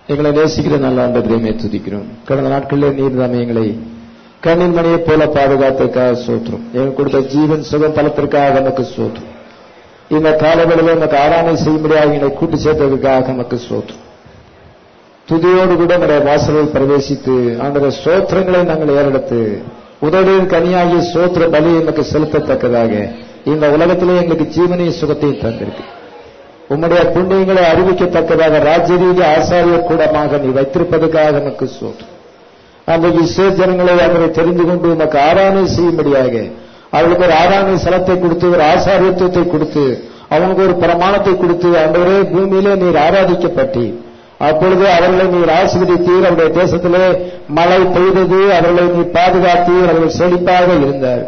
எங்களை நேசிக்கிற நல்ல ஆண்டவரையுமே துதிக்கிறோம் கடந்த நாட்களில் நீர் தாமே எங்களை கண்ணின் மணியைப் போல பாதுகாத்துக்காக சோற்றும் எங்களுக்கு கொடுத்த ஜீவன் சுகம் பலத்திற்காக நமக்கு சோற்றும் இந்த காலவெளியில் நமக்கு ஆராதனை செய்யும்படியாக எங்களை கூட்டி சேர்த்ததுக்காக நமக்கு சோற்றும் துதியோடு கூட நம்முடைய வாசலில் பிரவேசித்து ஆண்டவர சோத்திரங்களை நாங்கள் ஏறெடுத்து உதவியின் கனியாகிய சோத்திர பலியை நமக்கு செலுத்தத்தக்கதாக இந்த உலகத்திலே எங்களுக்கு ஜீவனையும் சுகத்தையும் தந்திருக்கு உம்முடைய புண்ணியங்களை அறிவிக்கத்தக்கதாக ராஜரீக ஆசாரியர் கூடமாக நீ வைத்திருப்பதற்காக நமக்கு சோற்று அந்த இஸ்ரே ஜனங்களை அவரை தெரிந்து கொண்டு உமக்கு ஆராதனை செய்யும்படியாக அவளுக்கு ஒரு ஆராதனை ஸ்தலத்தை கொடுத்து ஒரு ஆசாரியத்துவத்தை கொடுத்து அவனுக்கு ஒரு பிரமாணத்தை கொடுத்து அன்றவரே பூமியிலே நீர் ஆராதிக்கப்பட்டு அப்பொழுது அவர்களை நீர் ஆசீர்வதித்தீர் அவருடைய தேசத்திலே மழை பெய்தது அவர்களை நீர் பாதுகாத்தீர் அவர்கள் செழிப்பாக இருந்தார்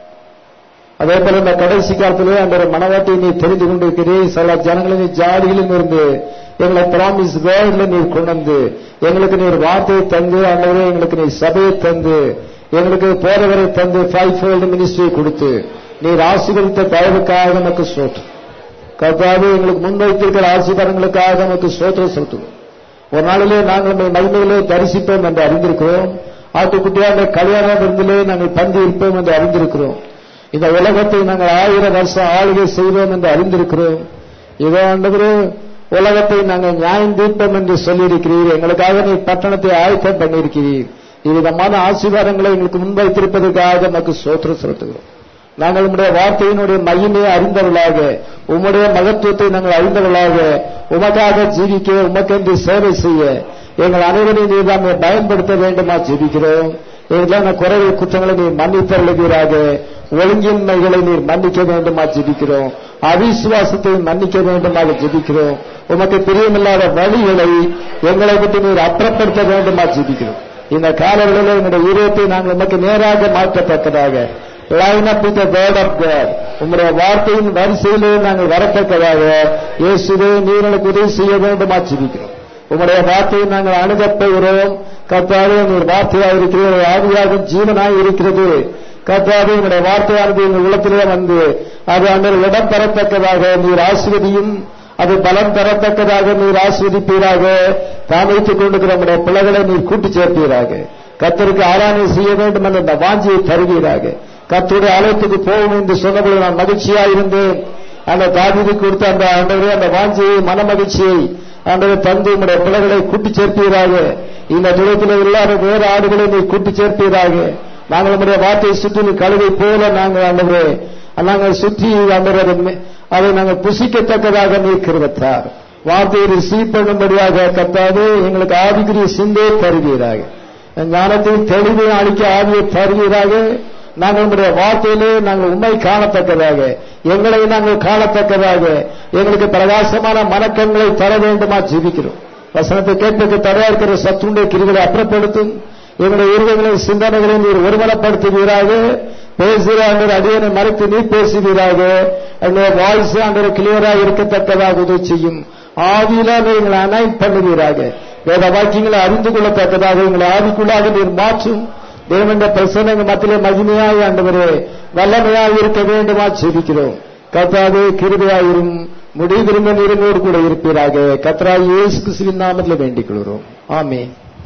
அதே போல இந்த கடைசி காலத்திலே அந்த மனவாட்டியை நீ தெரிந்து கொண்டிருக்கிறீர் சில ஜனங்களை நீ ஜாடியிலும் இருந்து எங்களை பிராமிஸ் வேர்ட்ல நீர் கொண்டு வந்து எங்களுக்கு நீர் வார்த்தையை தந்து ஆண்டவரே எங்களுக்கு நீர் சபையை தந்து எங்களுக்கு போறவரை தந்து ஃபைவ் ஃபோல்டு மினிஸ்ட்ரியை கொடுத்து நீர் ஆசீர்வதித்த தயவுக்காக நமக்கு சோற்று கர்த்தாவே எங்களுக்கு முன்வைத்திருக்கிற ஆசீர்வாதங்களுக்காக நமக்கு சோத்திரம் செலுத்துவோம் ஒரு நாளிலே நாங்கள் நம்மை மகிமையிலே தரிசிப்போம் என்று அறிந்திருக்கிறோம் ஆட்டுக்குட்டியாக கல்யாண விருந்திலே நாங்கள் பந்தி இருப்போம் என்று அறிந்திருக்கிறோம் இந்த உலகத்தை நாங்கள் ஆயிரம் வருஷம் ஆளுகை செய்வோம் என்று அறிந்திருக்கிறோம் இதோ ஆண்டவரே உலகத்தை நாங்கள் நியாயம் தீர்ப்போம் என்று சொல்லியிருக்கிறீர் எங்களுக்காக நீ பட்டணத்தை ஆயத்தம் பண்ணியிருக்கிறீர் இவ்விதமான ஆசீர்வாதங்களை எங்களுக்கு முன்வைத்திருப்பதற்காக நமக்கு சோத்திரம் செலுத்துகிறோம் நாங்கள் உம்முடைய வார்த்தையினுடைய மகிமையை அறிந்தவர்களாக உம்முடைய மகத்துவத்தை நாங்கள் அறிந்தவர்களாக உமக்காக ஜீவிக்க உமக்கென்று சேவை செய்ய எங்கள் அனைவரையும் நீர் நாம் பயன்படுத்த வேண்டுமா ஜீவிக்கிறோம் எங்களான குறைவு குற்றங்களை நீர் மன்னித்தருளுவீராக ஒழுங்கின்மைகளை நீர் மன்னிக்க வேண்டுமா ஜெபிக்கிறோம் அவிசுவாசத்தை மன்னிக்க வேண்டுமாக ஜெபிக்கிறோம் உமக்கு பிரியமில்லாத வழிகளை எங்களை விட்டு நீர் அப்புறப்படுத்த வேண்டுமா ஜெபிக்கிறோம் இந்த காலங்களில் எங்களுடைய உருவத்தை நாங்கள் உமக்கு நேராக மாற்றத்தக்கதாக line up with word of God உங்களுடைய வார்த்தையின் வரிசையிலே நாங்கள் வரத்தக்கதாக இயேசுவே நீர் எனக்கு உதவி செய்ய வேண்டுமா ஜெபிக்கிறோம் உங்களுடைய வார்த்தையை நாங்கள் அணுகப் போகிறோம் கர்த்தாவே நீர் வார்த்தையாக இருக்கிறது ஆவியாக ஜீவனாய் இருக்கிறது கர்த்தாவே உங்களுடைய வார்த்தையானது எங்கள் உள்ளத்திலே வந்து அது அந்த இடம் பெறத்தக்கதாக நீர் ஆசிர்வதியும் அது பலம் பெறத்தக்கதாக நீர் ஆஸ்வதிப்பீராக தாமைத்துக் கொண்டிருக்கிற நம்முடைய பிள்ளைகளை நீர் கூட்டி சேர்ப்பீராக கத்தருக்கு ஆராதனை செய்ய வேண்டும் என்ற அந்த வாஞ்சியை தருவீராக கத்தருடைய ஆலயத்துக்கு போகணும் என்று சொன்னபோது நான் மகிழ்ச்சியா இருந்தேன் அந்த தாவிதி கொடுத்த அந்த ஆண்டவரே அந்த வாஞ்சியை மன மகிழ்ச்சியை ஆண்டவர் தந்து உங்களுடைய பிள்ளைகளை கூட்டி சேர்ப்பீராக இந்த துளத்தில் இல்லாத வேறு ஆடுகளை நீ கூட்டி சேர்ப்பீராக நாங்கள் நம்முடைய வார்த்தையை சுற்றி கழுவை போல நாங்கள் ஆண்டவரே நாங்கள் சுற்றி ஆண்டவர் அதை நாங்கள் புசிக்கத்தக்கதாக நீ கிருவத்தார் வார்த்தையை ரிசீவ் பண்ணும்படியாக கத்தாது எங்களுக்கு ஆதிக்குரிய சிந்தை தருவீராக ஞானத்தை தெளிவை அளிக்க ஆவியை தருவீராக நாங்கள் உங்களுடைய வார்த்தையிலே நாங்கள் உண்மை காணத்தக்கதாக எங்களை நாங்கள் காணத்தக்கதாக எங்களுக்கு பிரகாசமான மனக்கங்களை தர வேண்டுமா ஜீவிக்கிறோம் வசனத்தை கேட்பதற்கு தடையா இருக்கிற சத்துடைய கிரிகளை அப்புறப்படுத்தும் எங்களுடைய இருதயங்களை சிந்தனைகளை நீர் ஒருமனப்படுத்துவீராக பேசுகிற அந்த அடியனை மறைத்து நீ பேசுவீராக எங்களுடைய வாய்ஸ் அந்த கிளியராக இருக்கத்தக்கதாக உதவி செய்யும் ஆவியிலாக எங்களை அனைட் பண்ணுவீராக வேத வாக்கியங்களை அறிந்து கொள்ளத்தக்கதாக எங்களை ஆவிக்குள்ளாக நீர் மாற்றும் தேவனுடைய பிரசனங்க மத்தியிலே மகிமையாய் ஆண்டவரே வல்லமையாய் இருக்க வேண்டுமா செபிக்கிறோம் கத்தாவே கிருபையாயிரும் முடிவிருந்த நீரங்கோடு கூட இருப்பீராக கத்ரா இயேசு கிறிஸ்துவின் நாமத்தில் வேண்டிக் கொள்கிறோம் ஆமே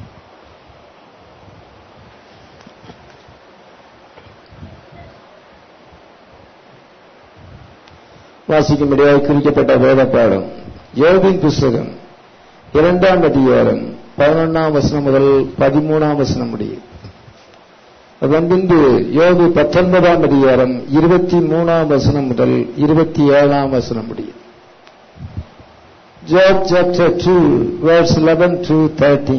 வாசிக்கும்படியாக குறிக்கப்பட்ட வேத பாடம் யோகின் புஸ்தகம் இரண்டாம் அதிகாரம் பதினொன்னாம் வசனம் முதல் பதிமூணாம் வசனம் முடியும் அதன் பின்பு யோகு பத்தொன்பதாம் அதிகாரம் இருபத்தி மூணாம் வசனம் முதல் இருபத்தி ஏழாம் வசனம் முடியும் Job chapter 2 verse 11 to 13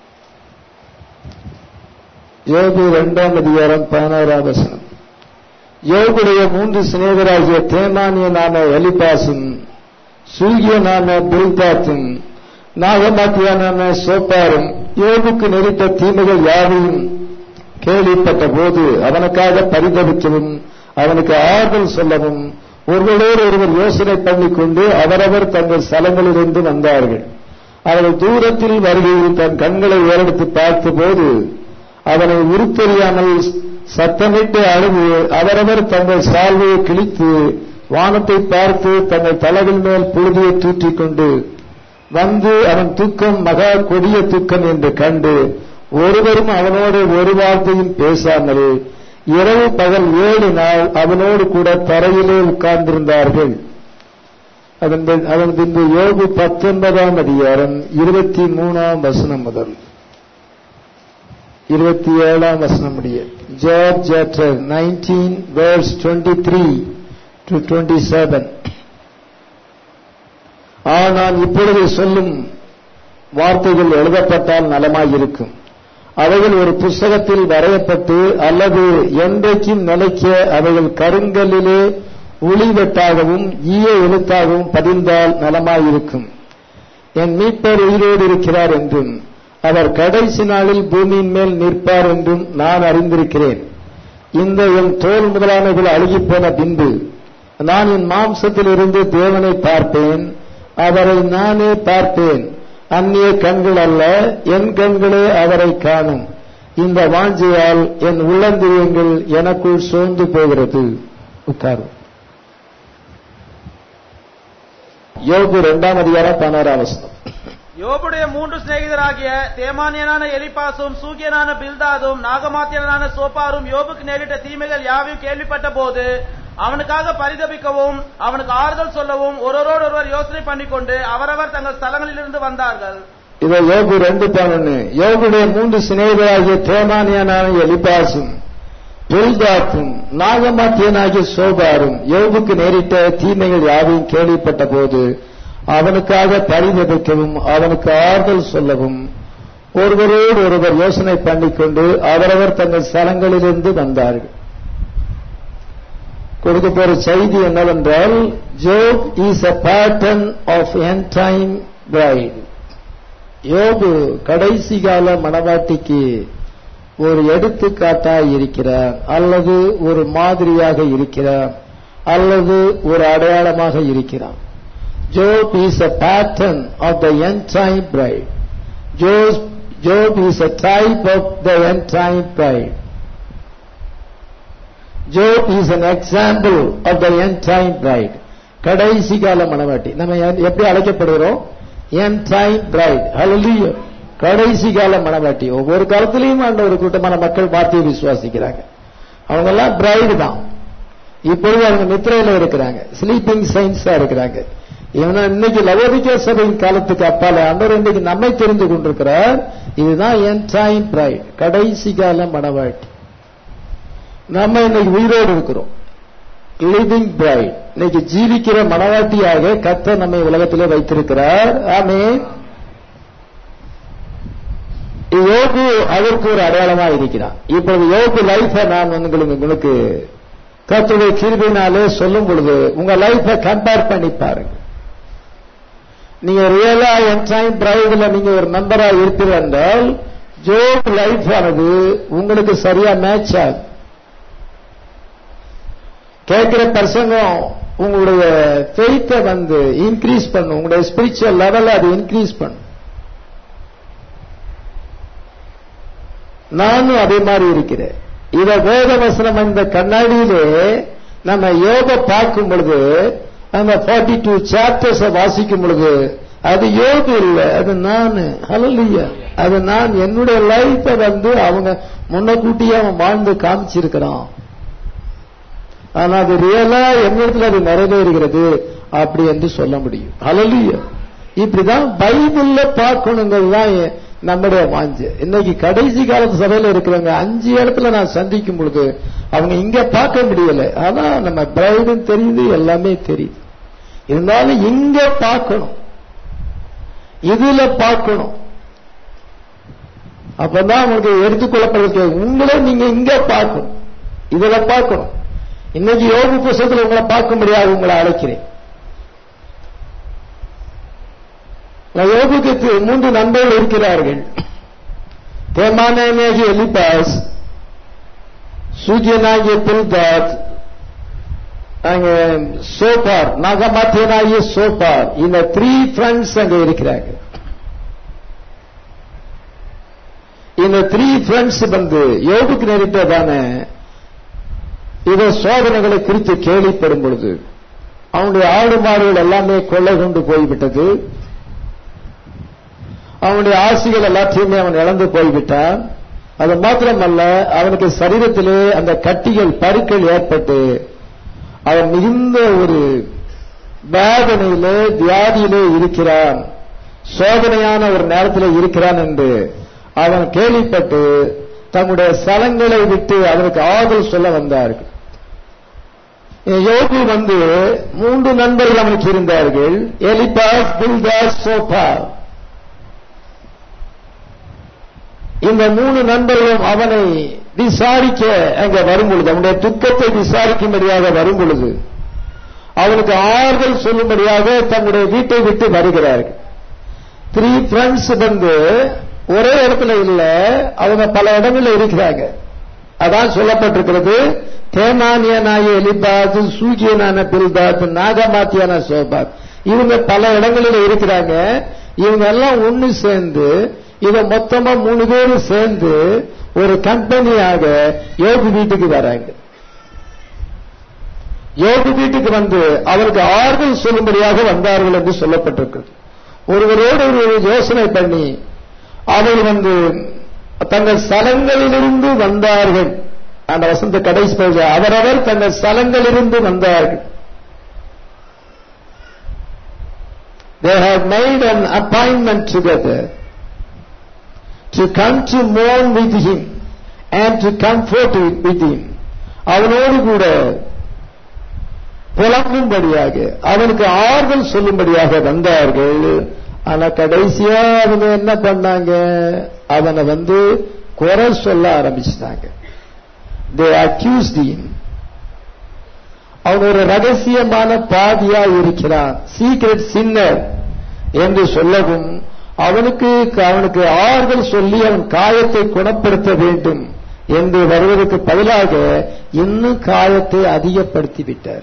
யோகு இரண்டாம் அதிகாரம் பதினாறாம் வசனம் யோகுடைய மூன்று சிநேகராகிய தேமானியனான எலிபாசும் சூகியனான பில்தாத்தும் நாகமாக்கியனான சோப்பாரும் யோகுக்கு நெறித்த தீமைகள் யாவையும் கேள்விப்பட்ட போது அவனுக்காக பரிதவிக்கவும் அவனுக்கு ஆறுதல் சொல்லவும் ஒருவரோடு ஒருவர் யோசனை பண்ணிக்கொண்டு அவரவர் தங்கள் ஸ்தலங்களிலிருந்து வந்தார்கள் அவர்கள் தூரத்தில் வருகையில் தன் கண்களை ஏறெடுத்து பார்த்தபோது அவனை உருத்தெரியாமல் சத்தமிட்டு அழுது அவரவர் தங்கள் சால்வையை கிழித்து வானத்தை பார்த்து தங்கள் தலைகள் மேல் புழுதியை தூற்றிக் கொண்டு வந்து அவன் துக்கம் மகா கொடிய துக்கம் என்று கண்டு ஒருவரும் அவனோடு ஒரு வார்த்தையும் பேசாமல் இரவு பகல் ஏழு நாள் அவனோடு கூட தரையிலே உட்கார்ந்திருந்தார்கள் அதன் பின்- அதன் பின்பு யோகு பத்தொன்பதாம் அதிகாரம் இருபத்தி மூணாம் வசனம் முதல் இருபத்தி ஏழாம் வசனம் முடிய Job chapter nineteen verse twenty three to twenty seven ஆனால் இப்பொழுது சொல்லும் வார்த்தைகள் எழுதப்பட்டால் நலமாயிருக்கும் அவைகள் ஒரு புஸ்தகத்தில் வரையப்பட்டு அல்லது என்றைக்கும் நிலைக்க அவைகள் கருங்கல்லிலே ஒளிவெட்டாகவும் ஈய எழுத்தாகவும் பதிந்தால் நலமாயிருக்கும் என் மீட்பர் உயிரோடு இருக்கிறார் என்றும் அவர் கடைசி நாளில் பூமியின் மேல் நிற்பார் என்றும் நான் அறிந்திருக்கிறேன் இந்த என் தோல் முதலானவர்கள் அழுகிப் போன பின்பு நான் என் மாம்சத்தில் இருந்து தேவனை பார்ப்பேன் அவரை நானே பார்ப்பேன் அந்நிய கண்கள் அல்ல என் கண்களே அவரை காணும் இந்த வாஞ்சையால் என் உள்ளந்திரியங்கள் எனக்குள் சோர்ந்து போகிறது உட்காரும் யோகு இரண்டாம் அதிகாரம் பதினாறாம் வசனம் யோபுடைய மூன்று சிநேகிதராகிய தேமானியனான எலிப்பாசும் சூகியனான பில்தாதும் நாகமாத்தியனான சோப்பாரும் யோபுக்கு நேரிட்ட தீமைகள் யாவையும் கேள்விப்பட்ட போது அவனுக்காக பரிதபிக்கவும் அவனுக்கு ஆறுதல் சொல்லவும் ஒருவரோடொருவர் யோசனை பண்ணிக்கொண்டு அவரவர் தங்கள் ஸ்தலங்களிலிருந்து வந்தார்கள் இதை யோகு ரெண்டு பதினொன்னு யோகுடைய மூன்று சிநேகிதராகிய தேமானியனான எலிபாசும் பில்தாக்கும் நாகமாத்தியனாகிய சோபாரும் யோகுக்கு நேரிட்ட தீமைகள் யாவையும் கேள்விப்பட்ட போது அவனுக்காக பரிதபிக்கவும் அவனுக்கு ஆறுதல் சொல்லவும் ஒருவரோடு ஒருவர் யோசனை பண்ணிக்கொண்டு அவரவர் தங்கள் ஸ்தலங்களிலிருந்து வந்தார்கள் கொடுக்க போற செய்தி என்னவென்றால் Job is a pattern of end time bride யோபு கடைசி கால மணவாட்டிக்கு ஒரு எடுத்துக்காட்டாய் இருக்கிறார் அல்லது ஒரு மாதிரியாக இருக்கிறார் அல்லது ஒரு அடையாளமாக இருக்கிறார் Job is a pattern of the end time bride Job Job is a type of the end time bride Job is an example of the end time bride கடைசி கால மணவாட்டி நம்ம எ- எப்படி அழைக்கப்படுகிறோம் end time bride hallelujah கடைசி கால மணவாட்டி ஒவ்வொரு காலத்திலையும் அந்த ஒரு கூட்டமான மக்கள் வார்த்தையை விசுவாசிக்கிறாங்க அவங்க எல்லாம் பிரைடு தான் இப்பொழுது அவங்க நித்திரையில இருக்கிறாங்க ஸ்லீப்பிங் சயின்ஸா இருக்கிறாங்க இவனா இன்னைக்கு லவோதிக்க சபையின் காலத்துக்கு அப்பால ஆண்டவர் இன்னைக்கு நம்மை தெரிந்து கொண்டிருக்கிறார் இதுதான் என் டைம் பிரைட் கடைசி கால மணவாட்டி நம்ம இன்னைக்கு உயிரோடு இருக்கிறோம் லிவிங் பிரைட் இன்னைக்கு ஜீவிக்கிற மனவாட்டியாக கர்த்தர் நம்மை உலகத்திலே வைத்திருக்கிறார் ஆமே யோகு அதற்கு ஒரு அடையாளமா இருக்கிறான் இப்பொழுது யோகு லைஃபை நான் உங்களுக்கு உங்களுக்கு கர்த்தருடைய கிருபினாலே சொல்லும் பொழுது உங்க லைஃபை கம்பேர் பண்ணி பாருங்க நீங்க ரியலா என் டைம் பிரைவ்ல நீங்க ஒரு மெம்பரா இருப்பீர்கள் என்றால் ஜோப் லைஃப் ஆனது உங்களுக்கு சரியா மேட்ச் ஆகும் கேட்கிற பிரசங்கம் உங்களுடைய ஃபெய்த்தை வந்து இன்க்ரீஸ் பண்ணும் உங்களுடைய ஸ்பிரிச்சுவல் லெவல் அது இன்க்ரீஸ் பண்ணும் நானும் அதே மாதிரி இருக்கிறேன் இத வேத வசனம் இந்த கண்ணாடியிலே நம்ம யோக பார்க்கும் பொழுது அந்த ஃபார்ட்டி டூ சாப்டர்ஸ் வாசிக்கும் பொழுது அது யோகு இல்ல அது நான் ஹலலியா அது நான் என்னுடைய லைஃப வந்து அவங்க முன்னக்கூட்டியே அவன் வாழ்ந்து காமிச்சிருக்கிறான் ஆனா அது ரியலா என்னிடத்துல அது நிறைவேறுகிறது அப்படி என்று சொல்ல முடியும் ஹலலியா இப்படிதான் பைபிள்ல பார்க்கணுங்கிறது தான் எ- நம்முடைய வாஞ்சு இன்னைக்கு கடைசி காலத்து சபையில இருக்கிறவங்க அஞ்சு இடத்துல நான் சந்திக்கும் பொழுது அவங்க இங்க பார்க்க முடியல ஆனா நம்ம பிரைடும் தெரியுது எல்லாமே தெரியுது இருந்தாலும் இங்க பார்க்கணும் இதுல பார்க்கணும் அப்பதான் உங்களுக்கு எடுத்துக்கொள்ளப்படுறது உங்களை நீங்க இங்க பார்க்கணும் இதுல பார்க்கணும் இன்னைக்கு யோக புஸ்தகத்தில் உங்களை பார்க்க முடியாது உங்களை அழைக்கிறேன் நான் யோகுக்கு தி- மூன்று நண்பர்கள் இருக்கிறார்கள் தேமானாகிய எலிபாஸ் சூரியனாகிய பில்தாத் அங்க சோபார் நாகமாத்தியனாகிய சோபார் இந்த த்ரீ ஃப்ரெண்ட்ஸ் அங்க இருக்கிறாங்க இந்த த்ரீ ஃப்ரெண்ட்ஸ் வந்து யோகுக்கு நேரிட்டதான இத சோதனைகளை குறித்து கேள்விப்படும் பொழுது அவனுடைய ஆடு மாடுகள் எல்லாமே கொள்ளை கொண்டு போய்விட்டது அவனுடைய ஆசைகள் எல்லாத்தையுமே அவன் இழந்து போய்விட்டான் அது மாத்திரமல்ல அவனுக்கு சரீரத்திலே அந்த கட்டிகள் பருக்கள் ஏற்பட்டு அவன் மிகுந்த ஒரு வேதனையிலே வியாதியிலே இருக்கிறான் சோதனையான ஒரு நேரத்தில் இருக்கிறான் என்று அவன் கேள்விப்பட்டு தம்முடைய சலங்களை விட்டு அவனுக்கு ஆறுதல் சொல்ல வந்தார்கள் யோகு வந்து மூன்று நண்பர்கள் அவனுக்கு இருந்தார்கள் எலிபாஸ் பில்தாஸ் சோபா இந்த மூணு நண்பர்களும் அவனை விசாரிக்க அங்க வரும் பொழுது அவனுடைய துக்கத்தை விசாரிக்கும்படியாக வரும் பொழுது அவனுக்கு ஆறுதல் சொல்லும்படியாக தன்னுடைய வீட்டை விட்டு வருகிறார்கள் த்ரீ ஃப்ரெண்ட்ஸ் வந்து ஒரே இடத்துல இல்ல அவங்க பல இடங்கள்ல இருக்கிறாங்க அதான் சொல்லப்பட்டிருக்கிறது தேமானியனாய எலிபாத் சூகியனான பில்தாத் நாகமாத்தியான சோபாத் இவங்க பல இடங்களில் இருக்கிறாங்க இவங்க எல்லாம் ஒண்ணு சேர்ந்து இத மொத்தமா மூணு பேரும் சேர்ந்து ஒரு கம்பெனியாக யோகு வீட்டுக்கு வராங்க யோகு வீட்டுக்கு வந்து அவருக்கு ஆறுதல் சொல்லும்படியாக வந்தார்கள் என்று சொல்லப்பட்டிருக்கிறது ஒருவரோடு ஒரு யோசனை பண்ணி அவர்கள் வந்து தங்கள் ஸ்தலங்களிலிருந்து வந்தார்கள் அந்த வசந்த கடைசி பகுதி அவரவர் தங்கள் ஸ்தலங்களிலிருந்து வந்தார்கள் They have made an appointment together to come to mourn with him and to comfort with him. அவனோடு கூட புலம்பும்படியாக அவனுக்கு ஆறுதல் சொல்லும்படியாக வந்தார்கள் ஆனா கடைசியா அவங்க என்ன பண்ணாங்க அவனை வந்து குறை சொல்ல ஆரம்பிச்சிட்டாங்க தே அக்யூஸ் அவன் ஒரு ரகசியமான பாதியா இருக்கிறான் சீக்ரெட் சின்னர் என்று சொல்லவும் அவனுக்கு அவனுக்கு ஆறுதல் சொல்லி அவன் காயத்தை குணப்படுத்த வேண்டும் என்று வருவதற்கு பதிலாக இன்னும் காயத்தை அதிகப்படுத்தி விட்டார்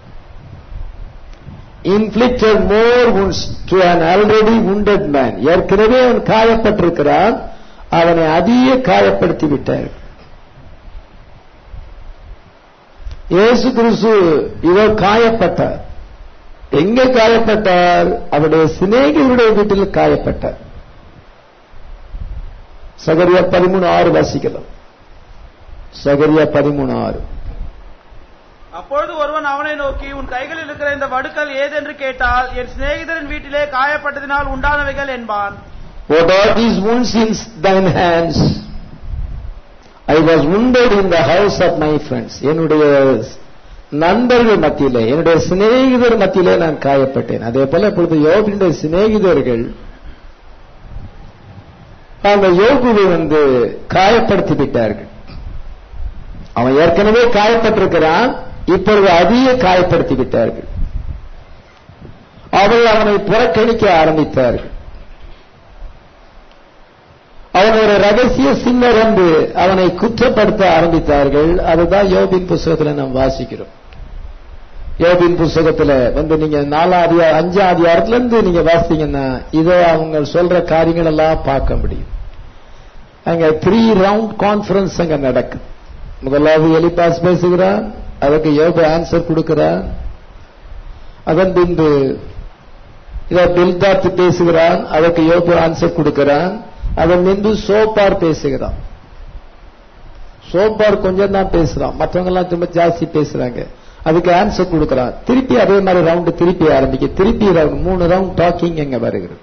inflicted more wounds to an already wounded man ஏற்கனவே அவன் காயப்பட்டிருக்கிறான் அவனை அதிக காயப்படுத்தி விட்டார் இயேசு கிறிஸ்து இவர் காயப்பட்டார் எங்க காயப்பட்டார் அவருடைய சிநேகிதருடைய வீட்டில் காயப்பட்டார் சகரியா பதிமூணு ஆறு வாசிக்கலாம் சகரியா பதிமூணு ஆறு அப்பொழுது ஒருவன் அவனை நோக்கி உன் கைகளில் இருக்கிற இந்த வடுக்கள் ஏதென்று கேட்டால் என் சிநேகிதரின் வீட்டிலே காயப்பட்டதினால் உண்டானவைகள் என்பான் What are these wounds in thine hands? I was wounded in the house of my friends. என்னுடைய நண்பர்கள் மத்தியிலே என்னுடைய சிநேகிதர் மத்தியிலே நான் காயப்பட்டேன் அதே போல இப்பொழுது யோபினுடைய சிநேகிதர்கள் அந்த யோகுவை வந்து காயப்படுத்தி விட்டார்கள் அவன் ஏற்கனவே காயப்பட்டிருக்கிறான் இப்பொழுது அதிக காயப்படுத்தி விட்டார்கள் அவர்கள் அவனை புறக்கணிக்க ஆரம்பித்தார்கள் அவன் ஒரு ரகசிய சின்னர் என்று அவனை குற்றப்படுத்த ஆரம்பித்தார்கள் அதுதான் யோபின் புஸ்தகத்தில் நாம் வாசிக்கிறோம் யோபின் புஸ்தகத்துல வந்து நீங்க நாலாம் அதிகார அஞ்சாம் அதிகாரத்துல இருந்து நீங்க வாசித்தீங்கன்னா இதை அவங்க சொல்ற காரியங்கள் எல்லாம் பார்க்க முடியும் அங்க த்ரீ ரவுண்ட் கான்பரன்ஸ் அங்க நடக்குது முதலாவது எலிபாஸ் பேசுகிறான் அதற்கு யோபு ஆன்சர் கொடுக்கிறான் அதன் பின்பு இத பில்தாத் பேசுகிறான் அதற்கு யோபு ஆன்சர் கொடுக்கிறான் அதன் பின்பு சோப்பார் பேசுகிறான் சோப்பார் கொஞ்சம் தான் பேசுறான் மற்றவங்க எல்லாம் ரொம்ப ஜாஸ்தி பேசுறாங்க அதுக்கு ஆன்சர் கொடுக்கிறான் திருப்பி அதே மாதிரி ரவுண்ட் திருப்பி ஆரம்பிக்க திருப்பி round, மூணு ரவுண்ட் டாக்கிங் அங்க வருகிறது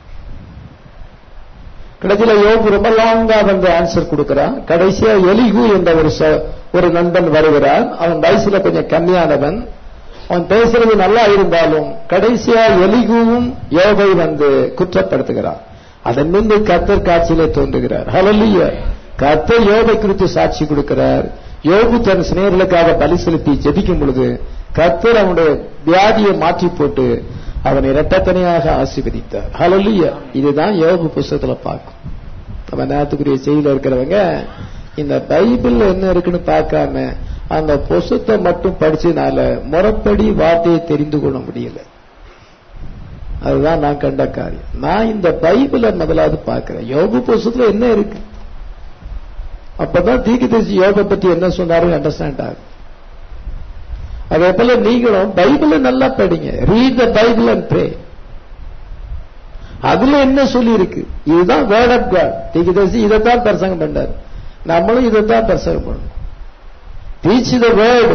கடைசியில யோபு ரொம்ப லாங்கா வந்து ஆன்சர் கொடுக்கிறான் கடைசியா எலிகு என்ற ஒரு ச- ஒரு நண்பன் வருகிறான் அவன் வயசுல கொஞ்சம் கம்மியானவன் அவன் பேசுறது நல்லா இருந்தாலும் கடைசியா எலிகுவும் யோபை வந்து குற்றப்படுத்துகிறான் அதன் முன்பு கத்தர் காட்சியிலே தோன்றுகிறார் ஹalleluya கத்தர் யோபை குறித்து சாட்சி கொடுக்கிறார் யோபு தன் சிநேகர்களுக்காக பலி செலுத்தி ஜெபிக்கும் பொழுது கத்தர் அவனுடைய வியாதியை மாற்றி போட்டு அவனை இரட்டத்தனையாக ஆசீர்வதித்தார் ஹalleluya இதுதான் யோபு புஸ்தகத்துல பார்க்கும் நம்ம நேரத்துக்குரிய செய்தியில இருக்கிறவங்க இந்த பைபிள் என்ன இருக்குன்னு பார்க்காம அந்த புஸ்தத்தை மட்டும் படிச்சதுனால முறைப்படி வார்த்தையை தெரிந்து கொள்ள முடியல அதுதான் நான் கண்ட காரியம் நான் இந்த பைபிளை முதலாவது பார்க்கிறேன் யோபு புஸ்தத்துல என்ன இருக்கு அப்பதான் தீர்க்கதரிசி யோபை பத்தி என்ன சொன்னாரு அண்டர்ஸ்டாண்ட் ஆகும் அதே போல நீங்களும் பைபிளை நல்லா படிங்க read the Bible and pray அதுல என்ன சொல்லி இருக்கு இதுதான் வேர்ட் ஆஃப் காட் தீர்க்கதரிசி இதைத்தான் பிரசங்கம் பண்ணார் நம்மளும் இதைத்தான் பிரசங்கம் பண்ணணும் teach the word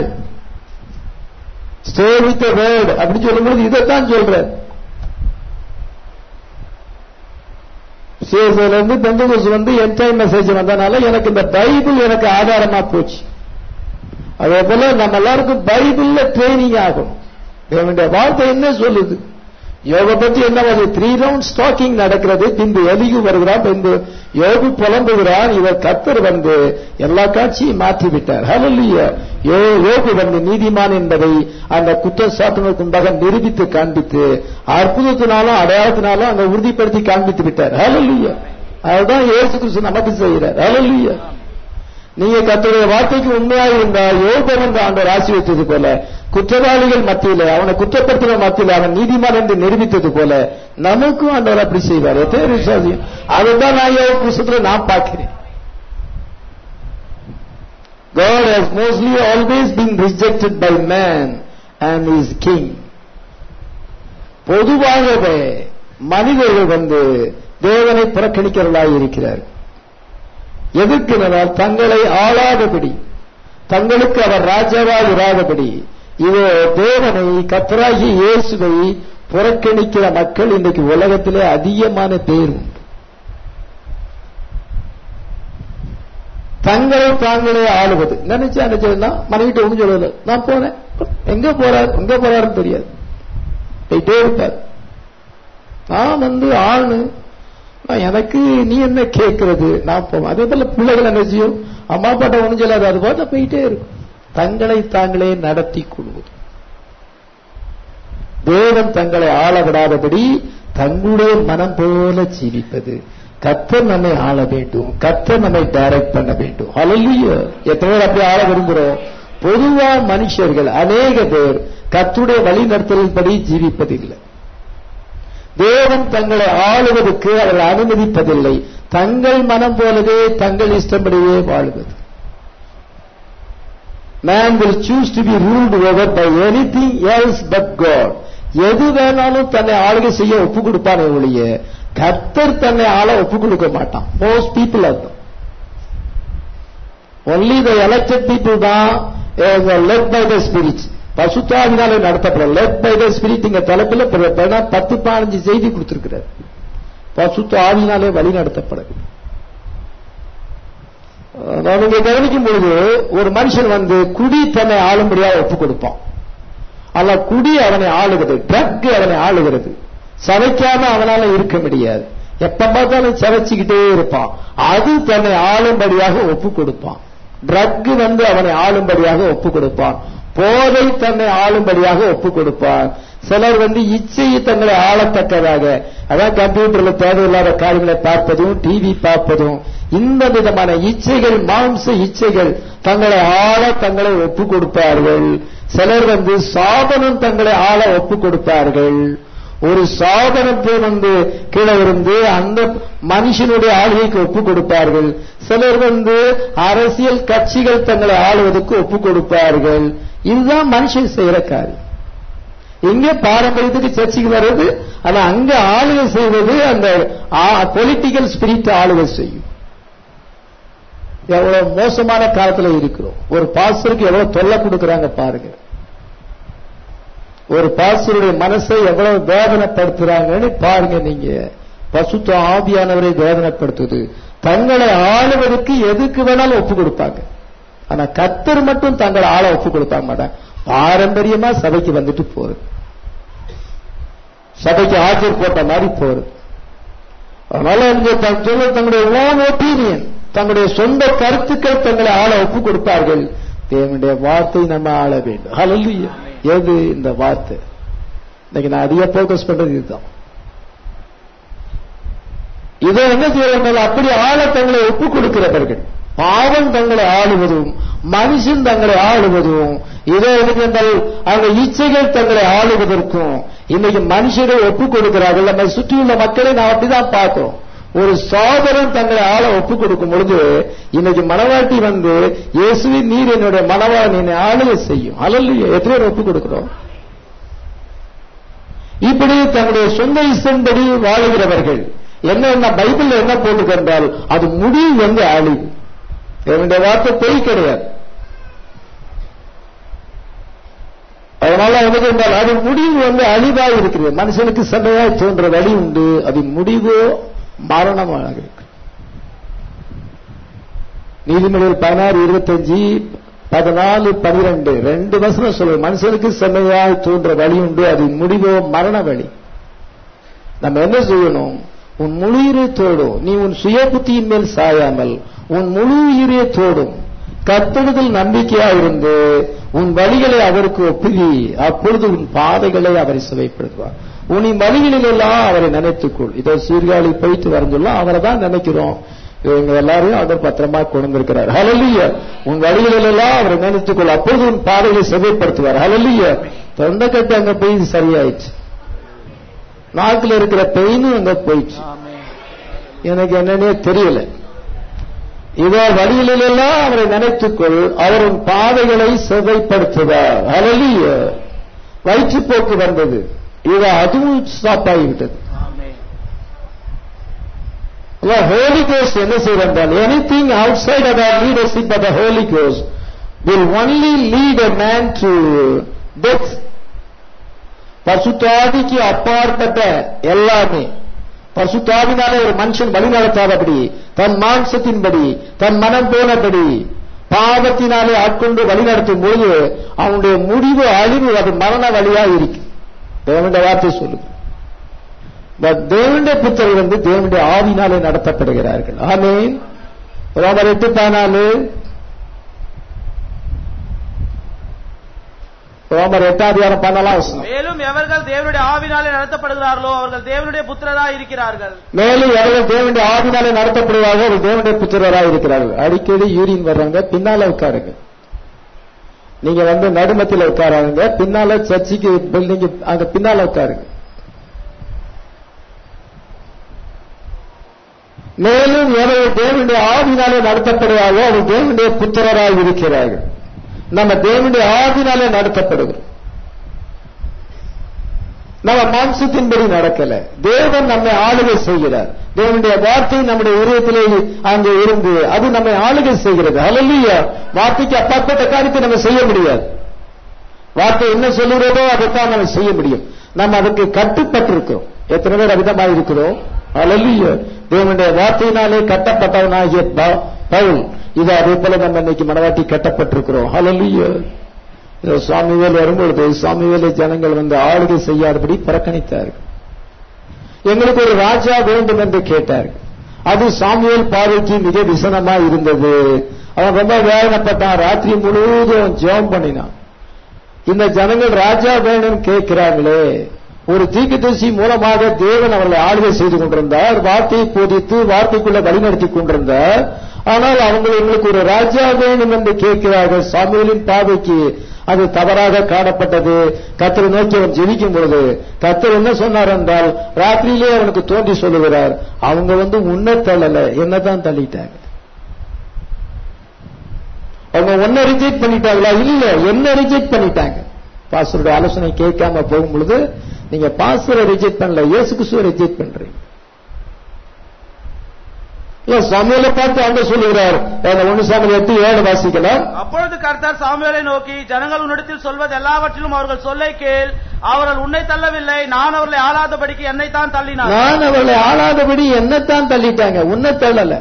stay with word அப்படின்னு சொல்லும்போது இதைத்தான் சொல்ற சிஎஸ்ஐல இருந்து பெந்தகோஸ் வந்து என்டைம் மெசேஜ் வந்தனால எனக்கு இந்த பைபிள் எனக்கு ஆதாரமா போச்சு அதே போல நம்ம எல்லாருக்கும் பைபிள்ல ட்ரைனிங் ஆகும் தேவனுடைய வார்த்தை என்ன சொல்லுது யோக பத்தி என்ன வருது த்ரீ ரவுண்ட் ஸ்டாக்கிங் நடக்கிறது பின்பு எலிகு வருகிறான் பின்பு யோகு புலம்புகிறான் இவர் கத்தர் வந்து எல்லா காட்சியும் மாற்றி விட்டார் ஹலல்லிய யோ யோகு வந்து நீதிமான் என்பதை அந்த குற்றச்சாட்டுகளுக்கு உண்டாக நிரூபித்து காண்பித்து அற்புதத்தினாலும் அடையாளத்தினாலும் அங்க உறுதிப்படுத்தி காண்பித்து விட்டார் ஹலல்லிய அதுதான் இயேசு கிறிஸ்து நமக்கு செய்கிறார் ஹலல்லிய நீங்க கத்தருடைய வார்த்தைக்கு உண்மையாக இருந்தால் யோகம் என்று ஆண்டவர் ஆசீர்வதித்தது போல குற்றவாளிகள் மத்தியில அவனை குற்றப்படுத்தின மத்தியில அவன் நீதிமான் என்று நிரூபித்தது போல நமக்கும் ஆண்டவர் அப்படி செய்வார் எத்தனை விசுவாசியம் அதுதான் நான் யோக புஸ்தத்துல நான் பார்க்கிறேன் God has mostly always been rejected by man and is king. பொதுவாகவே மனிதர்கள் வந்து தேவனை புறக்கணிக்கிறவர்களாக இருக்கிறார்கள் எதற்கென்றால் தங்களை ஆளாதபடி தங்களுக்கு அவர் ராஜாவாக இராதபடி இவோ தேவனை கத்தராகி இயேசுவை புறக்கணிக்கிற மக்கள் இன்றைக்கு உலகத்திலே அதிகமான பேர் உண்டு தங்களை தாங்களே ஆளுவது நினைச்சா நினைச்சதுன்னா மனைவிட்டு ஒண்ணு சொல்லல நான் போனேன் எங்க போறாரு எங்க போறாருன்னு தெரியாது போயிட்டே இருப்பார் நான் வந்து ஆளு நான் எனக்கு நீ என்ன கேட்கறது நான் போவேன் அதே போல பிள்ளைகள் என்ன செய்யும் அம்மா அப்பாட்ட ஒண்ணும் சொல்லாது அது பார்த்து போயிட்டே இருக்கும் தங்களை தாங்களே நடத்தி கொள்வது தேவன் தங்களை ஆள விடாதபடி தங்களுடைய மனம் போல ஜீவிப்பது கத்தர் நம்மை ஆள வேண்டும் கத்தர் நம்மை டைரக்ட் பண்ண வேண்டும் அழலிய எத்தனை பேர் அப்படி ஆள விரும்புகிறோம் பொதுவா மனுஷர்கள் அநேக பேர் கத்துடைய வழி நடத்தலின்படி ஜீவிப்பதில்லை தேவன் தங்களை ஆளுவதற்கு அவர்கள் அனுமதிப்பதில்லை தங்கள் மனம் போலவே தங்கள் இஷ்டப்படியே வாழுவது man will choose to be ruled over by anything else but God எது வேணாலும் தன்னை ஆளுகை செய்ய ஒப்பு கொடுப்பானே ஒழிய கர்த்தர் தன்னை ஆள ஒப்பு கொடுக்க மாட்டான் மோஸ்ட் பீப்புள் அதுதான் ஒன்லி த எலெக்டட் பீப்புள் தான் லெட் பை த ஸ்பிரிட் பசுத்தாவினாலே நடத்தப்படும் லெட் பை த ஸ்பிரிட் இங்க தலைப்பில் பத்து பதினஞ்சு செய்தி கொடுத்திருக்கிறார் பசுத்த ஆவினாலே வழி நடத்தப்படும் நீங்க கவனிக்கும் பொழுது ஒரு மனுஷன் வந்து குடி தன்னை ஆளும்படியாக ஒப்புக் கொடுப்பான் அல்ல குடி அவனை ஆளுகிறது ட்ரக் அவனை ஆளுகிறது சவைக்காம அவனால இருக்க முடியாது எப்ப பார்த்தாலும் சவைச்சுக்கிட்டே இருப்பான் அது தன்னை ஆளும்படியாக ஒப்பு கொடுப்பான் ட்ரக் வந்து அவனை ஆளும்படியாக ஒப்பு கொடுப்பான் போதை தன்னை ஆளும்படியாக ஒப்பு கொடுப்பான் சிலர் வந்து இச்சையை தங்களை ஆளத்தக்கதாக அதான் கம்ப்யூட்டர்ல தேவையில்லாத காரியங்களை பார்ப்பதும் டிவி பார்ப்பதும் இந்த விதமான இச்சைகள் மாம்ச இச்சைகள் தங்களை ஆள தங்களை ஒப்பு கொடுப்பார்கள் சிலர் வந்து சாதனம் தங்களை ஆள ஒப்பு கொடுப்பார்கள் ஒரு சாதனத்தை வந்து கீழே இருந்து அந்த மனுஷனுடைய ஆளுகைக்கு ஒப்பு கொடுப்பார்கள் சிலர் வந்து அரசியல் கட்சிகள் தங்களை ஆளுவதற்கு ஒப்பு கொடுப்பார்கள் இதுதான் மனுஷன் செய்யற காரியம் இங்க பாரம்பரியத்துக்கு சர்ச்சைக்கு வர்றது ஆனா அங்க ஆளுகை செய்வது அந்த பொலிட்டிக்கல் ஸ்பிரிட் ஆளுகை செய்யும் எவ்வளவு மோசமான காலத்துல இருக்கிறோம் ஒரு பாஸ்டருக்கு எவ்வளவு தொல்லை கொடுக்கறாங்க பாருங்க ஒரு பாஸ்டருடைய மனசை எவ்வளவு வேதனைப்படுத்துறாங்கன்னு பாருங்க நீங்க பசுத்த ஆவியானவரை வேதனைப்படுத்துது தங்களை ஆளுவதற்கு எதுக்கு வேணாலும் ஒப்பு கொடுப்பாங்க ஆனா கத்தர் மட்டும் தங்களை ஆள ஒப்பு கொடுப்பாங்க மாட்டாங்க பாரம்பரியமா சபைக்கு வந்துட்டு போறது சபைக்கு ஆஜர் போட்ட மாதிரி போறது அதனால இங்க தங்களுடைய ஓன் ஒப்பீனியன் தங்களுடைய சொந்த கருத்துக்கள் தங்களை ஆள ஒப்பு கொடுப்பார்கள் தேவனுடைய வார்த்தை நம்ம ஆள வேண்டும் ஹalleluya எது இந்த வார்த்தை இன்னைக்கு நான் அதிக போக்கஸ் பண்றது இதுதான் இதை என்ன செய்யறாங்க அப்படி ஆள தங்களை ஒப்பு கொடுக்கிறவர்கள் பாவம் தங்களை ஆளுவதும் மனுஷன் தங்களை ஆளுவதும் இதோ என்றால் அவங்க இச்சைகள் தங்களை ஆளுவதற்கும் இன்னைக்கு மனுஷர்கள் ஒப்பு கொடுக்கிறார்கள் நம்ம சுற்றியுள்ள மக்களை நான் அப்படிதான் பார்க்கிறோம் ஒரு சோதரன் தங்களை ஆள ஒப்பு கொடுக்கும் பொழுது இன்னைக்கு மனவாட்டி வந்து இயேசுவின் நீர் என்னுடைய மனவாளன் என்னை ஆளுகை செய்யும் அலல்லையே எத்தனை பேர் ஒப்பு கொடுக்கிறோம் இப்படி தங்களுடைய சொந்த இஷ்டம்படி வாழுகிறவர்கள் என்ன என்ன பைபிள் என்ன போட்டு என்றால் அது முடிவு வந்து அழிவு என்னுடைய வார்த்தை பொய் கிடையாது அதனால எனக்கு என்றால் அது முடிவு வந்து அழிவாக இருக்கிறது மனுஷனுக்கு செம்மையாய் தோன்ற வழி உண்டு அது முடிவு மரணமாக இருக்கு நீதிமொழிகள் பதினாறு இருபத்தஞ்சு பதினாலு பனிரெண்டு ரெண்டு வசனம் சொல்லுது மனுஷனுக்கு செம்மையாய் தோன்ற வழி உண்டு அது முடிவோ மரண வழி நம்ம என்ன செய்யணும் உன் முழு தோடும் நீ உன் சுய புத்தியின் மேல் சாயாமல் உன் முழு உயிரே தோடும் கத்தெடுதல் நம்பிக்கையா இருந்து உன் வழிகளை அவருக்கு ஒப்புவி அப்பொழுது உன் பாதைகளை அவரை சுவைப்படுத்துவார் உன் வழிகளில் எல்லாம் அவரை நினைத்துக்கொள் இதோ சீர்காழி போயிட்டு வரஞ்சொல்லாம் அவரை தான் நினைக்கிறோம் இவங்க எல்லாரையும் அவர் பத்திரமா கொண்டு இருக்கிறார் ஹலலிய உன் வழிகளில் எல்லாம் அவரை நினைத்துக்கொள் அப்பொழுது உன் பாதைகளை செவைப்படுத்துவார் ஹலலிய தொண்டைக்கட்டு அங்க போய் சரியாயிடுச்சு நாக்குல இருக்கிற பெயினும் அங்க போயிடுச்சு எனக்கு என்னன்னே தெரியல இதோ வழியிலெல்லாம் அவரை நினைத்துக்கொள் அவரின் பாதைகளை செவைப்படுத்துவார் அழலிய வயிற்றுப்போக்கு வந்தது இது அதுவும் ஸ்டாப் ஆகிவிட்டது ஹோலி கோஸ் என்ன செய்தால் anything outside of leadership of the holy கோஸ் will only lead a man to death பசுத்தாதிக்கு அப்பாற்பட்ட எல்லாமே பசுத்தாவினாலே ஒரு மனுஷன் வழி நடத்தாதபடி தன் மாம்சத்தின்படி தன் மனம் போனபடி பாவத்தினாலே ஆட்கொண்டு வழி நடத்தும் பொழுது அவனுடைய முடிவு அழிவு அது மரண வழியா இருக்கு தேவனுடைய வார்த்தை சொல்லுது தேவனுடைய புத்தர்கள் வந்து தேவனுடைய ஆவினாலே நடத்தப்படுகிறார்கள் ஆமீன் ரோமர் எட்டு பதினாலு ரோமர் எட்டாம் அதிகாரம் பண்ணலாம் வசனம் மேலும் எவர்கள் தேவனுடைய ஆவினாலே நடத்தப்படுகிறார்களோ அவர்கள் தேவனுடைய புத்திரரா இருக்கிறார்கள் மேலும் எவர்கள் தேவனுடைய ஆவினாலே நடத்தப்படுவார்கள் அவர்கள் தேவனுடைய புத்திரராக இருக்கிறார்கள் அடிக்கடி யூரின் வர்றவங்க பின்னால உட்காருங்க நீங்க வந்து நடுமத்தில் உட்காராங்க பின்னால சர்ச்சுக்கு பில்டிங் அங்க பின்னால உட்காருங்க மேலும் எவர்கள் தேவனுடைய ஆவினாலே நடத்தப்படுவார்களோ அவர்கள் தேவனுடைய புத்திரராக இருக்கிறார்கள் நம்ம தேவனுடைய ஆவினாலே நடத்தப்படுகிறோம் நம்ம மாம்சத்தின்படி நடக்கல தேவன் நம்மை ஆளுகை செய்கிறார் தேவனுடைய வார்த்தை நம்முடைய உருவத்திலே அங்கே இருந்து அது நம்மை ஆளுகை செய்கிறது அலல்லியா வார்த்தைக்கு அப்பாற்பட்ட காரியத்தை நம்ம செய்ய முடியாது வார்த்தை என்ன சொல்லுகிறதோ அதைத்தான் நம்ம செய்ய முடியும் நம்ம அதுக்கு கட்டுப்பட்டிருக்கிறோம் எத்தனை பேர் அவிதமாக இருக்கிறோம் அலல்லிய தேவனுடைய வார்த்தையினாலே கட்டப்பட்டவனாகிய பவுல் இது அதே போல நம்ம இன்னைக்கு மனவாட்டி கட்டப்பட்டிருக்கிறோம் அலல்லிய சுவாமிவேல் வரும்பொழுது சுவாமிவேலை ஜனங்கள் வந்து ஆளுகை செய்யாதபடி புறக்கணித்தார்கள் எங்களுக்கு ஒரு ராஜா வேண்டும் என்று கேட்டார்கள் அது சாமுவேல் பார்வைக்கு மிக விசனமா இருந்தது அவன் ரொம்ப வேதனைப்பட்டான் ராத்திரி முழுவதும் ஜெபம் பண்ணினான் இந்த ஜனங்கள் ராஜா வேணும் கேட்கிறாங்களே ஒரு தீக்குதரிசி மூலமாக தேவன் அவர்களை ஆளுகை செய்து கொண்டிருந்தார் வார்த்தையை போதித்து வார்த்தைக்குள்ள வழிநடத்தி கொண்டிருந்தார் ஆனால் அவங்க எங்களுக்கு ஒரு ராஜா வேணும் என்று கேட்கிறார்கள் சாமுவேலின் பார்வைக்கு அது தவறாக காணப்பட்டது கத்தரை நோக்கி அவன் ஜெபிக்கும் பொழுது கத்தர் என்ன சொன்னார் என்றால் ராத்திரியிலே அவனுக்கு தோன்றி சொல்லுகிறார் அவங்க வந்து உன்னை தள்ளல என்னதான் தள்ளிட்டாங்க அவங்க ஒன்ன ரிஜெக்ட் பண்ணிட்டாங்களா இல்ல என்ன ரிஜெக்ட் பண்ணிட்டாங்க பாஸ்டருடைய ஆலோசனை கேட்காம போகும் பொழுது நீங்க பாஸ்டரை ரிஜெக்ட் பண்ணல இயேசு கிறிஸ்துவ ரிஜெக்ட் பண்றீங்க இல்ல சமையலை பார்த்து அங்க சொல்லுகிறார் ஒன்னு சாமியில் எட்டு ஏழு வாசிக்கலாம் அப்பொழுது கர்த்தர் சாமுவேலை நோக்கி ஜனங்கள் உன்னிடத்தில் சொல்வது எல்லாவற்றிலும் அவர்கள் சொல்லை கேள் அவர்கள் உன்னை தள்ளவில்லை நான் அவர்களை ஆளாதபடிக்கு என்னை தான் தள்ளினார் நான் அவர்களை ஆளாதபடி என்னத்தான் தள்ளிட்டாங்க உன்னை தள்ளல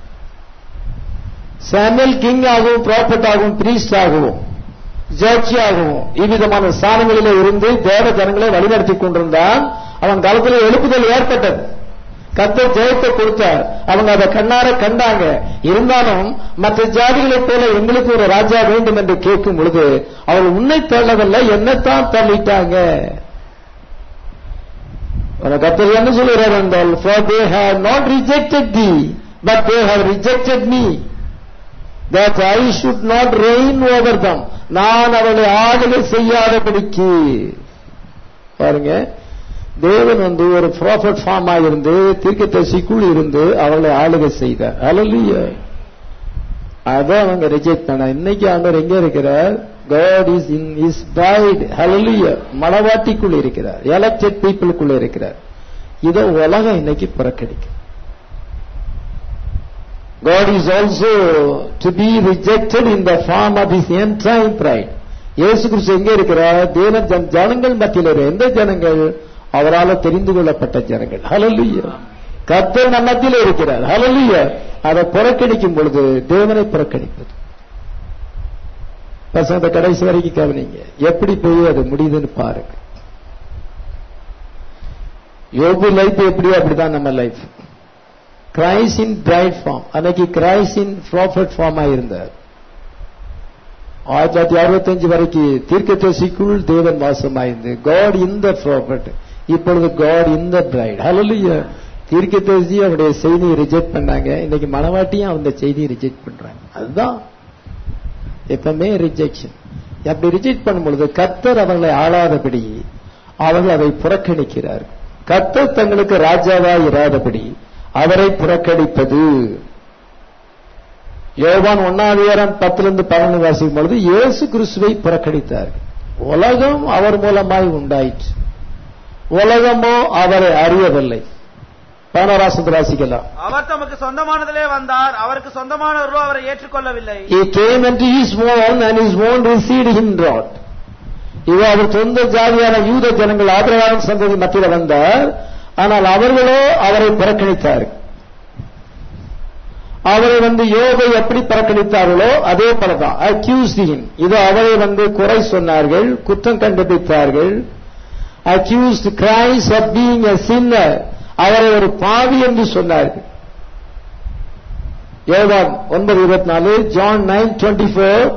சாமியல் கிங் ஆகவும் ப்ராப்பர்ட் ஆகவும் பிரீஸ்ட் ஆகவும் ஜட்ஜி ஆகவும் இவ்விதமான ஸ்தானங்களிலே இருந்து தேவ ஜனங்களை வழிநடத்தி கொண்டிருந்தான் அவன் காலத்தில் எழுப்புதல் ஏற்பட்டது கத்தர் ஜெயத்தை கொடுத்தார் அவங்க அதை கண்ணார கண்டாங்க இருந்தாலும் மற்ற ஜாதிகளைப் போல எங்களுக்கு ஒரு ராஜா வேண்டும் என்று கேட்கும் பொழுது அவர் உன்னை தள்ளவில்லை என்னத்தான் தள்ளிட்டாங்க கத்தர் என்ன சொல்கிறார் என்றால் for they have not rejected thee but they have rejected me that I should not reign over them நான் அவளை ஆளுகை செய்யாதபடிக்கு பாருங்க தேவன் வந்து ஒரு ப்ராஃபட் ஃபார்ம் இருந்து தீர்க்கதரிசிக்குள் இருந்து அவளை ஆளுகை செய்தார் அலலிய அத அவங்க ரிஜெக்ட் பண்ண இன்னைக்கு அவர் எங்க இருக்கிறார் God is in his bride hallelujah மணவாட்டிக்குள் இருக்கிறார் elected peopleக்குள்ள இருக்கிறார் இத உலகம் இன்னைக்கு புறக்கணிக்கும் God is also to be rejected in the form of his entire pride இயேசு கிறிஸ்து எங்க இருக்கிறார் தேவ ஜன- ஜனங்கள் மத்தியில் இருக்கிற எந்த ஜனங்கள் அவரால் தெரிந்து கொள்ளப்பட்ட ஜனங்கள் ஹalleluya கர்த்தர் நம்ம மத்தியில் இருக்கிறார் ஹalleluya அதை புறக்கணிக்கும் பொழுது தேவனை புறக்கணிப்பது பசங்க கடைசி வரைக்கும் கவனிங்க எப்படி போய் அது முடியுதுன்னு பாருங்க யோபு லைஃப் எப்படியோ அப்படிதான் நம்ம life Christ in bride form அன்னைக்கு கிரைஸ் இன் ப்ராஃபட் ஃபார்மா இருந்தார் ஆயிரத்தி தொள்ளாயிரத்தி அறுபத்தஞ்சு வரைக்கும் தீர்க்கதரிசிக்குள் தேவன் வாசமாயிருந்து காட் இன் த ப்ராஃபட் இப்பொழுது God in the bride hallelujah தீர்க்கதரிசி அவருடைய செய்தியை ரிஜெக்ட் பண்ணாங்க இன்னைக்கு மனவாட்டியும் அந்த செய்தியை ரிஜெக்ட் பண்றாங்க அதுதான் எப்பவுமே ரிஜெக்ஷன் அப்படி ரிஜெக்ட் பண்ணும் பொழுது கர்த்தர் அவர்களை ஆளாதபடி அவர்கள் அதை புறக்கணிக்கிறார் கர்த்தர் தங்களுக்கு ராஜாவாய் இராதபடி அவரை புறக்கணிப்பது யோவான் ஒன்னாதிகாரம் பத்துல இருந்து பதினொன்று வாசிக்கும் பொழுது இயேசு கிறிஸ்துவை புறக்கணித்தார்கள் உலகம் அவர் மூலமாய் உண்டாயிற்று உலகமோ அவரை அறியவில்லை பதினோராசத்து வாசிக்கலாம் அவர் தமக்கு சொந்தமானதிலே வந்தார் அவருக்கு சொந்தமானவர்களோ அவரை ஏற்றுக்கொள்ளவில்லை He came unto his own and his own received him not. இது அவர் சொந்த ஜாதியான யூத ஜனங்கள் ஆபிரகாம் சந்ததி மத்தியில் வந்தார் ஆனால் அவர்களோ அவரை புறக்கணித்தார்கள் அவரை வந்து யோகை எப்படி புறக்கணித்தார்களோ அதே போலதான் அக்யூஸ் இது அவரை வந்து குறை சொன்னார்கள் குற்றம் கண்டுபிடித்தார்கள் accused Christ of being a sinner அவரை ஒரு பாவி என்று சொன்னார்கள் யோவான் ஒன்பது இருபத்தி நாலு ஜான் நைன் டுவெண்ட்டி ஃபோர்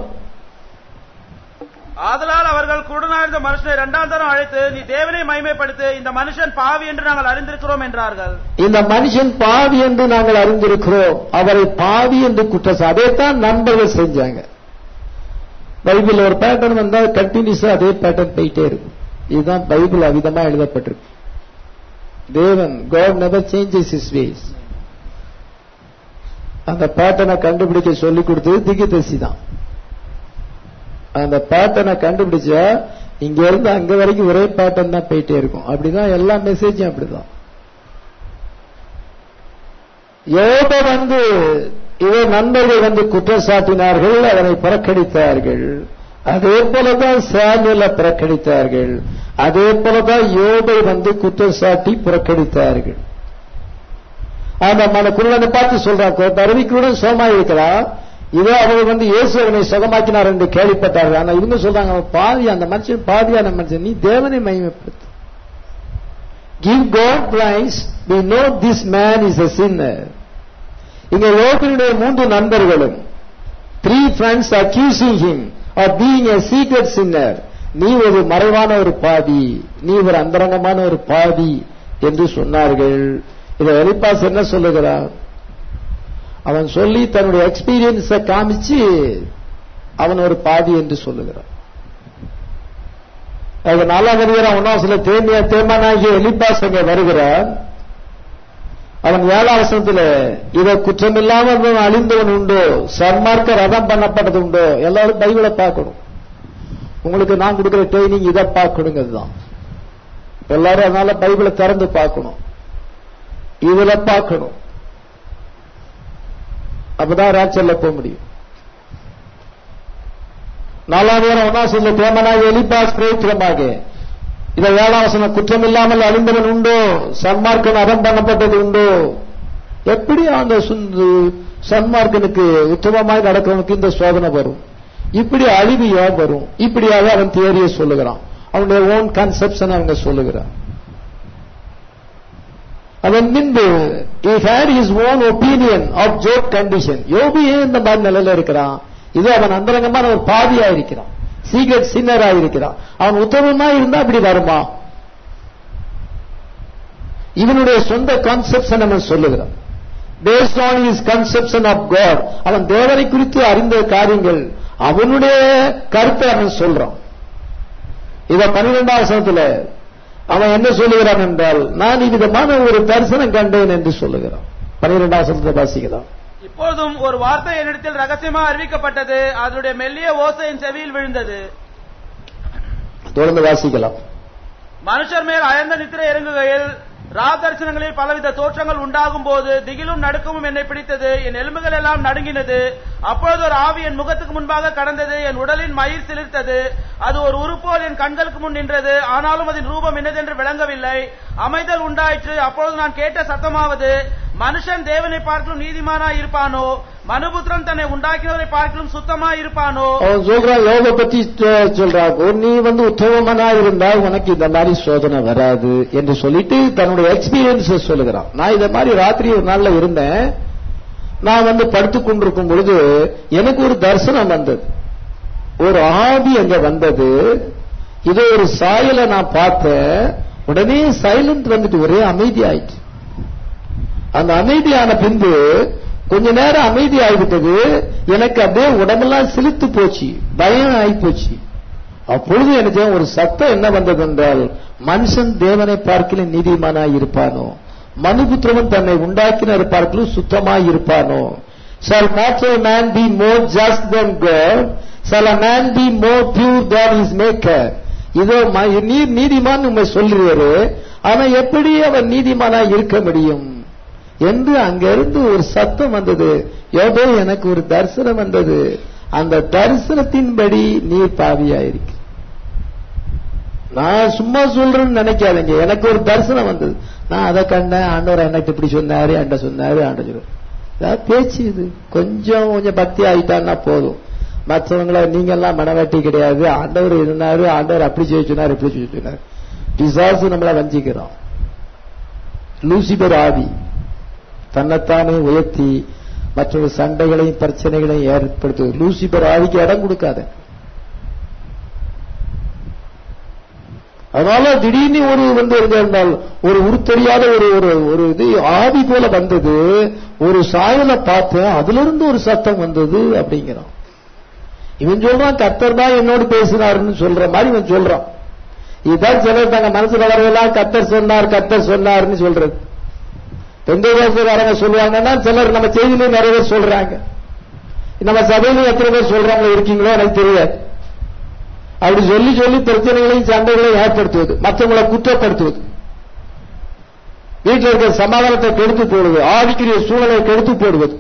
ஆதலால் அவர்கள் குருடனாயிருந்த மனுஷனை இரண்டாம் தரம் அழைத்து நீ தேவனை மகிமைப்படுத்து இந்த மனுஷன் பாவி என்று நாங்கள் அறிந்திருக்கிறோம் என்றார்கள் இந்த மனுஷன் பாவி என்று நாங்கள் அறிந்திருக்கிறோம் அவரை பாவி என்று குற்றம் அதைத்தான் நண்பர்கள் செஞ்சாங்க பைபிள் ஒரு பேட்டர்ன் வந்தா கண்டினியூஸா அதே பேட்டர்ன் போயிட்டே இருக்கும் இதுதான் பைபிள் அவிதமா எழுதப்பட்டிருக்கு தேவன் God never changes his ways அந்த பேட்டர்னை கண்டுபிடிக்க சொல்லி கொடுத்தது திகிதசி தான் அந்த பேட்டர்னை கண்டுபிடிச்சா இங்க இருந்து அங்க வரைக்கும் ஒரே பேட்டர்ன் தான் போயிட்டே இருக்கும் அப்படிதான் எல்லா மெசேஜும் அப்படிதான் யோப வந்து இவ நண்பர்கள் வந்து குற்றம் சாட்டினார்கள் அவனை புறக்கணித்தார்கள் அதே போலதான் சாமுவேல புறக்கணித்தார்கள் அதே போலதான் யோபை வந்து குற்றம் சாட்டி புறக்கணித்தார்கள் அந்த மன குருடனை பார்த்து சொல்றாங்க தருவிக்குடன் சோமா இருக்கிறான் இதோ அவர் வந்து இயேசு அவனை சுகமாக்கினார் என்று கேள்விப்பட்டார்கள் ஆனா இவங்க சொல்றாங்க அவன் பாதி அந்த மனுஷன் பாதியான மனுஷன் நீ தேவனை மகிமைப்படுத்து give God praise we know this man is a sinner இங்க யோகனுடைய மூன்று நண்பர்களும் three friends accusing him of being a secret sinner நீ ஒரு மறைவான ஒரு பாதி நீ ஒரு அந்தரங்கமான ஒரு பாதி என்று சொன்னார்கள் இதை எலிப்பாஸ் என்ன சொல்லுகிறான் அவன் சொல்லி தன்னுடைய எக்ஸ்பீரியன்ஸை காமிச்சு அவன் ஒரு பாதி என்று சொல்லுகிறான் அது நல்லா வருகிறான் ஒன்னாம் சில தேமியா தேமானாகிய எலிப்பாஸ் அங்கே வருகிறான் அவன் ஏழாம் வசனத்துல இதை குற்றமில்லாமல் அழிந்தவன் உண்டோ சன்மார்க்க ரதம் பண்ணப்பட்டது உண்டோ எல்லாரும் பைபிளை பார்க்கணும் உங்களுக்கு நான் கொடுக்கிற ட்ரைனிங் இதை பார்க்கணுங்கிறது தான் எல்லாரும் அதனால பைபிளை திறந்து பார்க்கணும் இதுல பார்க்கணும் அப்பதான் ராச்சல்ல போக முடியும் நாலாவது ஒன்னாசில தேமனாக எலிபாஸ் பிரயோத்திரமாக இதை ஏழாவசனம் குற்றம் இல்லாமல் அழிந்தவன் உண்டோ சன்மார்க்கன் அறம் பண்ணப்பட்டது உண்டோ எப்படி அந்த சுந்து சன்மார்க்கனுக்கு உத்தமமாய் நடக்கிறவனுக்கு இந்த சோதனை வரும் இப்படி அழிவு ஏன் வரும் இப்படியாக அவன் தியரியை சொல்லுகிறான் அவனுடைய ஓன் கன்செப்ஷன் அவங்க சொல்லுகிறான் அவன் பின்பு he had his own opinion of job condition யோபு ஏன் இந்த மாதிரி நிலையில இருக்கிறான் இது அவன் அந்தரங்கமான ஒரு பாதியா இருக்கிறான் சீக்ரெட் சின்னரா இருக்கிறான் அவன் உத்தமமா இருந்தா அப்படி வருமா இவனுடைய சொந்த கான்செப்ஷன் அவன் சொல்லுகிறான் based on his conception of God அவன் தேவனை குறித்து அறிந்த காரியங்கள் அவனுடைய கருத்தை அவன் சொல்றான் இத பன்னிரெண்டாம் வசனத்துல அவன் என்ன சொல்லுகிறான் என்றால் நான் இவ்விதமான ஒரு தரிசனம் கண்டேன் என்று சொல்லுகிறான் பன்னிரெண்டாம் வசனத்தை வாசிக்கலாம் இப்பொழுதும் ஒரு வார்த்தை என்னிடத்தில் ரகசியமா அறிவிக்கப்பட்டது அதனுடைய மெல்லிய ஓசை என் செவியில் விழுந்தது தொடர்ந்து வாசிக்கலாம் மனுஷர் மேல் அயர்ந்த நித்திரை இறங்குகையில் ரா தரிசனங்களில் பலவித தோற்றங்கள் உண்டாகும் போது திகிலும் நடுக்கமும் என்னை பிடித்தது என் எலும்புகள் எல்லாம் நடுங்கினது அப்பொழுது ஒரு ஆவி என் முகத்துக்கு முன்பாக கடந்தது என் உடலின் மயிர் சிலிர்த்தது அது ஒரு உருப்போல் என் கண்களுக்கு முன் நின்றது ஆனாலும் அதன் ரூபம் என்னதென்று விளங்கவில்லை அமைதல் உண்டாயிற்று அப்பொழுது நான் கேட்ட சத்தமாவது மனுஷன் தேவனை பார்க்கலும் நீதிமானாய் இருப்பானோ மனுபுத்திரன் தன்னை உண்டாக்கினவரை பார்க்கலும் சுத்தமாய் இருப்பானோ அவன் சொல்றான் யோக பத்தி சொ- சொல்றான் "ஓ, நீ வந்து உத்தமனா இருந்தா உனக்கு இந்த மாதிரி சோதனை வராது என்று சொல்லிட்டு தன்னுடைய எக்ஸ்பீரியன்ஸ் சொல்லுகிறான் நான் இத மாதிரி ராத்திரி ஒரு நாள்ல இருந்தேன் நான் வந்து படுத்துக் கொண்டிருக்கும் பொழுது எனக்கு ஒரு தரிசனம் வந்தது ஒரு ஆவி அங்க வந்தது இதோ ஒரு சாயலை நான் பார்த்தேன் உடனே சைலண்ட் வந்துட்டு ஒரே அமைதி ஆயிடுச்சு அந்த அமைதியான பின்பு கொஞ்ச நேரம் அமைதி ஆகிவிட்டது எனக்கு அப்படியே உடம்பெல்லாம் சிலித்து போச்சு பயம் ஆகி போச்சு அப்பொழுது எனக்கு ஒரு சத்தம் என்ன வந்தது என்றால் மனுஷன் தேவனை பார்க்கல நீதிமானாய் இருப்பானோ மனுபுத்திரவன் தன்னை உண்டாக்கின பார்க்கலும் சுத்தமாய் இருப்பானோ shall not a man be more just than God shall a man be more pure than his maker இதோ ம- நீர் நீதிமான் உண்மை சொல்றீரு அவன் எப்படி அவன் நீதிமானாய் இருக்க முடியும் என்று அங்கிருந்து ஒரு சத்தம் வந்தது யோபோ எனக்கு ஒரு தரிசனம் வந்தது அந்த தரிசனத்தின்படி நீ பாவியாயிருக்கு நான் சும்மா சொல்றேன்னு நினைக்காதீங்க எனக்கு ஒரு தரிசனம் வந்தது நான் அதை கண்டேன் ஆண்டவர் எனக்கு இப்படி சொன்னாரு அண்ட சொன்னாரு ஆண்ட சொன்னாரு அதாவது பேச்சு இது கொஞ்சம் கொஞ்சம் பக்தி ஆயிட்டான்னா போதும் மற்றவங்கள நீங்க எல்லாம் மனவாட்டி கிடையாது ஆண்டவர் இருந்தாரு ஆண்டவர் அப்படி செய்ய சொன்னார் இப்படி செய்ய சொன்னார் பிசாசு நம்மளை வஞ்சிக்கிறோம் லூசிபர் ஆவி தன்னைத்தானே உயர்த்தி மற்றொரு சண்டைகளையும் பிரச்சனைகளையும் ஏற்படுத்துவது லூசிபர் ஆவிக்கு இடம் கொடுக்காத அதனால திடீர்னு ஒரு வந்து இருந்தால் ஒரு உருத்தெரியாத ஒரு ஒரு ஒரு இது ஆவி போல வந்தது ஒரு சாயலை பார்த்தேன் அதுல இருந்து ஒரு சத்தம் வந்தது அப்படிங்கிறான் இவன் சொல்றான் கத்தர் தான் என்னோடு பேசினாருன்னு சொல்ற மாதிரி இவன் சொல்றான் இதுதான் சிலர் தங்க மனசு வளரலாம் கத்தர் சொன்னார் கத்தர் சொன்னார்னு சொல்றது பெந்தேகாசுக்காரங்க சொல்லுவாங்கன்னா சிலர் நம்ம செய்தியிலே நிறைய பேர் சொல்றாங்க நம்ம சபையில எத்தனை பேர் சொல்றாங்க இருக்கீங்களோ எனக்கு தெரியாது அப்படி சொல்லி சொல்லி பிரச்சனைகளையும் சண்டைகளையும் ஏற்படுத்துவது மற்றவங்களை குற்றப்படுத்துவது வீட்டில் இருக்கிற சமாதானத்தை கெடுத்து போடுவது ஆவிக்குரிய சூழலை கெடுத்து போடுவது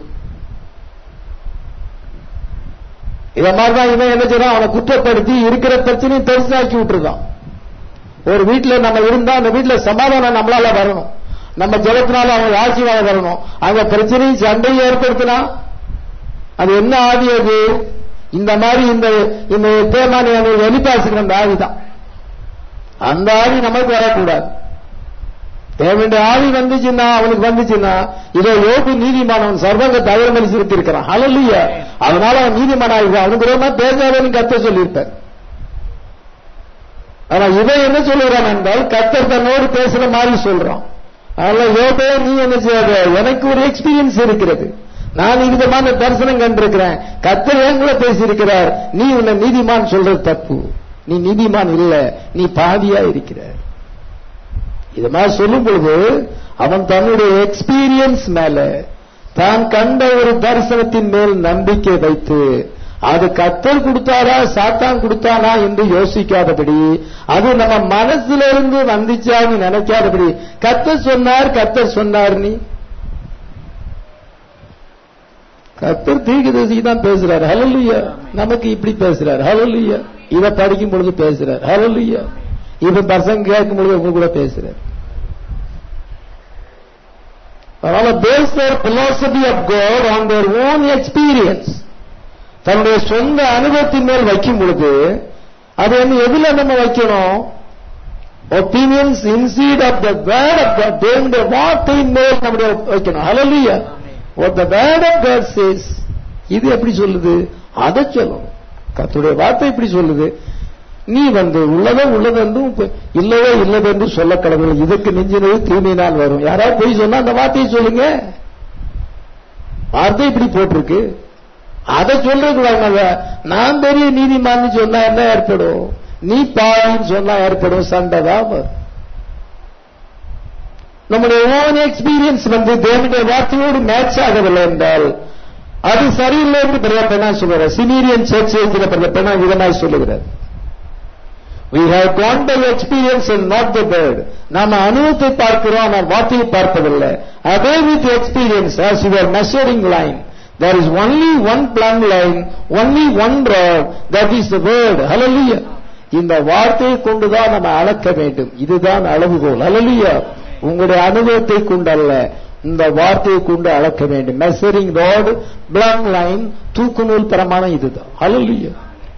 இத மாதிரிதான் இவன் என்ன செய்யறான் அவனை குற்றப்படுத்தி இருக்கிற பிரச்சனையும் பெருசாக்கி விட்டுருக்கான் ஒரு வீட்டுல நம்ம இருந்தா அந்த வீட்டுல சமாதானம் நம்மளால வரணும் நம்ம ஜலத்தினால அவங்க ஆசீர்வாதம் வரணும் அங்க பிரச்சனையும் சண்டையும் ஏற்படுத்தினா அது என்ன ஆவி அது இந்த மாதிரி இந்த இந்த தேமானி வெளிப்பாசுகிற அந்த ஆவி தான் அந்த ஆவி நமக்கு வரக்கூடாது தேவனுடைய ஆவி வந்துச்சுன்னா அவனுக்கு வந்துச்சுன்னா இதோ யோகு நீதிமானவன் சர்வங்க தவறுமலி சிரித்திருக்கிறான் ஹalleluya அதனால அவன் நீதிமானாயிருக்கான் அவனுக்கு விரோதமா பேசாதன்னு கத்த சொல்லியிருப்பார் ஆனா இவன் என்ன சொல்லுறான் என்றால் கத்தர் தன்னோடு பேசுற மாதிரி சொல்றான் அதனால யோபே நீ என்ன செய்யாத எனக்கு ஒரு எக்ஸ்பீரியன்ஸ் இருக்கிறது நான் விதமான தரிசனம் கண்டிருக்கிறேன் கத்தர் என் கூட பேசியிருக்கிறார் நீ உன்னை நீதிமான் சொல்றது தப்பு நீ நீதிமான் இல்ல நீ பாவியா இருக்கிற இது மாதிரி சொல்லும் பொழுது அவன் தன்னுடைய எக்ஸ்பீரியன்ஸ் மேல தான் கண்ட ஒரு தரிசனத்தின் மேல் நம்பிக்கை வைத்து அது கத்தர் கொடுத்தாரா சாத்தான் கொடுத்தானா என்று யோசிக்காதபடி அது நம்ம மனசுல இருந்து வந்துச்சான்னு நினைக்காதபடி கத்தர் சொன்னார் கத்தர் சொன்னார் நீ கத்தர் தீர்க்கதரிசி தான் பேசுறாரு ஹalleluya நமக்கு இப்படி பேசுறாரு ஹalleluya இத படிக்கும் பொழுது பேசுறாரு ஹalleluya இப்ப பசங்க கேட்கும் பொழுது உங்க கூட பேசுறாரு அதனால base their philosophy of God on their own experience தன்னுடைய சொந்த அனுபவத்தின் மேல் வைக்கும் பொழுது அது வந்து எதுல நம்ம வைக்கணும் opinions instead of the word of the தேவனுடைய வார்த்தையின் மேல் நம்முடைய வைக்கணும் ஹalleluya what the word of God says இது எப்படி சொல்லுது அதை சொல்லணும் கர்த்தருடைய வார்த்தை இப்படி சொல்லுது நீ வந்து உள்ளதோ உள்ளதென்றும் இப்ப இல்லவோ இல்லதென்று சொல்ல கடவுள் இதுக்கு நெஞ்சினது தீமையினால் வரும் யாராவது போய் சொன்னா அந்த வார்த்தையை சொல்லுங்க வார்த்தை இப்படி போட்டிருக்கு அதை சொல்றது நான் பெரிய நீதிமான்னு சொன்னா என்ன ஏற்படும் நீ பாவின்னு சொன்னா ஏற்படும் சண்டை தான் வரும் நம்முடைய ஓன் எக்ஸ்பீரியன்ஸ் வந்து தேவனுடைய வார்த்தையோடு மேட்ச் ஆகவில்லை என்றால் அது சரியில்லை என்று பெரிய பெண்ணா சொல்கிறார் சிமீரியன் சர்ச் என்கிற பெரிய பெண்ணா விதமாய் சொல்லுகிறார் we have gone by experience and not the word நாம அனுபவத்தை பார்க்கிறோம் ஆனால் வார்த்தையை பார்ப்பதில்லை அதே with experience as you are measuring line there is only one plumb line only one rod that is the word hallelujah இந்த வார்த்தையை கொண்டுதான் நம்ம அளக்க வேண்டும் இதுதான் அளவுகோல் hallelujah உங்களுடைய அனுபவத்தை கொண்டல்ல இந்த வார்த்தையை கொண்டு அளக்க வேண்டும் மெசரிங் ரோடு பிளம் லைன் தூக்கு நூல் பிரமாணம் இதுதான் hallelujah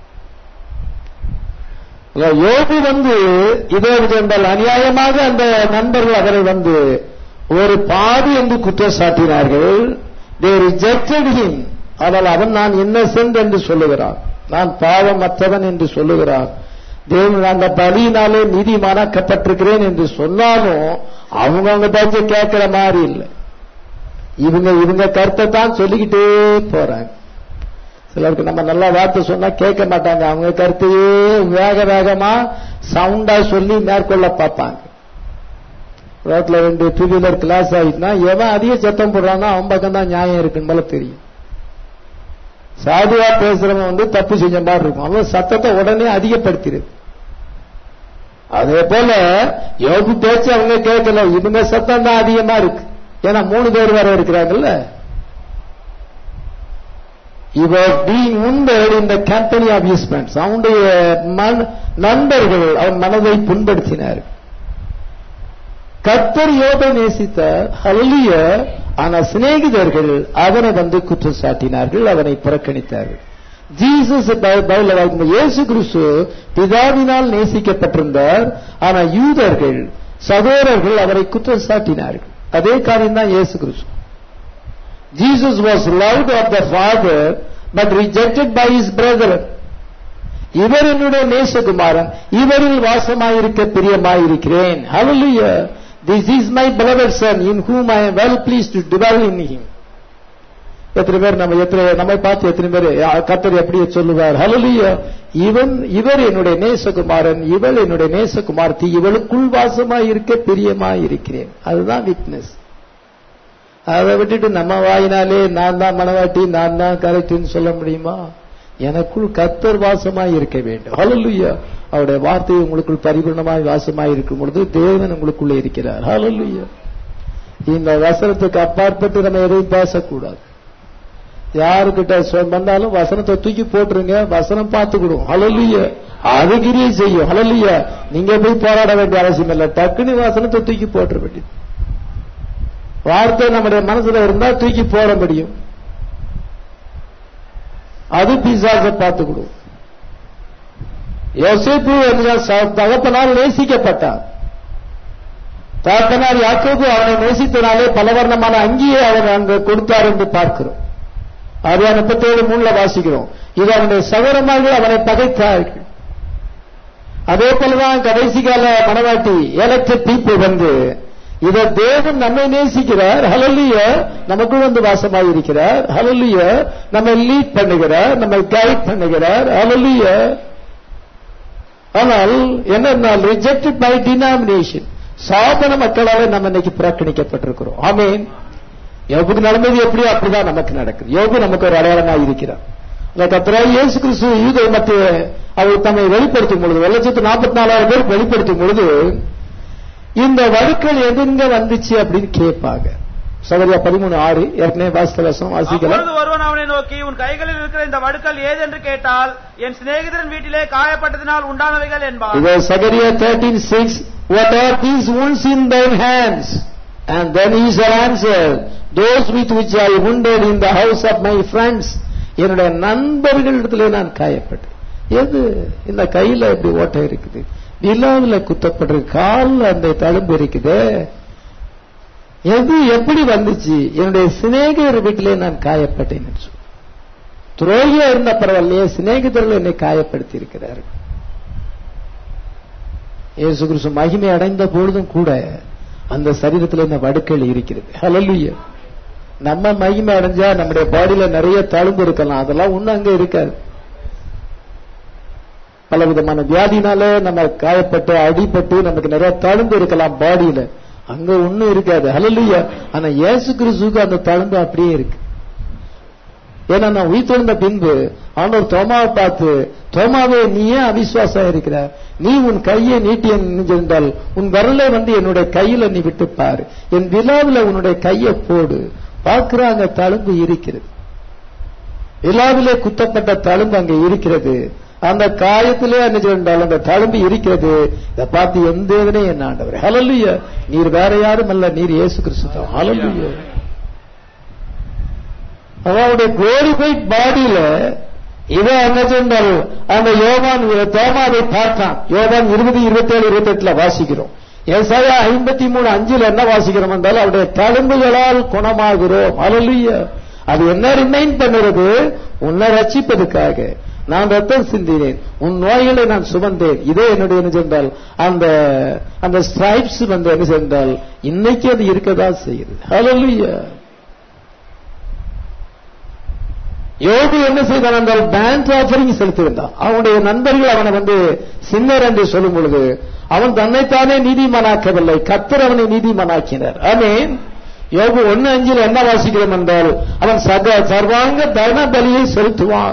யோபு வந்து இதே என்றால் அநியாயமாக அந்த நண்பர்கள் அவரை வந்து ஒரு பாவி என்று குற்றம் சாட்டினார்கள் தே ரிஜெக்டட் ஹிம் ஆனால் அவன் நான் இன்னசென்ட் என்று சொல்லுகிறான் நான் பாவமற்றவன் என்று சொல்லுகிறான் தேவன் அந்த பலியினாலே நீதி மணக்கப்பட்டிருக்கிறேன் என்று சொன்னாலும் அவங்க அவங்க பேச்ச கேட்கிற மாதிரி இல்லை இவங்க இவங்க கருத்தை தான் சொல்லிக்கிட்டே போறாங்க சிலருக்கு நம்ம நல்லா வார்த்தை சொன்னா கேட்க மாட்டாங்க அவங்க கருத்தையே வேக வேகமா சவுண்டா சொல்லி மேற்கொள்ள பார்ப்பாங்க ரோட்ல ரெண்டு டூ வீலர் கிளாஸ் ஆயிட்டுனா எவன் அதிக சத்தம் போடுறானோ அவன் பக்கம் தான் நியாயம் இருக்குன்னு போல தெரியும் சாதுவா பேசுறவன் வந்து தப்பு செஞ்ச மாதிரி இருக்கும் அவன் சத்தத்தை உடனே அதிகப்படுத்திடுது அதே போல யோகு பேச்சு அவங்க கேட்கல இவங்க சத்தம் தான் அதிகமா இருக்கு ஏன்னா மூணு பேர் வேற இருக்கிறாங்கல்ல இவர் பீங் உண்டட் இந்த கம்பெனி ஆஃப் his friends அவனுடைய மன- நண்பர்கள் அவன் மனதை புண்படுத்தினார் கர்த்தர் யோபை நேசித்தார் ஹல்லிய ஆனா சிநேகிதர்கள் அவனை வந்து குற்றம் சாட்டினார்கள் அவனை புறக்கணித்தார்கள் ஜீசஸ் பைபிள் வாய்க்கும் இயேசு கிறிஸ்து பிதாவினால் நேசிக்கப்பட்டிருந்தார் ஆனா யூதர்கள் சகோதரர்கள் அவரை குற்றம் சாட்டினார்கள் அதே காரியம் தான் இயேசு கிறிஸ்து Jesus was loved of the Father but rejected by his brethren. இவர் என்னுடைய நேசகுமாரன் இவரில் வாசமாயிருக்க பிரியமாயிருக்கிறேன் Hallelujah. This is my beloved son in whom I am well pleased to dwell in him. எத்தனை பேர் நம்ம எத்தனை நம்மை பார்த்து எத்தனை பேர் கத்தர் எப்படி சொல்லுவார் Hallelujah. இவன் இவர் என்னுடைய நேசகுமாரன் இவள் என்னுடைய நேசகுமார்த்தி இவளுக்குள் வாசமாயிருக்க பிரியமாயிருக்கிறேன் அதுதான் விட்னஸ் அதை விட்டுட்டு நம்ம வாயினாலே நான் தான் மனவாட்டி நான் தான் கரெக்ட்னு சொல்ல முடியுமா எனக்குள் கத்தர் வாசமாய் இருக்க வேண்டும் ஹalleluya அவருடைய வார்த்தை உங்களுக்குள் பரிபூர்ணமாய் வாசமாய் இருக்கும் பொழுது தேவன் உங்களுக்குள்ளே இருக்கிறார் ஹalleluya இந்த வசனத்துக்கு அப்பாற்பட்டு நம்ம எதையும் பேசக்கூடாது யாருக்கிட்ட சொ- வந்தாலும் வசனத்தை தூக்கி போட்டுருங்க வசனம் பார்த்துக்கிடும் ஹalleluya அது கிரியை செய்யும் ஹalleluya நீங்க போய் போராட வேண்டிய அவசியம் இல்லை டக்குனு வசனத்தை தூக்கி போட்டுற வேண்டியது வார்த்தை நம்முடைய மனசுல இருந்தா தூக்கி போட முடியும் அது பிசாச பார்த்துக்கிடும் யோசேப்பு என்ற ச- தகப்பனால் நேசிக்கப்பட்டார் தகப்பனார் யாக்கோபு அவனை நேசித்தனாலே பலவர்ணமான அங்கியை அவர் அங்கு கொடுத்தார் என்று பார்க்கிறோம் அது முப்பத்தேழு மூணுல வாசிக்கிறோம் இது அவனுடைய சகோதரமாக அவனை பகைத்தார்கள் அதே போலதான் கடைசி கால மனவாட்டி எலக்டட் பீப்புள் வந்து இத தேவன் நம்மை நேசிக்கிறார் ஹலல்லிய நமக்குள் வந்து வாசமாய் இருக்கிறார் ஹலல்லிய நம்மை லீட் பண்ணுகிறார் நம்மை கைட் பண்ணுகிறார் ஹலல்லிய ஆனால் என்ன ரிஜெக்டட் பை டினாமினேஷன் சாதன மக்களால நம்ம இன்னைக்கு புறக்கணிக்கப்பட்டிருக்கிறோம் ஆமீன் யோபுக்கு நடந்தது எப்படியோ அப்படிதான் நமக்கு நடக்குது யோபு நமக்கு ஒரு அடையாளமாக இருக்கிறார் அந்த கத்தராய் இயேசு கிறிஸ்து யூதை மத்திய அவர் தம்மை வெளிப்படுத்தும் பொழுது ஒரு லட்சத்து நாற்பத்தி நாலாயிரம் பேர் வெளிப்படுத்தும் பொழுது இந்த வடுக்கள் எதுங்க வந்துச்சு அப்படின்னு கேட்பாங்க சகரியா பதிமூணு ஆறு ஏற்கனவே வாசித்த வசனம் வாசிக்கல அப்பொழுது ஒருவன் அவனை நோக்கி உன் கைகளில் இருக்கிற இந்த வடுக்கள் ஏதென்று கேட்டால் என் சிநேகிதரன் வீட்டிலே காயப்பட்டதினால் உண்டானவைகள் என்பார் இதோ சகரியா thirteen six what are these wounds in thine hands and then he shall answer those with which I wounded in the house of my friends என்னுடைய நண்பர்களிடத்திலே நான் காயப்பட்டேன் எது இந்த கையில இப்படி ஓட்டை இருக்குது விழாவில் குத்தப்பட்டிருக்கு காலில் அந்த தழும்பு இருக்குது எது எப்படி வந்துச்சு என்னுடைய சிநேகிதர் வீட்டிலே நான் காயப்பட்டேன் என்று சொல்லு. துரோகியா இருந்த பரவாயில்லையே சிநேகிதர்கள் என்னை காயப்படுத்தி இருக்கிறார்கள் இயேசு கிறிஸ்து மகிமை அடைந்த பொழுதும் கூட அந்த சரீரத்தில் இந்த வடுக்கள் இருக்கிறது ஹalleluya நம்ம மகிமை அடைஞ்சா நம்முடைய பாடியில நிறைய தழும்பு இருக்கலாம் அதெல்லாம் ஒண்ணு அங்க இருக்காது பல விதமான வியாதினால நம்ம காயப்பட்டு அடிபட்டு நமக்கு நிறைய தழும்பு இருக்கலாம் பாடியில அங்க ஒண்ணும் இருக்காது ஹalleluya ஆனா இயேசு கிறிஸ்துவுக்கு அந்த தழும்பு அப்படியே இருக்கு ஏன்னா நான் உயிர்த்தெழுந்த பின்பு ஆண்டவர் தோமாவை பார்த்து தோமாவே நீ ஏன் அவிசுவாசம் இருக்கிற நீ உன் கையை நீட்டி என்றால் உன் விரலை வந்து என்னுடைய கையில நீ விட்டு பாரு என் விழாவில் உன்னுடைய கையை போடு பார்க்கிறாங்க தழும்பு இருக்கிறது விழாவிலே குத்தப்பட்ட தழும்பு அங்க இருக்கிறது அந்த காயத்திலே என்ன சொன்னால் அந்த தழும்பு இருக்கிறது இதை பார்த்து எந்த இதனே என்ன ஆண்டவர் ஹalleluya நீர் வேற யாரும் அல்ல நீர் இயேசு கிறிஸ்து தான் ஹalleluya அவனுடைய குளோரிஃபைட் பாடியில இவன் என்ன சொன்னால் அந்த யோவான் தோமாவை பார்த்தான் யோவான் இருபது இருபத்தி ஏழு இருபத்தி எட்டுல வாசிக்கிறோம் ஏசாயா ஐம்பத்தி மூணு அஞ்சுல என்ன வாசிக்கிறோம் என்றால் அவருடைய தழும்புகளால் குணமாகிறோம் அலலுய அது என்ன ரிமைன் பண்ணுறது உன்னை ரட்சிப்பதற்காக நான் ரத்தம் சிந்தினேன் உன் நோய்களை நான் சுமந்தேன் இதே என்னுடைய என்ன சென்றால் அந்த அந்த ஸ்ட்ரைப்ஸ் வந்து என்ன சென்றால் இன்னைக்கு அது இருக்கதான் செய்யுது ஹalleluya யோகு என்ன செய்தான் என்றால் பேங்க் ஆஃபரிங் செலுத்தியிருந்தான் அவனுடைய நண்பர்கள் அவனை வந்து சின்னர் என்று சொல்லும் பொழுது அவன் தன்னைத்தானே நீதிமானாக்கவில்லை கத்தர் அவனை நீதிமானாக்கினர் ஆமீன் யோகு ஒன்னு அஞ்சில் என்ன வாசிக்கிறோம் என்றால் அவன் சக சர்வாங்க தன பலியை செலுத்துவான்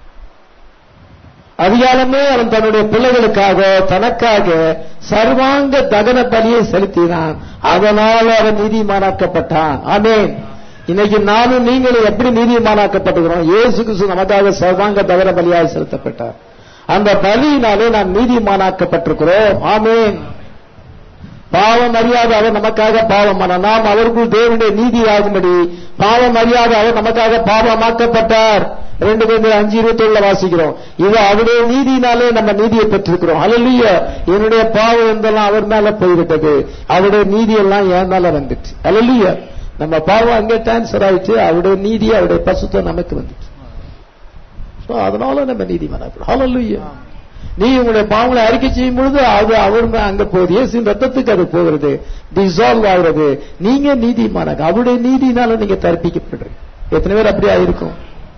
அதிகாலமே அவன் தன்னுடைய பிள்ளைகளுக்காக தனக்காக சர்வாங்க தகன பலியை செலுத்தினான் அதனால் அவன் நீதிமானாக்கப்பட்டான் ஆமேன் இன்னைக்கு நானும் நீங்களும் எப்படி நீதிமானாக்கப்பட்டுகிறோம் இயேசு கிறிஸ்து நமக்காக சர்வாங்க தகன பலியாக செலுத்தப்பட்டார் அந்த பலியினாலே நாம் நீதிமானாக்கப்பட்டிருக்கிறோம் ஆமேன் பாவம் அறியாத அவர் நமக்காக பாவமான நாம் அவருக்குள் தேவனுடைய நீதி ஆகும்படி பாவம் அறியாத அவர் நமக்காக பாவமாக்கப்பட்டார் ரெண்டு பேர் அஞ்சு இருபத்தி ஏழுல வாசிக்கிறோம் இது அவருடைய நீதினாலே நம்ம நீதியை பெற்றிருக்கிறோம் அலலிய என்னுடைய பாவம் எந்தெல்லாம் அவர் மேல போய்விட்டது அவருடைய நீதி எல்லாம் என் மேல வந்துச்சு அலலிய நம்ம பாவம் அங்கே டிரான்ஸ்பர் ஆயிடுச்சு அவருடைய நீதி அவருடைய பசுத்தம் நமக்கு வந்துச்சு So, அதனால நம்ம நீதிமானாக்கிறோம் ஹalleluya நீ உங்களுடைய பாவங்களை அறிக்கை செய்யும் பொழுது அது அவர் மே- அங்க போகுது இயேசுவின் ரத்தத்துக்கு அது போகிறது டிசால்வ் ஆகுறது நீங்க நீதிமானாக அவருடைய நீதினால நீங்க தற்பிக்கப்படுறீங்க எத்தனை பேர் அப்படி ஆயிருக்கும்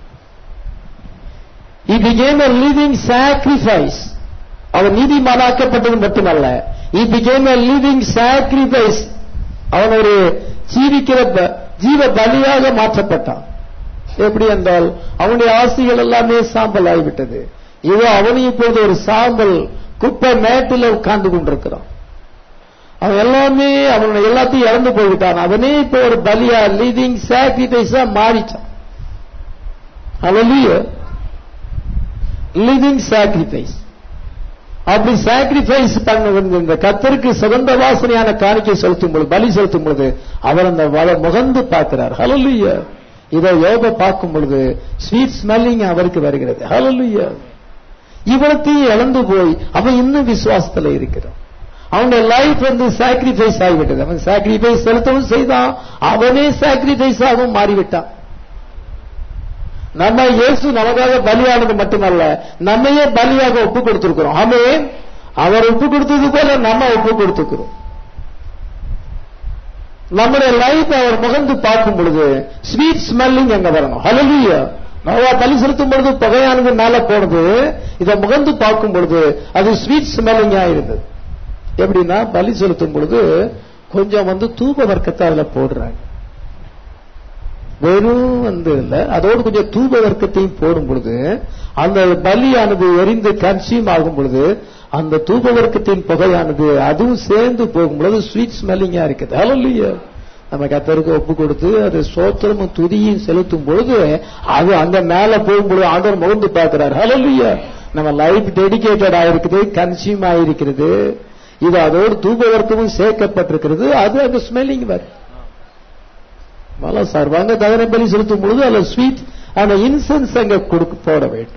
He became a living sacrifice. அவர் நீதிமானாக்கப்பட்டது மட்டுமல்ல He became a living sacrifice. அவன் ஒரு ஜீவிக்கிற ப- ஜீவ பலியாக மாற்றப்பட்டான் எப்படி என்றால் அவனுடைய ஆசைகள் எல்லாமே சாம்பல் ஆகிவிட்டது இதோ அவனையும் இப்பொழுது ஒரு சாம்பல் குப்பை மேட்டில் உட்கார்ந்து கொண்டிருக்கிறான் அவன் எல்லாமே அவனுடைய எல்லாத்தையும் இறந்து போய்விட்டான் அவனே இப்ப ஒரு பலியா லிவிங் சாக்ரிஃபைஸா மாறிட்டான் Hallelujah. லிவிங் சாக்ரிஃபைஸ் அப்படி சாக்ரிஃபைஸ் பண்ண இந்த கத்தருக்கு சுகந்த வாசனையான காணிக்கை செலுத்தும் பொழுது பலி செலுத்தும் பொழுது அவர் அந்த வள- முகந்து பார்க்கிறார் ஹalleluya இதை யோக பார்க்கும் பொழுது ஸ்வீட் ஸ்மெல்லிங் அவருக்கு வருகிறது ஹalleluya இவ்வளத்தையும் இழந்து போய் அவன் இன்னும் விசுவாசத்துல இருக்கிறான் அவனுடைய லைஃப் வந்து சாக்ரிஃபைஸ் ஆகிவிட்டது அவன் சாக்ரிஃபைஸ் செலுத்தவும் செய்தான் அவனே சாக்ரிஃபைஸ் ஆகவும் மாறிவிட்டான் நம்ம இயேசு நமக்காக பலியானது மட்டுமல்ல நம்மையே பலியாக ஒப்பு கொடுத்திருக்கிறோம் ஆமே அவர் ஒப்பு கொடுத்தது போல நம்ம ஒப்பு கொடுத்துக்கிறோம் நம்முடைய லைஃப் அவர் முகந்து பார்க்கும் பொழுது ஸ்வீட் ஸ்மெல்லிங் அங்க வரணும் ஹalleluya நோவா பலி செலுத்தும் பொழுது புகையானது மேல போனது இதை முகந்து பார்க்கும் பொழுது அது ஸ்வீட் ஸ்மெல்லிங்கா இருந்தது எப்படின்னா பலி செலுத்தும் பொழுது கொஞ்சம் வந்து தூப வர்க்கத்தை அதுல போடுறாங்க வெறும் வந்து இல்ல அதோடு கொஞ்சம் தூப வர்க்கத்தையும் போடும் பொழுது அந்த பலியானது எரிந்து கன்சியூம் ஆகும் பொழுது அந்த தூப வர்க்கத்தின் புகையானது அதுவும் சேர்ந்து போகும் பொழுது ஸ்வீட் ஸ்மெல்லிங்கா இருக்குது ஹalleluya நம்ம கத்தருக்கு ஒப்பு கொடுத்து அது சோத்திரமும் துதியும் செலுத்தும் பொழுது அது அங்க மேல போகும் பொழுது ஆண்டவர் முகந்து பார்க்கிறார் ஹalleluya நம்ம லைஃப் டெடிகேட்டட் ஆயிருக்குது கன்சியூம் ஆயிருக்கிறது இது அதோடு தூப வர்க்கமும் சேர்க்கப்பட்டிருக்கிறது அது அங்க ஸ்மெல்லிங் வருது மல சர்வாங்க தகன பலி செலுத்தும் பொழுது அதுல ஸ்வீட் அந்த இன்சென்ஸ் அங்க கொடுக்க போட வேண்டும்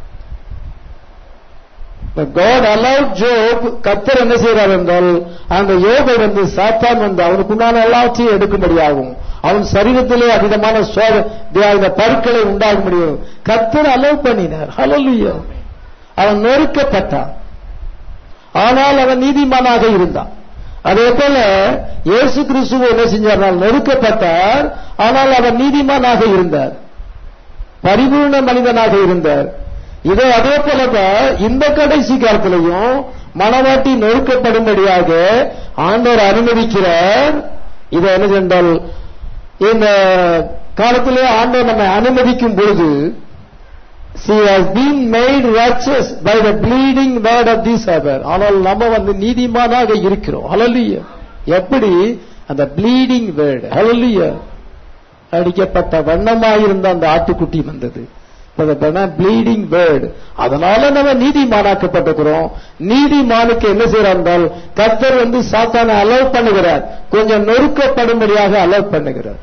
காட் அலவுட் ஜோப் கத்தர் என்ன செய்கிறார் என்றால் அந்த யோகை வந்து சாத்தான் வந்து அவனுக்குண்டான எல்லாத்தையும் எடுக்கும்படியாகும் அவன் சரீரத்திலே அதிகமான சோத இந்த பருக்களை உண்டாக முடியும் கத்தர் அலோவ் பண்ணினார் ஹalleluya அவன் நொறுக்கப்பட்டான் ஆனால் அவன் நீதிமானாக இருந்தான் அதே போல இயேசு கிறிஸ்துவ என்ன செஞ்சார் நொறுக்கப்பட்டார் ஆனால் அவர் நீதிமானாக இருந்தார் பரிபூர்ண மனிதனாக இருந்தார் இதோ அதே போலதான் இந்த கடைசி காலத்திலையும் மனவாட்டி நொறுக்கப்படும்படியாக ஆண்டவர் அனுமதிக்கிறார் இதை என்ன சென்றால் இந்த காலத்திலே ஆண்டவர் நம்மை அனுமதிக்கும் பொழுது she has been made righteous by the bleeding word of this other ஆனால் நம்ம வந்து நீதிமானாக இருக்கிறோம் ஹalleluya எப்படி அந்த bleeding word hallelujah அடிக்கப்பட்ட வண்ணமாயிருந்த அந்த ஆட்டுக்குட்டி வந்தது ப்ளீடிங் வேர்டு அதனால நம்ம நீதிமானாக்கப்பட்டிருக்கிறோம் நீதிமானுக்கு என்ன செய்யறார் என்றால் கர்த்தர் வந்து சாத்தானை அலோவ் பண்ணுகிறார் கொஞ்சம் நொறுக்கப்படும்படியாக அலோவ் பண்ணுகிறார்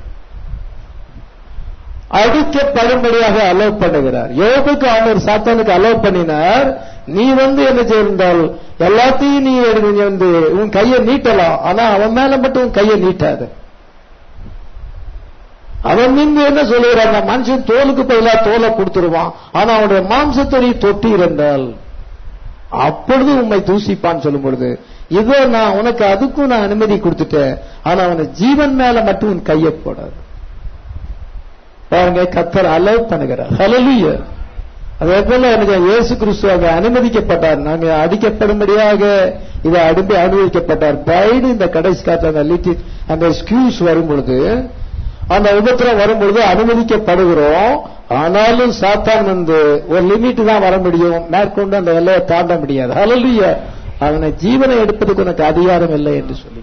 அடிக்கப்படும்படியாக அலோவ் பண்ணுகிறார் யோகுக்கு ஆண்டவர் சாத்தானுக்கு அலோவ் பண்ணினார் நீ வந்து என்ன செய்தால் எல்லாத்தையும் நீ எடுத்து நீ வந்து உன் கையை நீட்டலாம் ஆனா அவன் மேல மட்டும் உன் கையை நீட்டாத அவன் நீங்க என்ன சொல்லுகிறான் அந்த மனுஷன் தோலுக்கு பதிலா தோலை கொடுத்துருவான் ஆனா அவனுடைய மாம்சத்தை தொட்டி இருந்தால் அப்பொழுது உண்மை தூசிப்பான்னு சொல்லும் பொழுது இதோ நான் உனக்கு அதுக்கும் நான் அனுமதி கொடுத்துட்டேன் ஆனா அவனை ஜீவன் மேல மட்டும் உன் கையை போடாது பாருங்க கத்தர் அலோவ் பண்ணுகிறார் ஹalleluya அதே போல எனக்கு இயேசு கிறிஸ்து அங்க அனுமதிக்கப்பட்டார் நாங்க அடிக்கப்படும்படியாக இதை அனுப்பி அனுமதிக்கப்பட்டார் பைடு இந்த கடைசி காலத்துல அந்த லிட்டி அந்த எக்ஸ்கியூஸ் வரும் பொழுது அந்த உபத்திரம் வரும் பொழுது அனுமதிக்கப்படுகிறோம் ஆனாலும் சாத்தான் வந்து ஒரு லிமிட் தான் வர முடியும் மேற்கொண்டு அந்த எல்லையை தாண்ட முடியாது ஹalleluya அவனை ஜீவனை எடுப்பதற்கு உனக்கு அதிகாரம் இல்லை என்று சொல்லி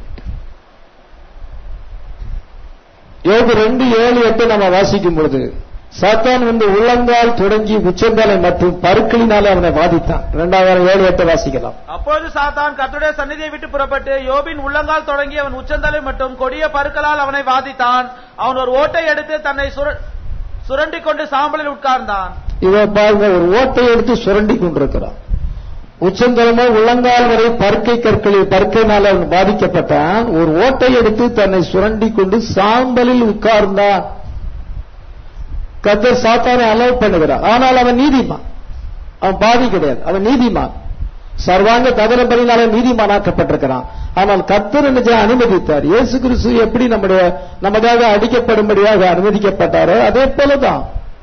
யோகு ரெண்டு ஏழு எட்டு நம்ம வாசிக்கும் பொழுது சாத்தான் வந்து உள்ளங்கால் தொடங்கி உச்சந்தலை மற்றும் பருக்களினாலே அவனை வாதித்தான் இரண்டாவது ஏழு எட்டு வாசிக்கலாம் அப்பொழுது சாத்தான் கர்த்தருடைய சந்நிதியை விட்டு புறப்பட்டு யோபின் உள்ளங்கால் தொடங்கி அவன் உச்சந்தலை மற்றும் கொடிய பருக்களால் அவனை வாதித்தான் அவன் ஒரு ஓட்டை எடுத்து தன்னை சுர- சுரண்டிக் கொண்டு சாம்பலில் உட்கார்ந்தான் இதை பாருங்க ஒரு ஓட்டை எடுத்து சுரண்டி கொண்டிருக்கிறான் உச்சந்தலமோ உள்ளங்கால் வரை பருக்கை கற்களில் பருக்கையினால் அவன் பாதிக்கப்பட்டான் ஒரு ஓட்டை எடுத்து தன்னை சுரண்டி கொண்டு சாம்பலில் உட்கார்ந்தான் கத்தர் சாத்தானை அலோவ் பண்ணுகிறான் ஆனால் அவன் நீதிமான் அவன் பாதி கிடையாது அவன் நீதிமான் சர்வாங்க தகனபடினால நீதிமானாக்கப்பட்டிருக்கிறான் ஆனால் கத்தர் என்ன செய்ய அனுமதித்தார் இயேசு கிறிஸ்து எப்படி நம்முடைய நமக்காக அடிக்கப்படும்படியாக அனுமதிக்கப்பட்டாரோ அதே போலதான்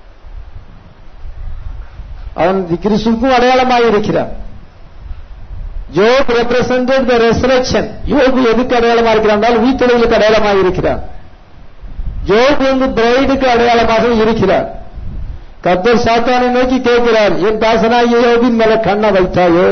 அவன் கிறிஸ்துக்கும் அடையாளமாக இருக்கிறான் யோப் ரெப்ரசன்டட் த ரெசரக்ஷன் யோபு எதுக்கு அடையாளமா இருக்கிறான் உயிர்த்தொழிலுக்கு அடையாளமாக இருக்கிறான் யோப் வந்து பிரைடுக்கு அடையாளமாக இருக்கிறார் கத்தர் சாத்தானை நோக்கி கேட்கிறார் என் தாசனாகிய யோபின் மேல கண்ணை வைத்தாயோ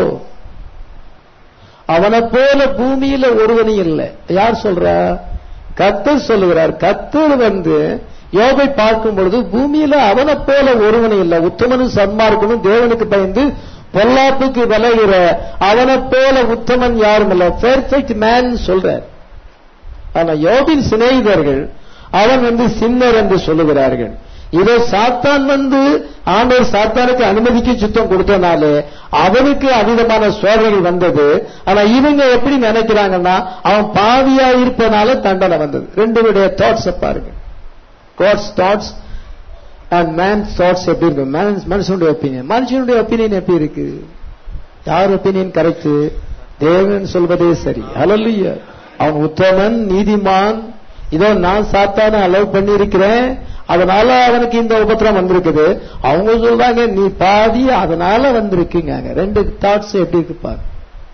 அவனை போல பூமியில ஒருவனும் இல்லை யார் சொல்றா கத்தர் சொல்லுகிறார் கத்தர் வந்து யோபை பார்க்கும் பொழுது பூமியில அவனை போல ஒருவனும் இல்லை உத்தமனும் சன்மார்க்கனும் தேவனுக்கு பயந்து பொல்லாப்புக்கு விளைகிற அவனை போல உத்தமன் யாரும் இல்ல பெர்ஃபெக்ட் மேன் சொல்றார் ஆனா யோபின் சிநேகிதர்கள் அவன் வந்து சின்னர் என்று சொல்லுகிறார்கள் இதோ சாத்தான் வந்து ஆண்டவர் சாத்தானுக்கு அனுமதிக்கு சுத்தம் கொடுத்தனாலே அவனுக்கு அதிகமான சோதனைகள் வந்தது ஆனா இவங்க எப்படி நினைக்கிறாங்கன்னா அவன் பாவியா இருப்பதனால தண்டனை வந்தது ரெண்டு விடைய தாட்ஸ் பாருங்க God's thoughts and man thoughts எப்படி இருக்கு Man- மனுஷனுடைய ஒப்பீனியன் மனுஷனுடைய ஒப்பீனியன் எப்படி இருக்கு யார் ஒப்பீனியன் கரெக்ட் தேவன் சொல்வதே சரி ஹalleluya அவன் உத்தமன் நீதிமான் இதோ நான் சாத்தான அலோவ் பண்ணி இருக்கிறேன் அதனால அவனுக்கு இந்த உபத்திரம் வந்திருக்குது அவங்க சொல்றாங்க நீ பாதி அதனால வந்திருக்கீங்க ரெண்டு தாட்ஸ் எப்படி இருக்கு பாரு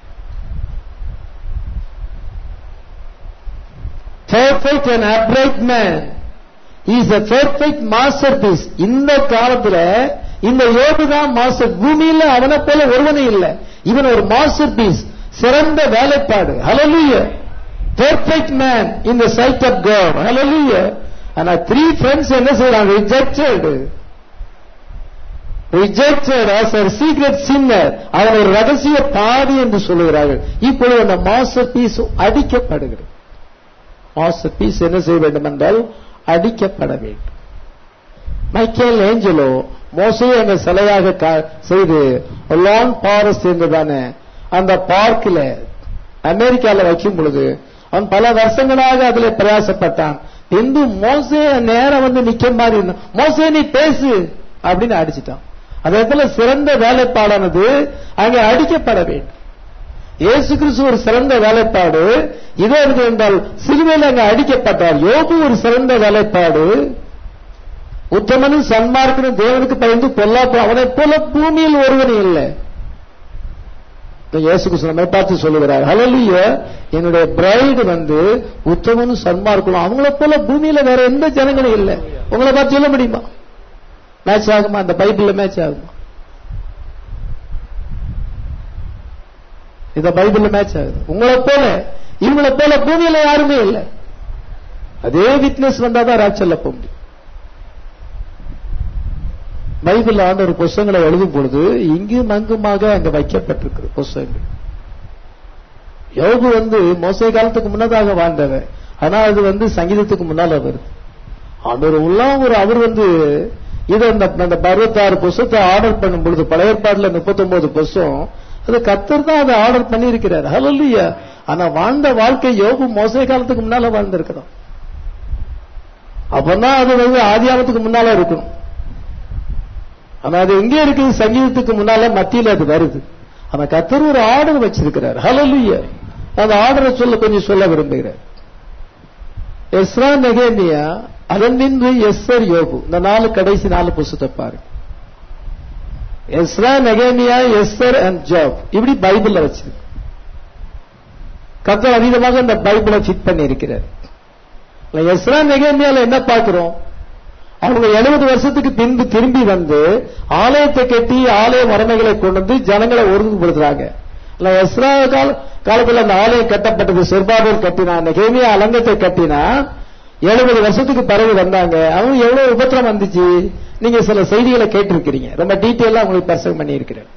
perfect and upright man is a perfect masterpiece இந்த காலத்துல இந்த யோபு தான் மாஸ்டர் பூமியில அவனை போல ஒருவனே இல்ல இவன் ஒரு மாஸ்டர் பீஸ் சிறந்த வேலைப்பாடு hallelujah perfect man in the sight of God hallelujah ஆனா த்ரீ ஃப்ரெண்ட்ஸ் என்ன செய்யறாங்க rejected rejected as a secret sinner அவன் ஒரு ரகசிய பாவி என்று சொல்லுகிறார்கள் இப்பொழுது அந்த மாஸ்டர் பீஸ் அடிக்கப்படுகிறது மாஸ்டர் பீஸ் என்ன செய்ய வேண்டும் என்றால் அடிக்கப்பட வேண்டும் மைக்கேல் ஏஞ்சலோ மோசையை அங்க சிலையாக கா- செய்து லான் பாரஸ்ட் என்றுதானே அந்த பார்க்கில் அமெரிக்கால வைக்கும் பொழுது அவன் பல வருஷங்களாக அதுல பிரயாசப்பட்டான் பின்பு மோசே நேரம் வந்து நிக்க மாதிரி இருந்தான். மோசே நீ பேசு அப்படின்னு அடிச்சிட்டான் அதே இடத்துல சிறந்த வேலைப்பாடானது அங்கே அடிக்கப்பட வேண்டும் இயேசு கிறிஸ்து ஒரு சிறந்த வேலைப்பாடு இதே இருக்கு என்றால் சிலுவையில் அங்க அடிக்கப்பட்டார் யோபு ஒரு சிறந்த வேலைப்பாடு உத்தமனும் சன்மார்க்கனும் தேவனுக்கு பயந்து பொல்லாப்பு அவனை போல பூமியில் ஒருவன் இல்லை இப்ப இயேசு கிறிஸ்து நம்மை பார்த்து சொல்லுகிறார் ஹalleluya என்னுடைய பிரைடு வந்து உத்தமனும் சன்மார்க்கனும் அவங்கள போல பூமியில வேற எந்த ஜனங்களும் இல்லை உங்களை பார்த்து சொல்ல முடியுமா மேட்ச் ஆகுமா அந்த பைபிள்ல மேட்ச் ஆகுமா இத பைபிள்ல மேட்ச் ஆகுது உங்களை போல இவங்களை போல பூமியில யாருமே இல்லை அதே விட்னஸ் வந்தாதான் ராட்சல்ல போக முடியும் பைபிள் ஆண்டவர் புஸ்தகங்களை எழுதும் பொழுது இங்கும் அங்குமாக அங்க வைக்கப்பட்டிருக்கு புஸ்தகங்கள் யோபு வந்து மோசை காலத்துக்கு முன்னதாக வாழ்ந்தவன் ஆனா அது வந்து சங்கீதத்துக்கு முன்னால வருது ஆண்டவர் உள்ளாம் ஒரு அவர் வந்து இதை அந்த அந்த பருவத்தாறு புஸ்தகத்தை ஆர்டர் பண்ணும் பொழுது பழைய ஏற்பாடுல முப்பத்தொன்பது புஸ்தகம் அது கத்தர் தான் அதை ஆர்டர் பண்ணியிருக்கிறார் ஹalleluya ஆனா வாழ்ந்த வாழ்க்கை யோபு மோசை காலத்துக்கு முன்னால வாழ்ந்திருக்கிறோம் அப்பதான் அது வந்து ஆதியானத்துக்கு முன்னால இருக்கணும் ஆனா அது எங்க இருக்குது சங்கீதத்துக்கு முன்னால மத்தியில அது வருது ஆனா கத்தர் ஒரு ஆர்டர் வச்சிருக்கிறார் ஹalleluya அந்த ஆர்டரை சொல்ல கொஞ்சம் சொல்ல விரும்புகிறேன் எஸ்ரா நெகேமியா அதன் பின்பு எஸ்ஸர் யோபு இந்த நாலு கடைசி நாலு புஸ்தத்தை பாருங்க எஸ்ரா நெகேமியா எஸ்ஸர் அண்ட் ஜாப் இப்படி பைபிள்ல வச்சிருக்கு கத்தர் அதிகமாக இந்த பைபிளை ஃபிட் பண்ணி இருக்கிறார் எஸ்ரா நெகேமியால என்ன பார்க்கிறோம் அவங்க எழுபது வருஷத்துக்கு பின்பு திரும்பி வந்து ஆலயத்தை கட்டி ஆலய மரமைகளை கொண்டு வந்து ஜனங்களை ஒருங்குபடுத்துறாங்க இல்ல எஸ்ரா கால காலத்துல அந்த ஆலயம் கட்டப்பட்டது செர்பாபேல் கட்டினா நெகேமியா அலங்கத்தை கட்டினா எழுபது வருஷத்துக்கு பிறகு வந்தாங்க அவங்க எவ்வளவு உபத்திரம் வந்துச்சு நீங்க சில செய்திகளை கேட்டிருக்கிறீங்க ரொம்ப டீட்டெயிலா உங்களுக்கு பர்சன் பண்ணி இருக்கிறேன்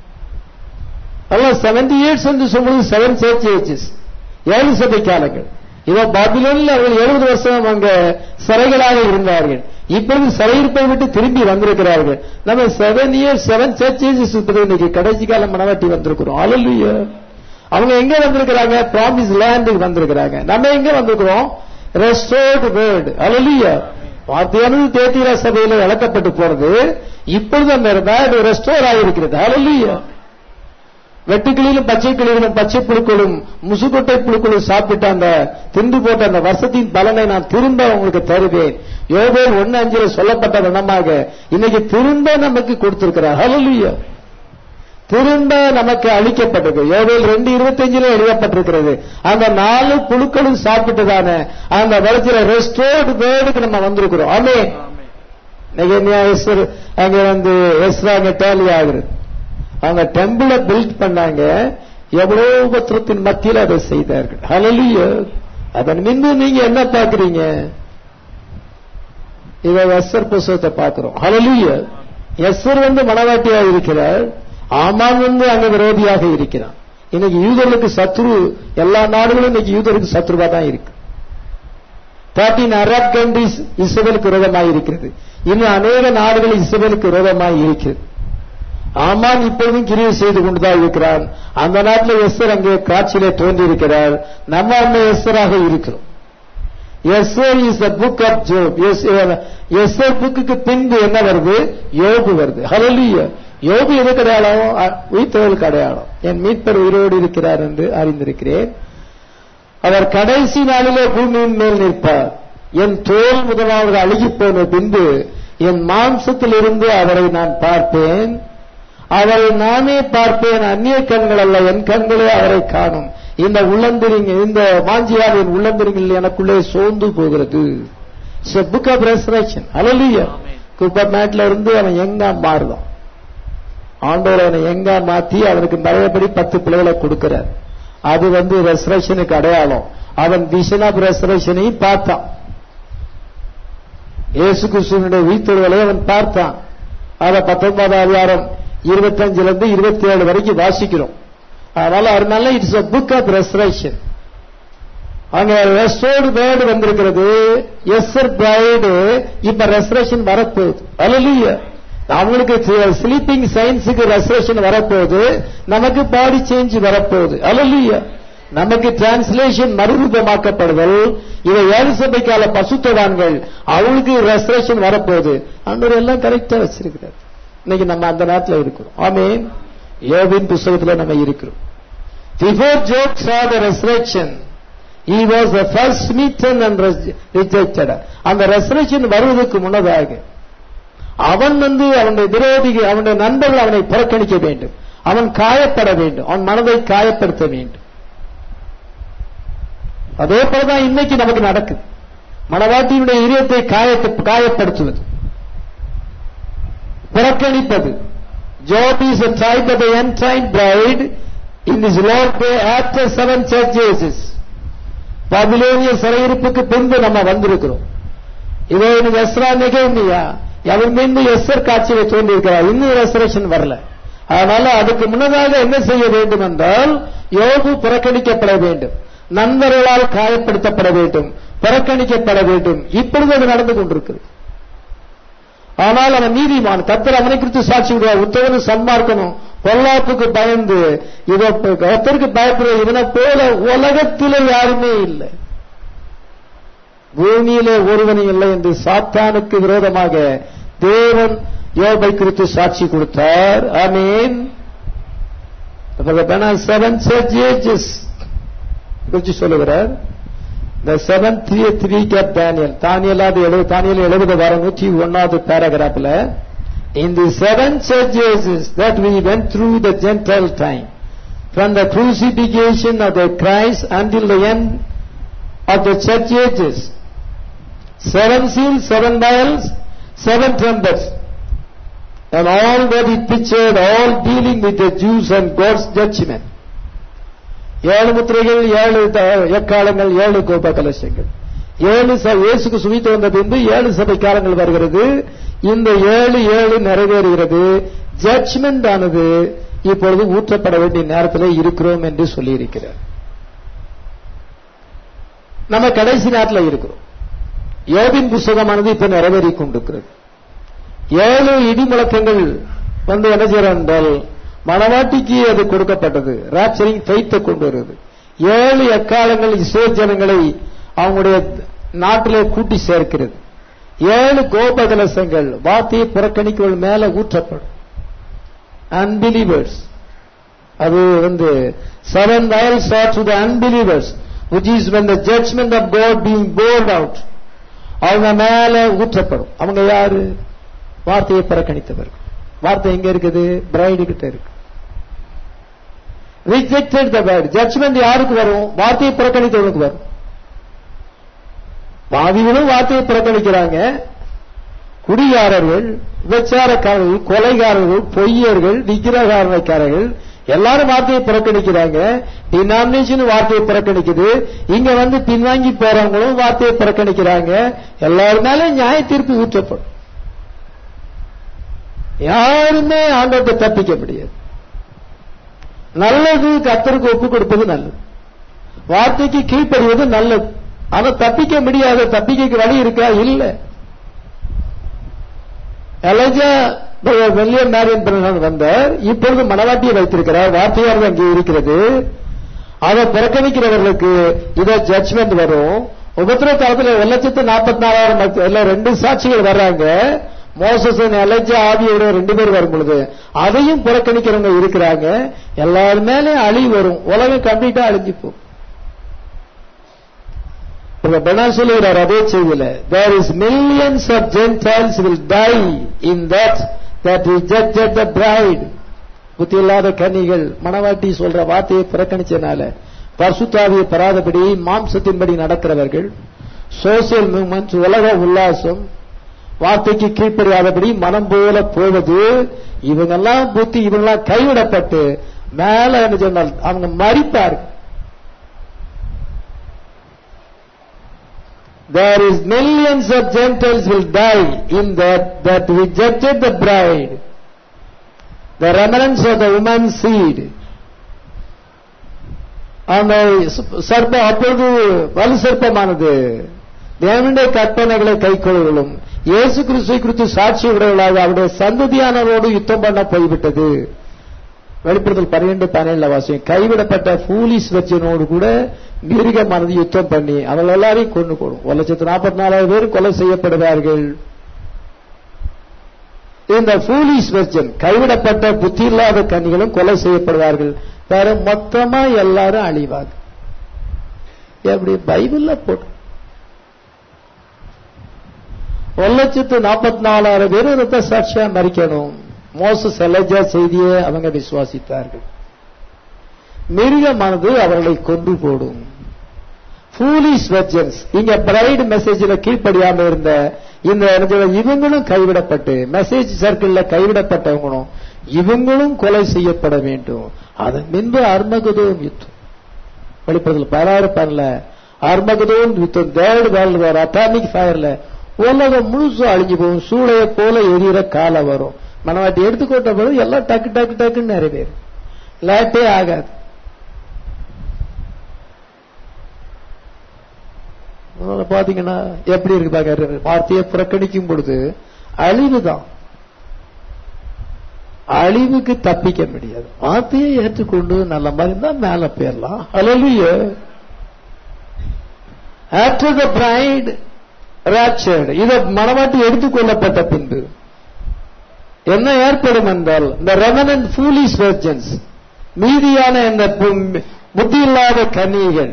அதான் செவன்டி இயர்ஸ் என்று சொல்லும்போது செவன் சர்ச் ஏஜஸ் ஏழு சபை காலங்கள் இதோ பாபிலோனில் அவர்கள் எழுபது வருஷம் அங்க சிறைகளாக இருந்தார்கள் இப்பொழுது சிறையிருப்பை விட்டு திரும்பி வந்திருக்கிறார்கள் நம்ம செவன் இயர்ஸ் செவன் சர்ச்சேஜஸ் இன்னைக்கு கடைசி காலம் மனவாட்டி வந்திருக்கிறோம் அலல்லுயா அவங்க எங்க வந்திருக்கிறாங்க ப்ராமிஸ் லேண்டுக்கு வந்திருக்கிறாங்க நம்ம எங்க வந்திருக்கிறோம் ரெஸ்டோர்டு வேர்டு அலல்லுயா வார்த்தையானது தேத்தீரா சபையில இழக்கப்பட்டு போறது இப்பொழுது அந்த வேர்டு ரெஸ்டோர் ஆகிருக்கிறது அலல்லுயா வெட்டுக்கிளியிலும் பச்சை கிளியிலும் பச்சை புழுக்களும் முசுக்கொட்டை புழுக்களும் சாப்பிட்ட அந்த திண்டு போட்ட அந்த வருஷத்தின் பலனை நான் திரும்ப உங்களுக்கு தருவேன் யோகேல் ஒன்னு அஞ்சுல சொல்லப்பட்ட விதமாக இன்னைக்கு திரும்ப நமக்கு கொடுத்திருக்கிறார் ஹலலுயா திரும்ப நமக்கு அளிக்கப்பட்டது யோகேல் ரெண்டு இருபத்தஞ்சுல எழுதப்பட்டிருக்கிறது அந்த நாலு புழுக்களும் சாப்பிட்டதான அந்த வளர்ச்சியில ரெஸ்டோர்டு வேர்டுக்கு நம்ம வந்திருக்கிறோம் ஆமே நெகேமியா எஸ்வர் அங்க வந்து எஸ்ரா அங்க டேலி ஆகுறது அவங்க டெம்பிள பில்ட் பண்ணாங்க எவ்வளவு உபத்திரத்தின் மத்தியில் அதை செய்தார்கள் ஹலலிய அதன் மின்னு நீங்க என்ன பாக்குறீங்க இத எஸ்ஸர் புஸ்தகத்தை பார்க்கிறோம் ஹலலிய எஸ்ஸர் வந்து மனவாட்டியா இருக்கிறார் ஆமான் வந்து அங்க விரோதியாக இருக்கிறான் இன்னைக்கு யூதர்களுக்கு சத்ரு எல்லா நாடுகளும் இன்னைக்கு யூதருக்கு சத்ருவா தான் இருக்கு தேர்ட்டின் அரப் கண்ட்ரிஸ் இஸ்ரேலுக்கு விரோதமாக இருக்கிறது இன்னும் அநேக நாடுகள் இஸ்ரேலுக்கு விரோதமாக இருக்கிறது ஆமான் இப்பொழுதும் கிரியை செய்து கொண்டுதான் இருக்கிறான் அந்த நாட்டில் எஸ்ஸர் அங்கே காட்சியிலே தோன்றி இருக்கிறார் நம்ம அந்த எஸ்ஸராக இருக்கிறோம் Esther is the book of Job Esther book பின்பு என்ன வருது யோபு வருது ஹலலிய யோபு எதுக்கு அடையாளம் உயிர்த்தவர்களுக்கு அடையாளம் என் மீட்பர் உயிரோடு இருக்கிறார் என்று அறிந்திருக்கிறேன் அவர் கடைசி நாளிலே பூமியின் மேல் நிற்பார் என் தோல் முதலாவது அழுகி போன பின்பு என் மாம்சத்தில் இருந்து அவரை நான் பார்ப்பேன் அவரை நானே பார்ப்பேன் அந்நிய கண்கள் அல்ல என் கண்களே அவரை காணும் இந்த உள்ளந்திரிங்க இந்த மாஞ்சியால் என் உள்ளந்திரிங்கள் எனக்குள்ளே சோர்ந்து போகிறது புக் ஆஃப் ரெசரேஷன் அலலிய குப்பை மேட்ல இருந்து அவன் எங்கா மாறுதான் ஆண்டவர் அவனை எங்கா மாத்தி அவனுக்கு பழையபடி பத்து பிள்ளைகளை கொடுக்கிறார் அது வந்து ரெசரேஷனுக்கு அடையாளம் அவன் விஷன் ஆஃப் ரெசரேஷனையும் பார்த்தான் இயேசு கிறிஸ்துவனுடைய உயிர்த்தொழுவலை அவன் பார்த்தான் அதை பத்தொன்பதாம் அதிகாரம் இருபத்தஞ்சுல இருந்து இருபத்தி ஏழு வரைக்கும் வாசிக்கிறோம் அதனால அதனால it's a book of resurrection அங்க ரெஸ்டோர்டு வேர்டு வந்திருக்கிறது எஸ்ஸர் பிரைடு இப்ப ரெசரேஷன் வரப்போகுது அலலிய அவங்களுக்கு ஸ்லீப்பிங் சயின்ஸுக்கு ரெசரேஷன் வரப்போகுது நமக்கு பாடி சேஞ்ச் வரப்போகுது அலலிய நமக்கு டிரான்ஸ்லேஷன் மறுரூபமாக்கப்படுதல் இதை ஏழு சபைக்கால பசுத்தவான்கள் அவங்களுக்கு ரெசரேஷன் வரப்போகுது அன்றவர் எல்லாம் கரெக்டா வச்சிருக்கிறார் இன்னைக்கு நம்ம அந்த நாட்டில் இருக்கிறோம் ஆமீன் யோபின் புஸ்தகத்தில் நம்ம இருக்கிறோம் before Job saw the resurrection he was the first smitten and rejected அந்த ரெசரேஷன் வருவதற்கு முன்னதாக அவன் வந்து அவனுடைய விரோதிகள் அவனுடைய நண்பர்கள் அவனை புறக்கணிக்க வேண்டும் அவன் காயப்பட வேண்டும் அவன் மனதை காயப்படுத்த வேண்டும் அதே போலதான் இன்னைக்கு நமக்கு நடக்குது மனவாட்டியினுடைய இதயத்தை காயத்தை காயப்படுத்துவது புறக்கணிப்பது Job is a type of the end-time bride in this Lord day after seven church ages. பாபிலோனிய சிறையிருப்புக்கு பின்பு நம்ம வந்திருக்கிறோம் இதோ எனக்கு எஸ்ரா நிகழ்மையா அவன் மீண்டு எஸ்ஆர் காட்சியை தோன்றியிருக்கிறார் இன்னும் ரெசரேஷன் வரல அதனால அதுக்கு முன்னதாக என்ன செய்ய வேண்டும் என்றால் யோகு புறக்கணிக்கப்பட வேண்டும் நண்பர்களால் காயப்படுத்தப்பட வேண்டும் புறக்கணிக்கப்பட வேண்டும் இப்பொழுது அது நடந்து கொண்டிருக்கிறது ஆனால் அவன் நீதிமான் கத்தர் அவனை குறித்து சாட்சி விடுவார் உத்தவனு சன்மார்க்கணும் பொல்லாப்புக்கு பயந்து இவ கத்தருக்கு பயப்படுற இவனை போல உலகத்திலே யாருமே இல்லை பூமியிலே ஒருவனும் இல்லை என்று சாத்தானுக்கு விரோதமாக தேவன் யோபை குறித்து சாட்சி கொடுத்தார் ஆமீன் செவன் சர்ஜேஜஸ் குறித்து சொல்லுகிறார் இந்த செவன் த்ரீ த்ரீ கேப் தானியல் தானியலாவது எழுபது தானியல் எழுபது வர நூற்றி ஒன்னாவது பேராகிராஃப்ல in the seven churches that we went through the Gentile time, from the crucifixion of the Christ until the end of the church ages, seven seals, seven dials, seven trumpets, and all were pictured, all dealing with the Jews and God's judgment. ஏழு முத்திரைகள் ஏழு எக்காலங்கள் ஏழு கோப கலசங்கள் ஏழு இயேசுக்கு சுமித்து வந்த பின்பு ஏழு சபை காலங்கள் வருகிறது இந்த ஏழு ஏழு நிறைவேறுகிறது ஜட்ஜ்மெண்ட் ஆனது இப்பொழுது ஊற்றப்பட வேண்டிய நேரத்தில் இருக்கிறோம் என்று சொல்லி இருக்கிறார் நம்ம கடைசி நேரத்தில் இருக்கிறோம் யோபின் புஸ்தகமானது இப்ப நிறைவேறி கொண்டிருக்கிறது ஏழு இடி முழக்கங்கள் வந்து என்ன செய்யறோம் என்றால் மணவாட்டிக்கு அது கொடுக்கப்பட்டது ராப்சரிங் ஃபெய்த்தை கொண்டு வருது ஏழு எக்காலங்கள் இஸ்ரேல் ஜனங்களை அவங்களுடைய நாட்டிலே கூட்டி சேர்க்கிறது ஏழு கோபகலசங்கள் வார்த்தையை புறக்கணிக்கவள் மேல ஊற்றப்படும் அன்பிலீவர்ஸ் அது வந்து seven vial shot to the unbelievers which is when the judgment of God being poured out அவங்க மேல ஊற்றப்படும் அவங்க யாரு வார்த்தையை புறக்கணித்தவர்கள் வார்த்தை எங்க இருக்குது பிரைடு கிட்ட இருக்கு ரிஜெக்டட் த வேர்ட் ஜட்ஜ்மெண்ட் யாருக்கு வரும் வார்த்தையை புறக்கணித்தவனுக்கு வரும் பாவிகளும் வார்த்தையை புறக்கணிக்கிறாங்க குடிகாரர்கள் விபச்சாரக்காரர்கள் கொலைகாரர்கள் பொய்யர்கள் விக்கிரகாரக்காரர்கள் எல்லாரும் வார்த்தையை புறக்கணிக்கிறாங்க டினாமினேஷன் வார்த்தையை புறக்கணிக்குது இங்க வந்து பின்வாங்கி போறவங்களும் வார்த்தையை புறக்கணிக்கிறாங்க எல்லாருனால நியாய தீர்ப்பு ஊற்றப்படும் யாருமே ஆண்டத்தை தப்பிக்க முடியாது நல்லது கத்தருக்கு ஒப்பு கொடுப்பது நல்லது வார்த்தைக்கு கீழ்ப்படிவது நல்லது ஆனா தப்பிக்க முடியாத தப்பிக்க வழி இருக்கா இல்ல எலஜா வெள்ளியன் நாரியன் வந்தார் இப்பொழுது மனவாட்டியை வைத்திருக்கிறார் வார்த்தையானது அங்கே இருக்கிறது அதை புறக்கணிக்கிறவர்களுக்கு இத ஜட்ஜ்மெண்ட் வரும் உபத்திர காலத்துல ஒரு லட்சத்து நாற்பத்தி நாலாயிரம் எல்லாம் ரெண்டு சாட்சிகள் வர்றாங்க மோசஸ் எலஜா ஆவியோட ரெண்டு பேர் வரும் பொழுது அதையும் புறக்கணிக்கிறவங்க இருக்கிறாங்க எல்லாரு மேலே அழிவு வரும் உலகம் கம்ப்ளீட்டா அழிஞ்சு போகும் பெனா சொல்லுகிறார் அதே செய்தியில there is millions of gentiles will die in that that rejected the bride புத்தி இல்லாத கன்னிகள் மணவாட்டி சொல்ற வார்த்தையை புறக்கணிச்சனால பர்சுத்தாவியை பெறாதபடி மாம்சத்தின்படி நடக்கிறவர்கள் சோசியல் மூவ்மெண்ட் உலக உல்லாசம் வார்த்தைக்கு கீழ்ப்படியாதபடி மனம் போல போவது இவங்கெல்லாம் புத்தி இவங்கெல்லாம் கைவிடப்பட்டு மேல என்ன சொன்னால் அவங்க மறிப்பார்கள் There is millions of Gentiles will die in that that rejected the bride, the remnants of the woman's seed. அந்த சர்ப்பம் அப்பொழுது வலு சர்ப்பமானது தேவனுடைய கற்பனைகளை கைக்கொள்ளும் இயேசு கிறிஸ்துவை குறித்து சாட்சி உடையவர்களாக அவருடைய சந்ததியானவரோடு யுத்தம் பண்ண போய்விட்டது வெளிப்படுத்தல் பன்னிரண்டு பன்னெண்டுல வாசியம் கைவிடப்பட்ட பூலிஸ் வச்சனோடு கூட மிருகமானது யுத்தம் பண்ணி அவர்கள் எல்லாரையும் கொண்டு போடும் ஒரு லட்சத்து நாற்பத்தி நாலாயிரம் பேர் கொலை செய்யப்படுவார்கள் இந்த பூலிஸ் வெர்ஜன் கைவிடப்பட்ட புத்தி இல்லாத கன்னிகளும் கொலை செய்யப்படுவார்கள் வேற மொத்தமா எல்லாரும் அழிவாங்க எப்படி பைபிள்ல போட்டு ஒரு லட்சத்து நாற்பத்தி நாலாயிரம் பேர் ரத்த சாட்சியா மறிக்கணும் மோசஸ் எலஜா செய்தியை அவங்க விசுவாசித்தார்கள் மிருகமானது அவர்களை கொண்டு போடும் ஃபூலிஷ் வெர்ஜன்ஸ் இங்க பிரைட் மெசேஜ்ல கீழ்ப்படியாம இருந்த இந்த இவங்களும் கைவிடப்பட்டு மெசேஜ் சர்க்கிள்ல கைவிடப்பட்டவங்களும் இவங்களும் கொலை செய்யப்பட வேண்டும் அதன் பின்பு அர்மகுதோன் யுத்தம் வெளிப்படத்தில் பதினாறு பண்ணல அர்மகுதோன் யுத்தம் தேர்ட் வேர்ல்டு வார் அட்டாமிக் ஃபயர்ல உலகம் முழுசும் அழிஞ்சு போகும் சூளையை போல எரியிற காலம் வரும் மனவாட்டி எடுத்துக்கொண்ட பிறகு எல்லாம் டக்கு டக்கு டக்குன்னு நிறைவேறும் லேட்டே ஆகாது அதனால பாத்தீங்கன்னா எப்படி இருக்கு பாக்க வார்த்தையை புறக்கணிக்கும் பொழுது அழிவுதான் அழிவுக்கு தப்பிக்க முடியாது வார்த்தையை ஏற்றுக்கொண்டு நல்ல மாதிரி இருந்தா மேல போயிடலாம் அழலிய ஆஃப்டர் த பிரைட் ராப்சர்டு இத மனவாட்டி எடுத்துக்கொள்ளப்பட்ட பின்பு என்ன ஏற்படும் என்றால் இந்த ரெவனன்ட் ஃபூலிஸ் வெர்ஜன்ஸ் மீதியான இந்த புத்தி இல்லாத கன்னிகள்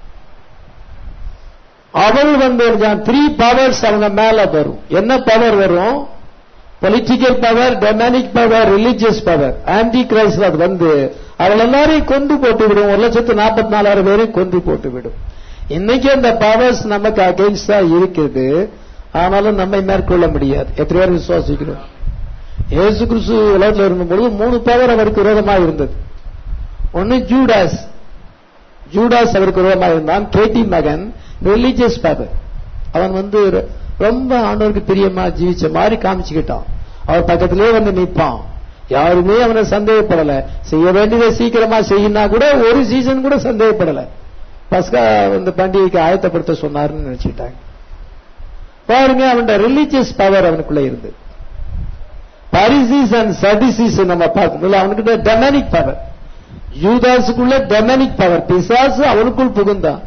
அவள் வந்து த்ரீ பவர்ஸ் அவங்க மேல வரும் என்ன பவர் வரும் political power demonic power religious power antichrist அது வந்து அவள் எல்லாரையும் கொண்டு போட்டு விடும் ஒரு லட்சத்து நாற்பத்தி நாலாயிரம் பேரையும் கொண்டு போட்டு விடும் இன்னைக்கு அந்த பவர்ஸ் நமக்கு அகைன்ஸ்டா இருக்குது ஆனாலும் நம்மை மேற்கொள்ள முடியாது எத்தனை பேர் விசுவாசிக்கிறோம் ஏசு கிறிஸ்து உலகத்தில் இருந்தபொழுது மூணு பவர் அவருக்கு விரோதமாக இருந்தது ஒன்னு ஜூடாஸ் ஜூடாஸ் அவருக்கு விரோதமாக இருந்தான் கேட்டி மகன் ரிலீஜியஸ் பவர் அவன் வந்து ரொம்ப ஆண்டவருக்கு பிரியமா ஜீவிச்ச மாதிரி காமிச்சுக்கிட்டான் அவர் பக்கத்திலே வந்து நிற்பான் யாருமே அவனை சந்தேகப்படல செய்ய வேண்டியதை சீக்கிரமா செய்யினா கூட ஒரு சீசன் கூட சந்தேகப்படல பஸ்கா இந்த பண்டிகைக்கு ஆயத்தப்படுத்த சொன்னாருன்னு நினைச்சுட்டாங்க பாருங்க அவன் ரிலீஜியஸ் பவர் அவனுக்குள்ள இருந்து பரிசிஸ் அண்ட் சடிசிஸ் நம்ம பார்க்கணும் அவனுக்கு டெமனிக் பவர் யூதாஸுக்குள்ள டெமனிக் பவர் பிசாசு அவனுக்குள் புகுந்தான்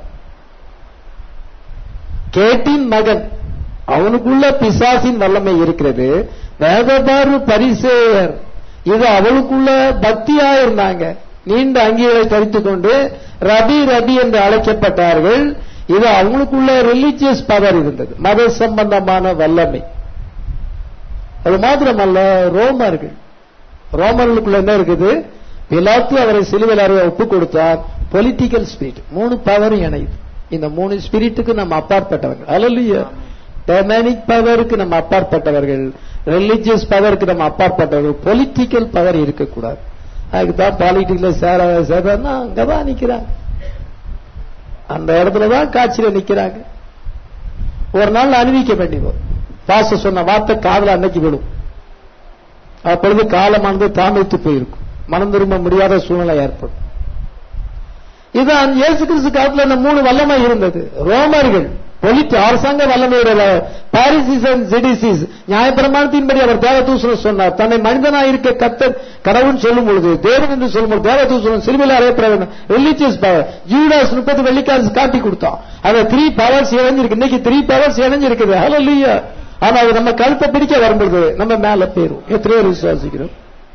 கேட்டின் மகன் அவனுக்குள்ள பிசாசின் வல்லமை இருக்கிறது வேதபார்வு பரிசேயர் இது அவளுக்குள்ள பக்தியா இருந்தாங்க நீண்ட அங்கிகளை தரித்துக் கொண்டு ரபி ரபி என்று அழைக்கப்பட்டார்கள் இது அவங்களுக்குள்ள ரிலிஜியஸ் பவர் இருந்தது மத சம்பந்தமான வல்லமை அது மாத்திரமல்ல ரோமர்கள் ரோமர்களுக்குள்ள என்ன இருக்குது பிலாத்து அவரை சிலுவையில் அறைய ஒப்பு கொடுத்தார் பொலிட்டிக்கல் ஸ்பிரிட் மூணு பவரும் இணையுது இந்த மூணு ஸ்பிரிட்டுக்கு நம்ம அப்பாற்பட்டவர்கள் அலலிய டெமனிக் பவருக்கு நம்ம அப்பாற்பட்டவர்கள் ரிலிஜியஸ் பவருக்கு நம்ம அப்பாற்பட்டவர்கள் பொலிட்டிக்கல் பவர் இருக்கக்கூடாது அதுக்குதான் பாலிட்டிக்ல சேர சேர்றா அங்கதான் நிக்கிறாங்க அந்த இடத்துலதான் காட்சியில நிக்கிறாங்க ஒரு நாள் அணிவிக்க வேண்டி வரும் பாச சொன்ன வார்த்தை காதல அன்னைக்கு விடும் அப்பொழுது காலமானது தாமித்து போயிருக்கும் மனம் திரும்ப முடியாத சூழ்நிலை ஏற்படும் இதுதான் இயேசு கிறிஸ்து காலத்துல இந்த மூணு வல்லமை இருந்தது ரோமர்கள் பொலிட்டு அரசாங்க வல்லமையுடைய பாரிசிஸ் அண்ட் சிடிசிஸ் நியாயப்பிரமாணத்தின்படி அவர் தேவதூசனம் சொன்னார் தன்னை மனிதனாக இருக்க கத்த கடவுள் சொல்லும் பொழுது தேவன் என்று சொல்லும் பொழுது தேவதூசனம் சிறுமையில் அறையப்பட வேண்டும் ரிலீஜியஸ் பவர் ஜூடாஸ் முப்பது வெள்ளிக்காசு காட்டி கொடுத்தான் அதை த்ரீ பவர்ஸ் இணைஞ்சிருக்கு இன்னைக்கு த்ரீ பவர்ஸ் இணைஞ்சிருக்குது ஹலோ இல்லையா ஆனா அது நம்ம கழுத்தை பிடிக்க வரும்பொழுது நம்ம மேல போயிரும் எத்தனை பேர் விசுவாசிக்கிறோம்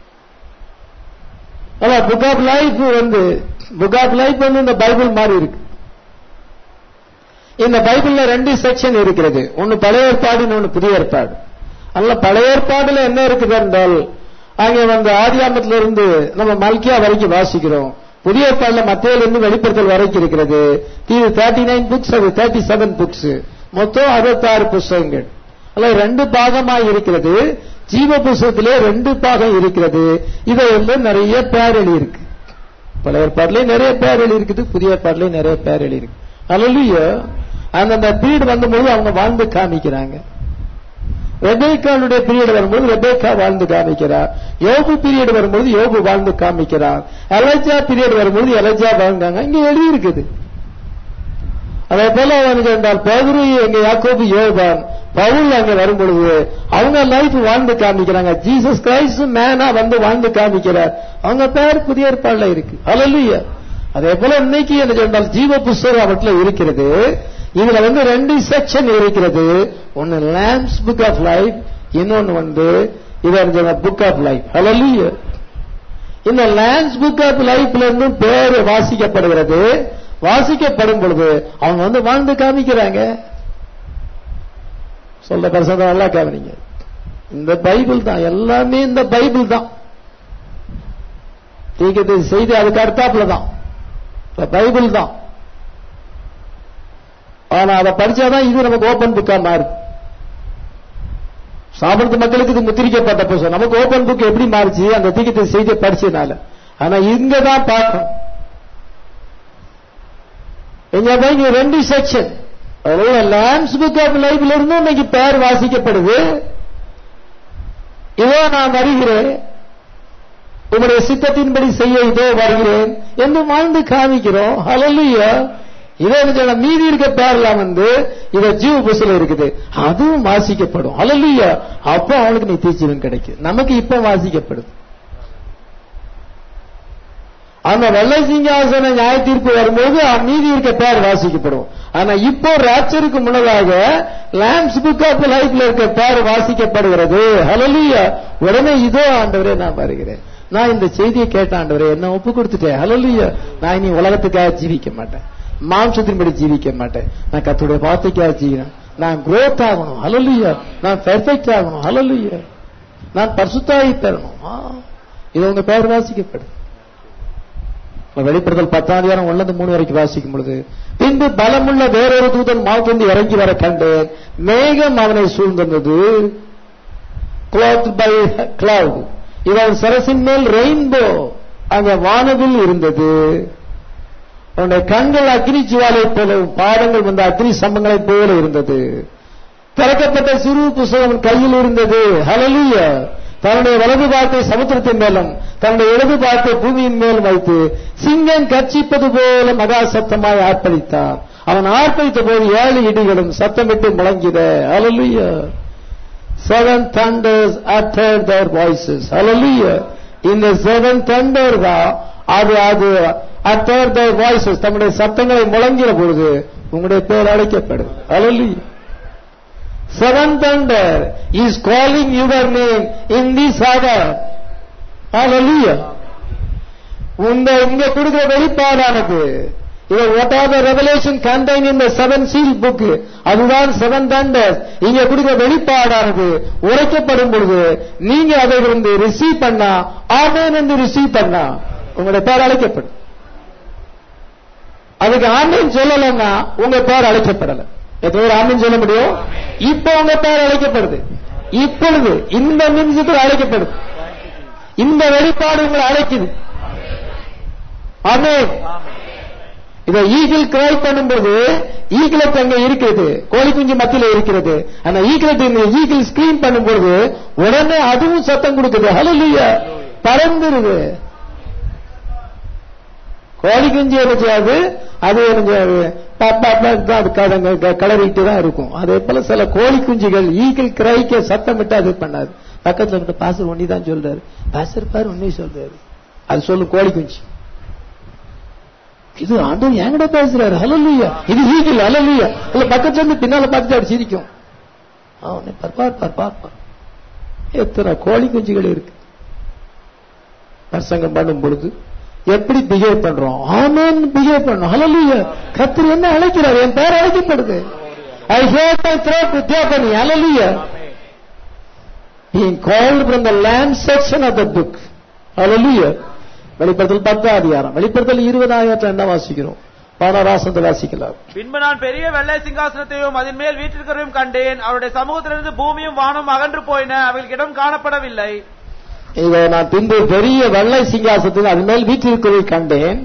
அதான் புக் ஆஃப் லைஃப் வந்து புக் ஆஃப் லைஃப் வந்து இந்த பைபிள் மாதிரி இருக்கு இந்த பைபிள்ல ரெண்டு செக்ஷன் இருக்கிறது ஒன்னு பழைய ஏற்பாடு ஒன்னு புதிய ஏற்பாடு அல்ல பழைய ஏற்பாடுல என்ன இருக்குது என்றால் அங்கே வந்து ஆதியாமத்துல இருந்து நம்ம மல்கியா வரைக்கும் வாசிக்கிறோம் புதிய ஏற்பாடுல மத்தியில இருந்து வெளிப்படுத்தல் வரைக்கும் இருக்கிறது இது தேர்ட்டி நைன் புக்ஸ் அது தேர்ட்டி செவன் புக்ஸ் மொத்தம் அறுபத்தாறு புஸ்தகங்கள் அல்ல ரெண்டு பாகமாக இருக்கிறது ஜீவ புஸ்தகத்திலே ரெண்டு பாகம் இருக்கிறது இதை வந்து நிறைய பேரழி இருக்கு பழைய ஏற்பாடுலயும் நிறைய பேரழி இருக்குது புதிய ஏற்பாடுலயும் நிறைய பேரழி இருக்கு அலலுய அந்தந்த பீரியட் வந்தபோது அவங்க வாழ்ந்து காமிக்கிறாங்க ரெபேக்காளுடைய பீரியட் வரும்போது ரெபேக்கா வாழ்ந்து காமிக்கிறார் யோபு பீரியட் வரும்போது யோபு வாழ்ந்து காமிக்கிறார் எலஜா பீரியட் வரும்போது எலஜா வாழ்ந்தாங்க இங்க எழுதி இருக்குது அதே போல அவனுக்கு என்றால் பகுரு எங்க யாக்கோபு யோபான் பவுல் அங்க வரும்பொழுது அவங்க லைஃப் வாழ்ந்து காமிக்கிறாங்க ஜீசஸ் கிரைஸ்ட் மேனா வந்து வாழ்ந்து காமிக்கிறார் அவங்க பேர் புதிய ஏற்பாடுல இருக்கு அலல்லையா அதே போல இன்னைக்கு என்ன சொன்னால் ஜீவ புஸ்தகம் அவற்றில இருக்கிறது இதுல வந்து ரெண்டு செக்ஷன் இருக்கிறது ஒன்னு லேம்ஸ் புக் ஆஃப் லைஃப் இன்னொன்னு வந்து இது புக் ஆஃப் லைஃப் அலல்லையா இந்த லேண்ட்ஸ் புக் ஆஃப் லைஃப்ல இருந்தும் பேர் வாசிக்கப்படுகிறது வாசிக்கப்படும் பொழுது அவங்க வந்து வாழ்ந்து காமிக்கிறாங்க சொல்ற பரிசுத்தம் நல்லா கவனிங்க இந்த பைபிள் தான் எல்லாமே இந்த பைபிள் தான் தீக்கத்தை செய்தி அதுக்கு அடுத்தாப்புல தான் இந்த பைபிள் தான் ஆனா அதை படிச்சாதான் இது நமக்கு ஓபன் புக்கா மாறுது சாப்பிடுறது மக்களுக்கு இது முத்திரிக்கப்பட்ட புத்தகம் நமக்கு ஓபன் புக் எப்படி மாறுச்சு அந்த தீக்கத்தை செய்தி படிச்சதுனால ஆனா இங்க தான் பார்க்கணும் இங்க தான் இங்க ரெண்டு செக்ஷன் லேம்ஸ் புக் ஆஃப் லைஃப்ல இருந்தும் இன்னைக்கு பேர் வாசிக்கப்படுது இதோ நான் வருகிறேன் உங்களுடைய சித்தத்தின்படி செய்ய இதோ வருகிறேன் என்று வாழ்ந்து காமிக்கிறோம் ஹalleluya இதே விதத்துல மீதி இருக்க பேர்லாம் வந்து இத ஜீவ புஸ்தல இருக்குது அதுவும் வாசிக்கப்படும் ஹalleluya அப்போ அவனுக்கு நித்திய ஜீவன் கிடைக்கும் நமக்கு இப்ப வாசிக்கப்படுது அந்த வெள்ளை சிங்காசன நியாய தீர்ப்பு வரும்போது மீதி இருக்க பேர் வாசிக்கப்படும் ஆனா இப்போ ராப்சருக்கு முன்னதாக லேம்ஸ் புக் ஆஃப் லைஃப்ல இருக்க பேர் வாசிக்கப்படுகிறது ஹalleluya உடனே இதோ ஆண்டவரே நான் வருகிறேன் நான் இந்த செய்தியை கேட்ட ஆண்டவரே என்ன ஒப்பு கொடுத்துட்டேன் ஹalleluya நான் இனி உலகத்துக்காக ஜீவிக்க மாட்டேன் மாம்சத்தின்படி ஜீவிக்க மாட்டேன் நான் கத்துடைய வார்த்தைக்காக ஜீவிக்கிறேன் நான் growth ஆகணும் ஹalleluya நான் பெர்ஃபெக்ட் ஆகணும் ஹalleluya நான் பரிசுத்தாகி பெறணும் ஆ, இது உங்க பேர் வாசிக்கப்படும் வெளிப்படுதல் பத்தாம் அதிகாரம் ஒன்றது மூணு வரைக்கும் வாசிக்கும் பொழுது பின்பு பலமுள்ள வேறொரு தூதன் மாவுக்கு இறங்கி வர கண்டேன் மேகம் அவனை சூழ்ந்திருந்தது clothed பை cloud இவன் சரசின் மேல் ரெயின்போ அங்க வானவில் இருந்தது அவனுடைய கண்கள் அக்னி ஜுவாலை போல பாதங்கள் வந்து அக்னி சம்பங்களை போல இருந்தது திறக்கப்பட்ட சிறு புஸ்தகம் கையில் இருந்தது ஹalleluya தன்னுடைய வலது பாகத்தை சமுத்திரத்தின் மேலும் தன்னுடைய இடது பாகத்தை பூமியின் மேலும் வைத்து சிங்கம் கர்ச்சிப்பது போல மகா சத்தமாய் ஆர்ப்பரித்தான் அவன் ஆர்ப்பரித்த போது ஏழு இடிகளும் சத்தமிட்டு முழங்கிட ஹalleluya seven thunders uttered their voices hallelujah இந்த seven thunder தான் அது அது uttered their voices தம்முடைய சத்தங்களை முழங்கிற பொழுது உங்களுடைய பேர் அழைக்கப்படும் hallelujah seven thunder is calling your name in this hour hallelujah உங்க இங்க கொடுக்கிற வெளிப்பாடானது இது what are the revelation contained in the seven seal book அதுதான் செவன் thunders இங்க கொடுக்கிற வெளிப்பாடானது உரைக்கப்படும் பொழுது நீங்க அதை வந்து ரிசீவ் பண்ணா ஆமேன் என்று ரிசீவ் பண்ணா உங்களுடைய பேர் அழைக்கப்படும் அதுக்கு ஆமீன் சொல்லலைன்னா உங்க பேர் அழைக்கப்படல எத்தனை பேர் ஆமீன் சொல்ல முடியும் இப்போ உங்க பேர் அழைக்கப்படுது இப்பொழுது இந்த நிமிஷத்தில் அழைக்கப்படுது இந்த வெளிப்பாடு உங்களை அழைக்குது ஆமென் இதை ஈகிள் கிரை பண்ணும்போது ஈகிளத் அங்க இருக்கிறது கோழி குஞ்சு மத்தியில இருக்கிறது ஆனா ஈகிளத் இந்த ஈகிள் ஸ்கிரீன் பண்ணும்போது உடனே அதுவும் சத்தம் கொடுக்குது ஹalleluya பறந்துருது கோழி குஞ்சு என்ன செய்யாது அது என்ன செய்யாது ப- ப- ப- தான் அது கலங்க க- கலறிட்டு தான் இருக்கும் அதே போல சில கோழி குஞ்சுகள் ஈகிள் கிரைக்க சத்தம் விட்டு அது பண்ணாது பக்கத்துல இருக்க பாசர் ஒன்னி தான் சொல்றாரு பாசர் பாரு உண்மை சொல்றாரு அது சொல்லும் கோழி குஞ்சு இது ஆண்டவர் என்கிட்ட பேசுறாரு ஹalleluya இது ஈகிள் ஹalleluya இல்ல பக்கத்துல இருந்து பின்னால பார்த்துட்டு அது சிரிக்கும் அவனை பார் பார் பார் பார் பார் எத்தனை கோழி குஞ்சுகள் இருக்கு பிரசங்கம் பண்ணும் பொழுது எப்படி பிஹேவ் பண்றோம் ஆமேன் பிஹேவ் பண்ணோம் ஹalleluya கர்த்தர் என்ன அழைக்கிறார் என் பேர் அழைக்கப்படுது ஐ ஹேட் மை த்ரோட் வித்யாபனி hallelujah being called from the lamb section of the book hallelujah வெளிப்படுத்தல் பத்தாம் அதிகாரம் வெளிப்படுத்தல் இருபதாயிரத்தை என்ன வாசிக்கிறோம் பானராசத்தை வாசிக்கலாம் பின்பு நான் பெரிய வெள்ளை சிங்காசனத்தையும் அதன் மேல் வீற்றிருக்கிறதையும் கண்டேன் அவருடைய சமூகத்திலிருந்து பூமியும் வானம் அகன்று போயின அவைகளுக்கு இடம் காணப்படவில்லை இதை நான் பின்பு பெரிய வெள்ளை சிங்காசத்தில் அது மேல் வீற்றிருக்கிறதை கண்டேன்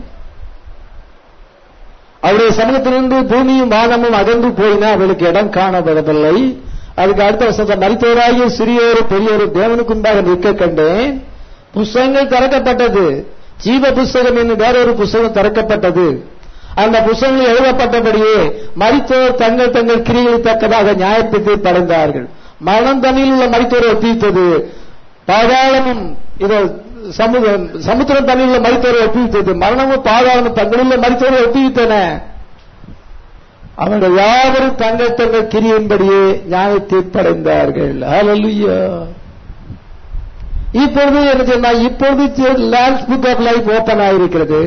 அவருடைய சமூகத்திலிருந்து பூமியும் வானமும் அகன்று போயின அவளுக்கு இடம் காணப்படவில்லை அதுக்கு அடுத்த வருஷத்தை மருத்துவராகிய சிறியோரு பெரியோரு தேவனுக்கு முன்பாக நிற்க கண்டேன் புஸ்தகங்கள் திறக்கப்பட்டது ஜீவ புஸ்தகம் என்னும் வேறொரு புஸ்தகம் திறக்கப்பட்டது அந்த புஸ்தகங்கள் எழுதப்பட்டபடியே மரித்தோர் தங்கள் தங்கள் கிரியை தக்கதாக நியாயத்துக்கு படைந்தார்கள் மரணம் தண்ணியில் உள்ள மரித்தோரை ஒப்பித்தது பாதாளமும் இது சமுதிரம் சமுத்திரம் தண்ணியில் உள்ள மரித்தோரை ஒப்பித்தது மரணமும் பாதாளமும் தங்களில் மரித்தோரை ஒப்பிவித்தன அவர்கள் யாவரும் தங்கள் தங்கள் கிரியின்படியே நியாயத்தை படைந்தார்கள் ஹalleluya இப்பொழுது என்ன சொன்னா இப்பொழுது lamb's book of life open ஆயிருக்கிறது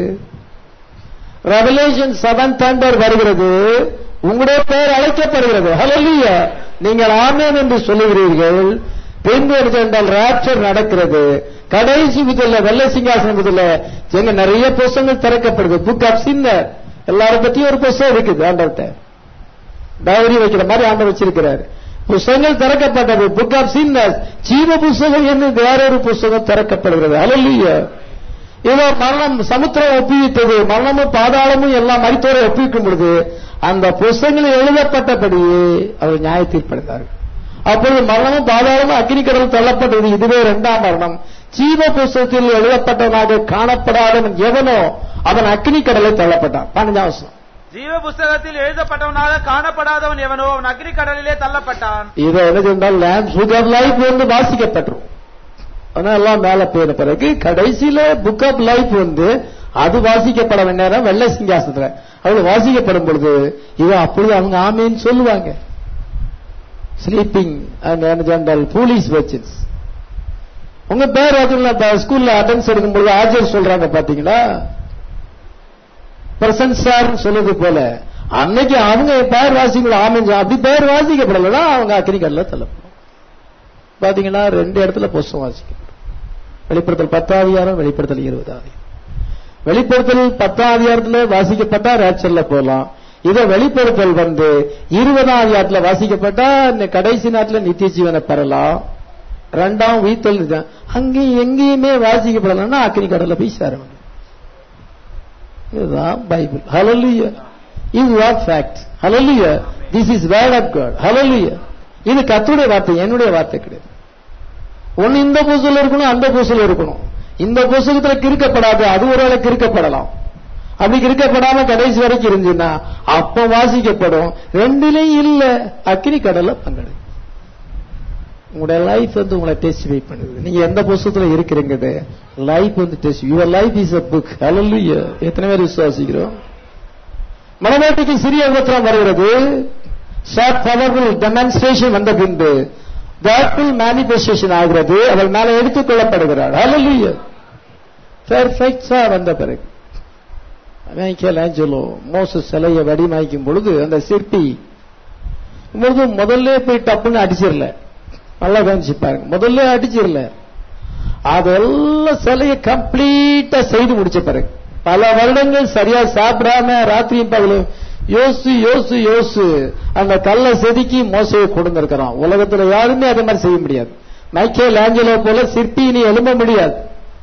ரெவலேஷன் செவன் தண்டர் வருகிறது உங்களுடைய பெயர் அழைக்கப்படுகிறது ஹalleluya நீங்கள் ஆமேன் என்று சொல்லுகிறீர்கள் பின்பு என்ன என்றால் ராப்சர் நடக்கிறது கடைசி புதில வெள்ளை சிங்காசனம் புதில எங்க நிறைய புஸ்தகங்கள் திறக்கப்படுது புக் ஆஃப் சின்னர் எல்லாரும் பத்தியும் ஒரு புஸ்தகம் இருக்குது ஆண்டவர்கிட்ட டைரி வைக்கிற மாதிரி ஆண்டவர் வச்சிருக்கிறார் புஸ்தகங்கள் திறக்கப்பட்டது புக் ஆஃப் சின்னஸ் ஜீவ புஸ்தகம் என்று வேறொரு புஸ்தகம் திறக்கப்படுகிறது அலல்லிய இதோ மரணம் சமுத்திரம் ஒப்புவித்தது மரணமும் பாதாளமும் எல்லாம் மரித்தோரை ஒப்புவிக்கும் பொழுது அந்த புஸ்தகங்களில் எழுதப்பட்டபடியே அவர் நியாய தீர்ப்படைந்தார்கள் அப்பொழுது மரணமும் பாதாளமும் அக்னி கடல் தள்ளப்பட்டது இதுவே இரண்டாம் மரணம் ஜீவ புஸ்தகத்தில் எழுதப்பட்டவனாக காணப்படாதவன் எவனோ அவன் அக்னி கடலை தள்ளப்பட்டான் பதினஞ்சாம் வருஷம் ஜீவ புஸ்தகத்தில் எழுதப்பட்டவனாக காணப்படாதவன் எவனோ அவன் அக்னி கடலிலே தள்ளப்பட்டான் இதை என்ன சொன்னால் லேண்ட் புக் ஆஃப் லைஃப் வந்து வாசிக்கப்பட்டுரும் அதனால எல்லாம் மேல போயின பிறகு கடைசியில புக் ஆஃப் லைஃப் வந்து அது வாசிக்கப்பட வேண்டிய நேரம் வெள்ளை சிங்காசத்துல அது வாசிக்கப்படும் பொழுது இது அப்பொழுது அவங்க ஆமேன்னு சொல்லுவாங்க ஸ்லீப்பிங் அண்ட் என்ன சொன்னால் போலீஸ் வெச்சன்ஸ் உங்க பேர் அதுல ஸ்கூல்ல அட்டன்ஸ் எடுக்கும் பொழுது ஆஜர் சொல்றாங்க பாத்தீங்களா பிரசன்ட் சார் சொல்லுது போல அன்னைக்கு அவங்க பேர் வாசிக்கல ஆமிஞ்சு அப்படி பேர் வாசிக்கப்படலன்னா அவங்க அக்னிக்கல்ல தள்ளப்படும் பாத்தீங்கன்னா ரெண்டு இடத்துல புஸ்தகம் வாசிக்கப்படும் வெளிப்படுத்தல் பத்தாதிகாரம் வெளிப்படுத்தல் இருபதாதிகாரம் வெளிப்படுத்தல் பத்தாதிகாரத்துல வாசிக்கப்பட்டா ரேச்சர்ல போகலாம் இதை வெளிப்படுத்தல் வந்து இருபதாம் அதிகாரத்துல வாசிக்கப்பட்டா இந்த கடைசி நாட்டுல நித்திய ஜீவனை பெறலாம் ரெண்டாம் உயிர்த்தல் இதுதான். அங்கேயும் எங்கேயுமே வாசிக்கப்படலன்னா அக்னி கடல்ல போய் சேர வேண்டும் இதுதான் பைபிள் ஹalleluya இதுதான் fact hallelujah this is word of God hallelujah இது கர்த்தருடைய வார்த்தை என்னுடைய வார்த்தை கிடையாது ஒன்னு இந்த புஸ்தகம் இருக்கணும் அந்த புஸ்தகம் இருக்கணும் இந்த புஸ்தகத்துல கிறுக்கப்படாது அது ஒரு வேளை கிறுக்கப்படலாம் அப்படி கிறுக்கப்படாம கடைசி வரைக்கும் இருந்துச்சுன்னா அப்ப வாசிக்கப்படும் ரெண்டுலயும் இல்ல அக்னி கடல்ல பங்கெடு உங்களுடைய லைஃப் வந்து உங்களை டெஸ்டிஃபை பண்ணுது நீங்க எந்த புஸ்தகத்துல இருக்கிறீங்க லைஃப் வந்து test your life is a book hallelujah எத்தனை பேர் விசுவாசிக்கிறோம் மனநாட்டுக்கு சிறிய உபத்திரம் வருகிறது ஷார்ட் பவர்ஃபுல் டெமான்ஸ்ட்ரேஷன் வந்த பின்பு தேட்ஃபுல் மேனிபெஸ்டேஷன் ஆகிறது அவள் மேல எடுத்துக் கொள்ளப்படுகிறாள் ஹalleluya பெர்ஃபெக்ட்ஸா வந்த பிறகு மைக்கேல் ஆஞ்சலோ மோச சிலையை வடிவமைக்கும் பொழுது அந்த சிற்பி பொழுது முதல்ல போய் டப்புன்னு அடிச்சிடல நல்லா கவனிச்சு பாருங்க முதல்ல அடிச்சிடல அதெல்லாம் சிலையை கம்ப்ளீட்டா செய்து முடிச்ச பிறகு பல வருடங்கள் சரியா சாப்பிடாம ராத்திரியும் பகலும் யோசு யோசு யோசு அந்த கல்லை செதுக்கி மோசையை கொடுந்திருக்கிறான் உலகத்துல யாருமே அதே மாதிரி செய்ய முடியாது மைக்கேல் ஆஞ்சலோ போல சிற்பி இனி எழும்ப முடியாது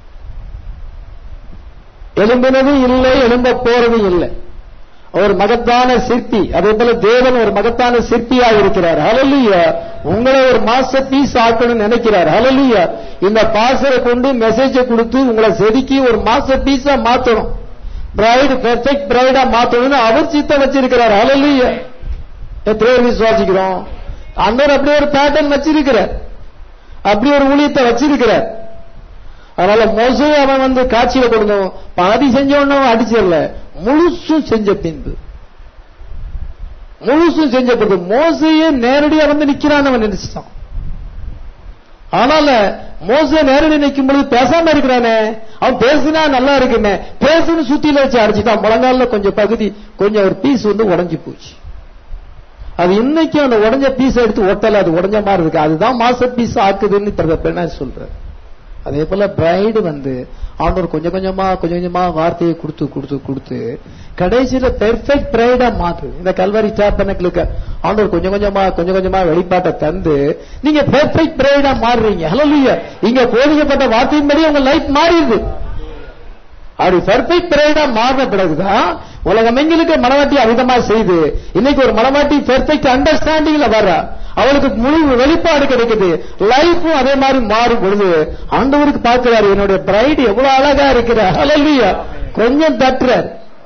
எழும்பினதும் இல்லை எழும்ப போறதும் இல்லை ஒரு மகத்தான சிற்பி அதே போல தேவன் ஒரு மகத்தான சிற்பியாக இருக்கிறார் ஹalleluya உங்களை ஒரு மாஸ்டர் பீஸ் ஆக்கணும்னு நினைக்கிறார் ஹalleluya இந்த பாசரை கொண்டு மெசேஜை கொடுத்து உங்களை செதுக்கி ஒரு மாஸ்டர் பீஸா மாத்தணும் பிரைடு பெர்ஃபெக்ட் பிரைடா மாத்தணும்னு அவர் சித்தம் வச்சிருக்கிறார் ஹalleluya எத்தனை பேர் விசுவாசிக்கிறோம் அண்ணர் அப்படி ஒரு பேட்டர்ன் வச்சிருக்கிறார் அப்படி ஒரு ஊழியத்தை வச்சிருக்கிறார் அதனால மோசே அவன் வந்து காட்சியில கொடுத்தோம் பாதி செஞ்ச உடனே அவன் அடிச்சிடல முழுசும் செஞ்ச பின்பு முழுசும் செஞ்ச பின்பு மோசையே நேரடியா வந்து நிக்கிறான் அவன் நினைச்சிட்டான் ஆனால மோசே நேரடி நிற்கும் பொழுது பேசாம இருக்கிறானே அவன் பேசினா நல்லா இருக்குமே பேசுன்னு சுத்தியில வச்சு அடிச்சுட்டான் முழங்கால கொஞ்சம் பகுதி கொஞ்சம் ஒரு பீஸ் வந்து உடைஞ்சு போச்சு அது இன்னைக்கும் அந்த உடைஞ்ச பீஸ் எடுத்து ஒட்டல அது உடைஞ்ச மாதிரி இருக்கு அதுதான் மாஸ்டர் பீஸ் ஆக்குதுன்னு பெண்ணா சொல்றேன் அதே போல பிரைடு வந்து ஆண்டவர் கொஞ்சம் கொஞ்சமா கொஞ்சம் கொஞ்சமா வார்த்தையை கொடுத்து கொடுத்து கொடுத்து கடைசியில பெர்ஃபெக்ட் பிரைடா மாத்து இந்த கல்வாரி ஸ்டாப்பனுக்கு ஆண்டவர் கொஞ்சம் கொஞ்சமா கொஞ்சம் கொஞ்சமா வெளிப்பாட்டை தந்து நீங்க பெர்ஃபெக்ட் பிரைடா மாறுறீங்க ஹலோ இங்க போதிக்கப்பட்ட வார்த்தையின்படி உங்க லைஃப் மாறிடுது அப்படி பெர்ஃபெக்ட் பிரைடா மாறின பிறகுதான் உலகமெங்கிலுக்கு மனவாட்டி அவிதமா செய்து இன்னைக்கு ஒரு மனவாட்டி பெர்ஃபெக்ட் அண்டர்ஸ்டாண்டிங்ல வர்றா அவளுக்கு முழு வெளிப்பாடு கிடைக்குது லைஃபும் அதே மாதிரி மாறும் பொழுது ஆண்டவருக்கு பார்க்கிறாரு என்னுடைய பிரைடு எவ்வளவு அழகா இருக்கிற ஹலலியா கொஞ்சம் தட்டுறார்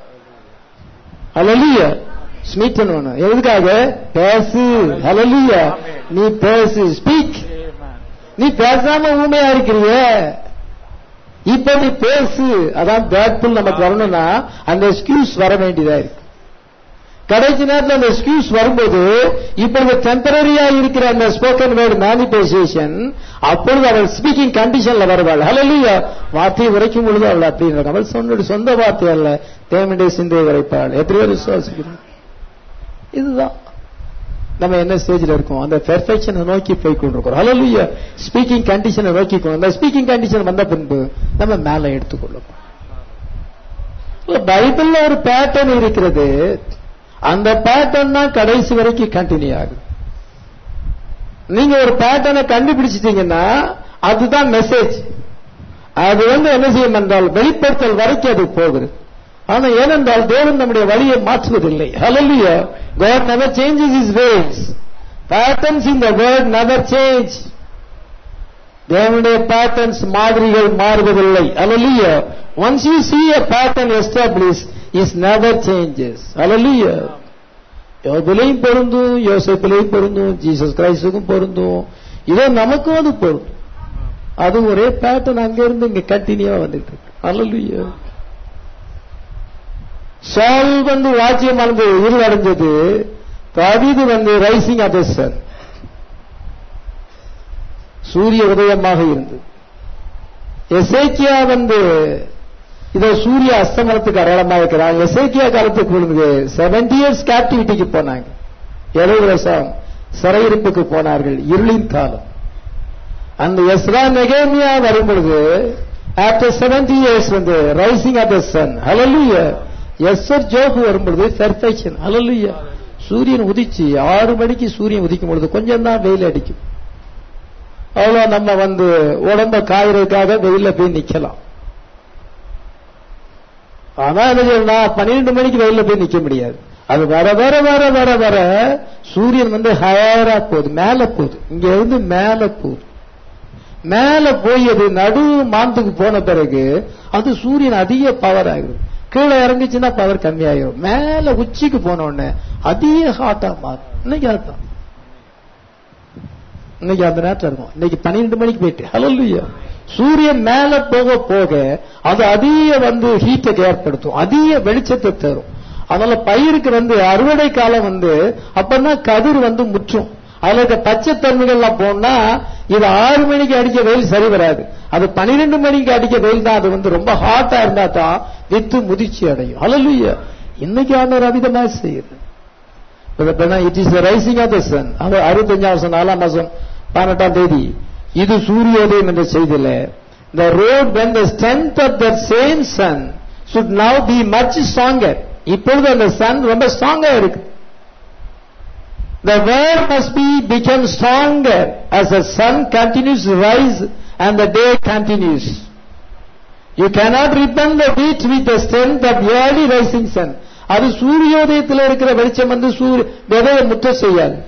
ஹலலியா ஸ்மீட் ஒண்ணு எதுக்காக பேசு ஹலலியா நீ பேசு ஸ்பீக் நீ பேசாம ஊமையா இருக்கிறிய இப்ப நீ பேசு அதான் பேட்ஃபுல் நமக்கு வரணும்னா அந்த எக்ஸ்கியூஸ் வர வேண்டியதா இருக்கு கடைசி நேரத்தில் அந்த எக்ஸ்கியூஸ் வரும்போது இப்பொழுது டெம்பரரியா இருக்கிற அந்த ஸ்போக்கன் வேர்டு மேனிபெஸ்டேஷன் அப்பொழுது அவள் ஸ்பீக்கிங் கண்டிஷன்ல வருவாள் ஹலலியா வார்த்தையை உரைக்கும் பொழுது அவள் அப்படின்னு அவள் சொன்ன சொந்த வார்த்தை அல்ல தேவனுடைய சிந்தையை உரைப்பாள் எத்தனை பேர் விசுவாசிக்கிறார் இதுதான் நம்ம என்ன ஸ்டேஜ்ல இருக்கோம் அந்த பெர்ஃபெக்ஷனை நோக்கி போய் கொண்டிருக்கிறோம் ஹalleluya ஸ்பீக்கிங் கண்டிஷனை நோக்கி கொண்டு அந்த ஸ்பீக்கிங் கண்டிஷன் வந்த பின்பு நம்ம மேல எடுத்துக்கொள்ளும் பைபிள்ல ஒரு பேட்டர்ன் இருக்கிறது அந்த பேட்டர்ன் தான் கடைசி வரைக்கும் கண்டினியூ ஆகுது நீங்க ஒரு பேட்டர்னை கண்டுபிடிச்சிட்டீங்கன்னா அதுதான் மெசேஜ் அது வந்து என்ன செய்யும் என்றால் வெளிப்படுத்தல் வரைக்கும் அது போகுது ஆனா ஏனென்றால் தேவன் நம்முடைய வழியை மாற்றுவதில்லை hallelujah God never changes his ways patterns in the word never change தேவனுடைய பேட்டர்ன்ஸ் மாதிரிகள் மாறுவதில்லை ஹalleluya once you see a pattern established it never changes hallelujah யோபிலையும் பொருந்தும் யோசிப்பிலையும் பொருந்தும் ஜீசஸ் கிரைஸ்டுக்கும் பொருந்தும் இதோ நமக்கும் அது பொருந்தும் அது ஒரே பேட்டர்ன் அங்க இருந்து இங்க கண்டினியூவா வந்துட்டு இருக்கு அல்லலுயா சால் வந்து ராஜ்யம் வந்து இருள் அடைஞ்சது தாவீது வந்து ரைசிங் ஆஃப் சன் சூரிய உதயமாக இருந்தது எசேக்கியா வந்து இதோ சூரிய அஸ்தமனத்துக்கு அடையாளமாக இருக்கிறாங்க எசேக்கியா காலத்துக்கு பொழுது செவன்டி இயர்ஸ் கேப்டிவிட்டிக்கு போனாங்க எழுபது வருஷம் சிறையிருப்புக்கு போனார்கள் இருளின் காலம் அந்த எஸ்ரா நெகேமியா வரும் பொழுது ஆஃப்டர் செவன்டி இயர்ஸ் வந்து rising of the sun hallelujah Esther Job வரும் பொழுது பெர்ஃபெக்ஷன் ஹலலுயா சூரியன் உதிச்சு ஆறு மணிக்கு சூரியன் உதிக்கும் பொழுது கொஞ்சம் தான் வெயில் அடிக்கும் அவ்வளோ நம்ம வந்து உடம்ப காயறதுக்காக வெயில்ல போய் நிக்கலாம் ஆனா என்ன சொல்லணும் பன்னிரெண்டு மணிக்கு வெயில்ல போய் நிக்க முடியாது அது வர வர வர வர வர சூரியன் வந்து ஹயரா போகுது மேல போகுது இங்க இருந்து மேல போகுது மேல போய் அது நடு மாந்தத்துக்கு போன பிறகு அது சூரியன் அதிக பவர் ஆகிடும் கீழே இறங்குச்சுன்னா பவர் கம்மியாயிரும் மேல உச்சிக்கு போன உடனே அதிக ஹாட்டா மாறும் இன்னைக்கு அதுதான் இன்னைக்கு அந்த நேரத்தில் இருக்கும் இன்னைக்கு பன்னிரெண்டு மணிக்கு போயிட்டு ஹலோ சூரியன் மேல போக போக அது அதிக வந்து ஹீட்டை ஏற்படுத்தும் அதிக வெளிச்சத்தை தரும் அதனால பயிருக்கு வந்து அறுவடை காலம் வந்து அப்பதான் கதிர் வந்து முற்றும் அதுல இருக்க பச்சை தன்மைகள்லாம் போனா இது ஆறு மணிக்கு அடிக்க வெயில் சரி வராது அது பனிரெண்டு மணிக்கு அடிக்க வெயில் தான் அது வந்து ரொம்ப ஹாட்டா இருந்தா தான் வித்து முதிர்ச்சி அடையும் அலலுயா இன்னைக்கு ஆண்டவர் அமிதமா செய்யுது it is rising of the sun அது அறுபத்தஞ்சாம் வருஷம் நாலாம் மாசம் பதினெட்டாம் தேதி இது சூரியோதயம் என்ற செய்தியில the road when the strength of that same sun should now be much stronger இப்பொழுது அந்த சன் ரொம்ப ஸ்ட்ராங்கா இருக்கு the world must be become stronger as the sun continues to rise and the day continues you cannot repel the heat with the strength of early rising sun அது சூரியோதயத்தில் இருக்கிற வெளிச்சம் வந்து விதையை முற்ற செய்யாது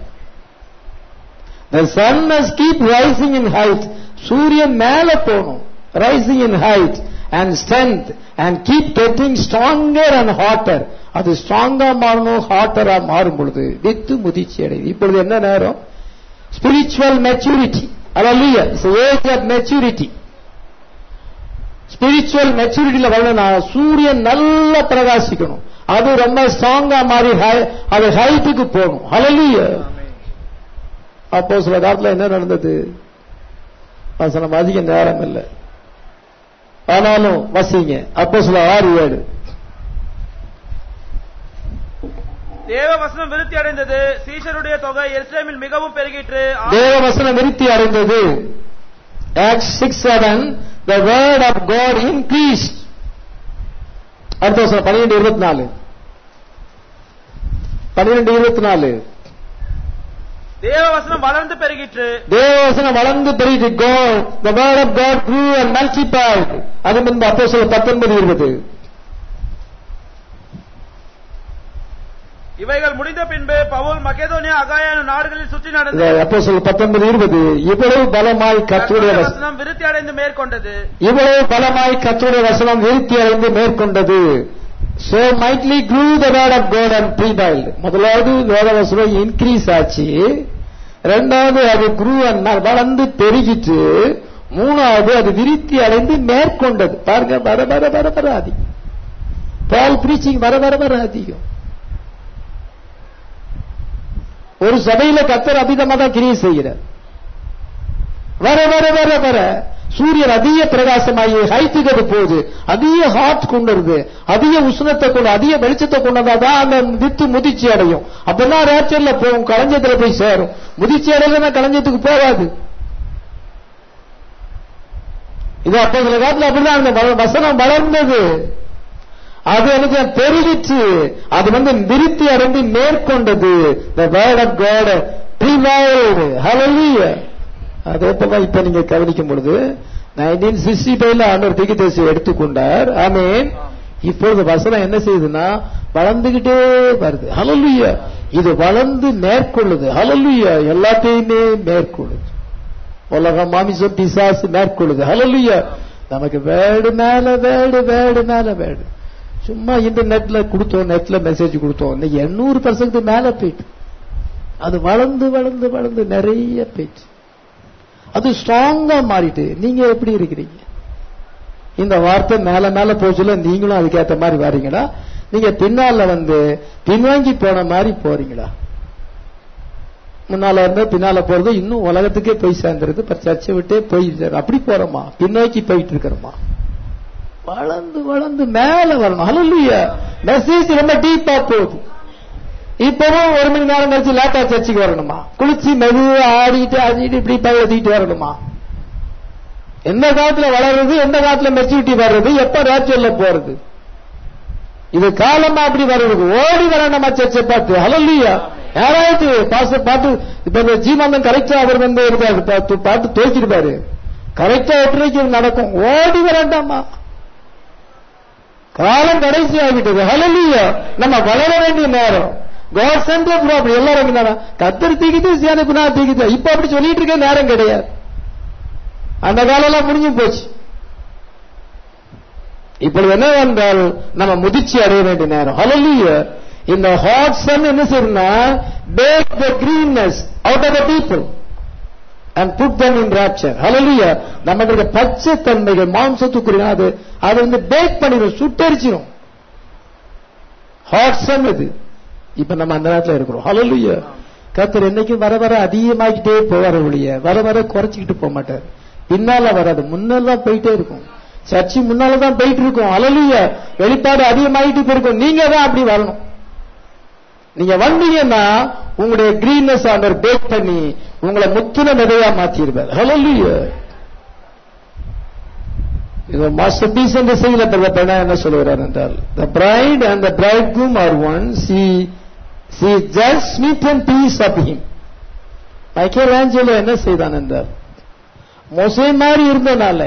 The sun must keep rising in height. சூரியன் மேல போகணும் rising in height and strength and keep getting stronger and hotter அது ஸ்ட்ராங்கா மாறணும் ஹாட்டரா மாறும் பொழுது வித்து முதிர்ச்சி அடையுது இப்பொழுது என்ன நேரம் ஸ்பிரிச்சுவல் மெச்சூரிட்டி அதாவது ஏஜ் ஆஃப் மெச்சூரிட்டி ஸ்பிரிச்சுவல் மெச்சூரிட்டியில வரணும்னா சூரியன் நல்லா பிரகாசிக்கணும் அது ரொம்ப ஸ்ட்ராங்கா மாறி அது ஹைட்டுக்கு போகணும் ஹலலிய அப்போ சில காலத்துல என்ன நடந்தது வசனம் அதிக நேரம் இல்லை ஆனாலும் வசிங்க அப்போ சில ஆறு ஏழு தேவ வசனம் விருத்தி அடைந்தது சீஷருடைய தொகை எருசலேமில் மிகவும் பெருகிற்று தேவ வசனம் விருத்தி அடைந்தது Acts 6 7 the word of God increased அடுத்த வசனம் பன்னிரெண்டு இருபத்தி நாலு பன்னிரெண்டு இருபத்தி நாலு தேவ வசனம் வளர்ந்து பெருகிற்று தேவவசனம் வளர்ந்து பெருகிட்டு God the word of God grew and multiplied அது முன்பு அப்போ சொல்ல பத்தொன்பது இருபது இவைகள் முடிந்த பின்பு பவுல் மகேதோனியா அகாயான நாடுகளில் சுற்றி நடந்து அப்போ சொல்ல பத்தொன்பது இருபது இவ்வளவு பலமாய் கத்துடைய கர்த்தருடைய வசனம் வசனம் விருத்தி அடைந்து மேற்கொண்டது இவ்வளவு பலமாய் கத்துடைய வசனம் விருத்தி அடைந்து மேற்கொண்டது so mightily grew the word of God and prevailed முதலாவது வேத வசனம் இன்க்ரீஸ் ஆச்சு ரெண்டாவது அது grew and ம- வளர்ந்து பெருகிட்டு மூணாவது அது விருத்தி அடைந்து மேற்கொண்டது பாருங்க வர வர வர வர அதிகம் பால் பிரீச்சிங் வர வர வர அதிகம் ஒரு சபையில கத்தர் அபிதமா தான் கிரியை செய்கிறார் வர வர வர வர சூரியன் அதிக பிரகாசமாகி ஹைட்டுக்கு அது போகுது அதிக ஹாட் கொண்டு வருது அதிக உஷ்ணத்தை கொண்டு அதிக வெளிச்சத்தை கொண்டு வந்தாதான் அந்த வித்து முதிர்ச்சி அடையும் அப்பதான் ரேச்சர்ல போகும் களஞ்சத்துல போய் சேரும் முதிர்ச்சி அடையலன்னா களஞ்சத்துக்கு போகாது இது அப்போ சில காலத்துல அப்படிதான் அந்த வ- வசனம் வளர்ந்தது அது எனக்கு பெருகிச்சு அது வந்து விருத்தி அடைந்து மேற்கொண்டது the word of God prevailed hallelujah அதே போல இப்ப நீங்க கவனிக்கும் பொழுது நைன்டீன் சிக்ஸ்டி ஃபைவ்ல ஆண்டவர் திகிதேசி எடுத்துக்கொண்டார் ஆமீன் இப்பொழுது வசனம் என்ன செய்யுதுன்னா வளர்ந்துகிட்டே வருது ஹalleluya இது வளர்ந்து மேற்கொள்ளுது ஹalleluya எல்லாத்தையுமே மேற்கொள்ளுது உலகம் மாமிசம் பிசாசு மேற்கொள்ளுது ஹalleluya நமக்கு வேடு மேல வேடு வேடு மேல வேடு சும்மா இன்டர்நெட்ல கொடுத்தோம் நெட்ல மெசேஜ் கொடுத்தோம் இன்னைக்கு எண்ணூறு பர்சன்ட் மேல போயிட்டு அது வளர்ந்து வளர்ந்து வளர்ந்து நிறைய போயிட்டு அது ஸ்ட்ராங்கா மாறிட்டு நீங்க எப்படி இருக்கிறீங்க இந்த வார்த்தை மேல மேல போச்சுல நீங்களும் அதுக்கேத்த மாதிரி வரீங்களா நீங்க பின்னால வந்து பின்வாங்கி போன மாதிரி போறீங்களா முன்னால இருந்தா பின்னால போறது இன்னும் உலகத்துக்கே போய் சேர்ந்துருது இப்ப சர்ச்சை விட்டே போய் அப்படி போறோமா பின்னோக்கி போயிட்டு இருக்கிறோமா வளர்ந்து வளர்ந்து மேல வரணும் ஹalleluya மெசேஜ் ரொம்ப டீப்பா போகுது இப்பவும் ஒரு மணி நேரம் கழிச்சு லேட்டா சர்ச்சுக்கு வரணுமா குளிச்சு மெதுவா ஆடிட்டு ஆடிட்டு இப்படி பை எழுதிட்டு வரணுமா எந்த காலத்துல வளருது எந்த காலத்துல மெச்சூரிட்டி வர்றது எப்ப ரேச்சர்ல போறது இது காலமா அப்படி வர்றது ஓடி வரணுமா சர்ச்சை பார்த்து ஹalleluya யாராவது பாச பார்த்து இப்ப இந்த ஜீவாந்தம் கரெக்டா அவர் வந்து இருக்காரு பார்த்து பார்த்து தோய்ச்சிருப்பாரு கரெக்டா எட்டரைக்கு நடக்கும் ஓடி வரண்டாமா காலம் கடைசி ஆகிட்டது ஹalleluya நம்ம வளர வேண்டிய நேரம் காட் சென்டர் ப்ராப்ளம் எல்லாரும் என்னன்னா கத்தர் தீக்கிட்டு சேனப்புனா தீக்கிட்டு இப்ப அப்படி சொல்லிட்டு இருக்க நேரம் கிடையாது அந்த காலம் எல்லாம் முடிஞ்சு போச்சு இப்பொழுது என்ன என்றால் நம்ம முதிர்ச்சி அடைய வேண்டிய நேரம் ஹalleluya இந்த ஹாட் சன் என்ன செய்யணும்னா bake the greenness out of the people and put them in rapture hallelujah நமக்கு இருக்க பச்சை தன்மைகள் மாம்சத்துக்குரிய அது அது வந்து பேக் பண்ணிடும் சுட்டரிச்சிடும் ஹாட் சன் இது இப்ப நம்ம அந்த நேரத்துல இருக்கிறோம் ஹalleluya கர்த்தர் என்னைக்கும் வர வர அதிகமாகிட்டே போவார் ஒழிய வர வர குறைச்சிக்கிட்டு போக மாட்டார் பின்னால வராது முன்னெல்லாம் போயிட்டே இருக்கும் சர்ச்சி முன்னால தான் போயிட்டு இருக்கும் ஹalleluya வெளிப்பாடு அதிகமாகிட்டு போயிருக்கும் நீங்க தான் அப்படி வரணும் நீங்க வந்தீங்கன்னா உங்களுடைய கிரீன்னஸ் ஆண்டர் பேக் பண்ணி உங்களை முத்துன நிறையா மாத்திருப்பார் ஹalleluya இது மாஸ்டர் பீஸ் என்ற செய்யல பெண்ணா என்ன சொல்லுகிறார் என்றால் the bride and the bridegroom are one she she just sweet and piece of him Michelangelo என்ன செய்தான் என்றால் மொசை மாதிரி இருந்தனால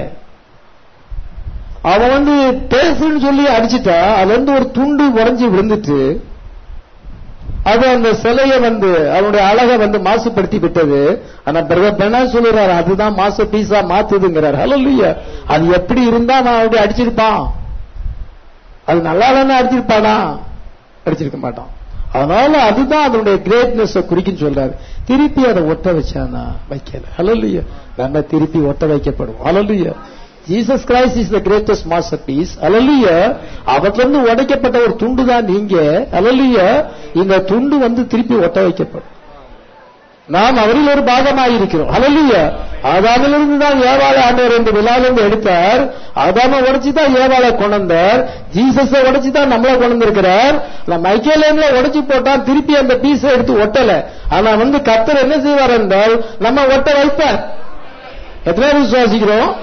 அவன் வந்து பேசுன்னு சொல்லி அடிச்சிட்டா அதுல இருந்து ஒரு துண்டு உடைஞ்சு விழுந்துட்டு அது அந்த சிலையை வந்து அவனுடைய அழகை வந்து மாசுபடுத்தி விட்டது ஆனா பிரதர் பெண்ணா சொல்லுறாரு அதுதான் மாச பீஸா மாத்துதுங்கிறார் ஹalleluya அது எப்படி இருந்தா அவன் அப்படி அடிச்சிருப்பான் அது நல்லா இல்லைன்னா அடிச்சிருப்பானா அடிச்சிருக்க மாட்டான் அதனால அதுதான் அதனுடைய கிரேட்னஸ் குறிக்கும் சொல்றாரு திருப்பி அதை ஒட்ட வச்சானா வைக்கல ஹalleluya நம்ம திருப்பி ஒட்ட வைக்கப்படுவோம் hallelujah Jesus Christ is the greatest masterpiece hallelujah அவற்றிலிருந்து உடைக்கப்பட்ட ஒரு துண்டு தான் நீங்க அலலிய இந்த துண்டு வந்து திருப்பி ஒட்ட வைக்கப்படும் நாம் அவரில் ஒரு பாகமாயிருக்கிறோம் அலலிய ஆதாமிலிருந்து தான் ஏவாளை ஆண்டவர் என்று விழாவிலிருந்து எடுத்தார் ஆதாம உடைச்சு தான் ஏவாளை கொண்டு வந்தார் ஜீசஸை உடைச்சு தான் நம்மளை கொண்டு வந்திருக்கிறார் மைக்கேலேன்ல உடைச்சு போட்டா திருப்பி அந்த பீஸை எடுத்து ஒட்டல ஆனா வந்து கத்தர் என்ன செய்வார் என்றால் நம்ம ஒட்ட வைப்பார் எத்தனை பேர் விசுவாசிக்கிறோம்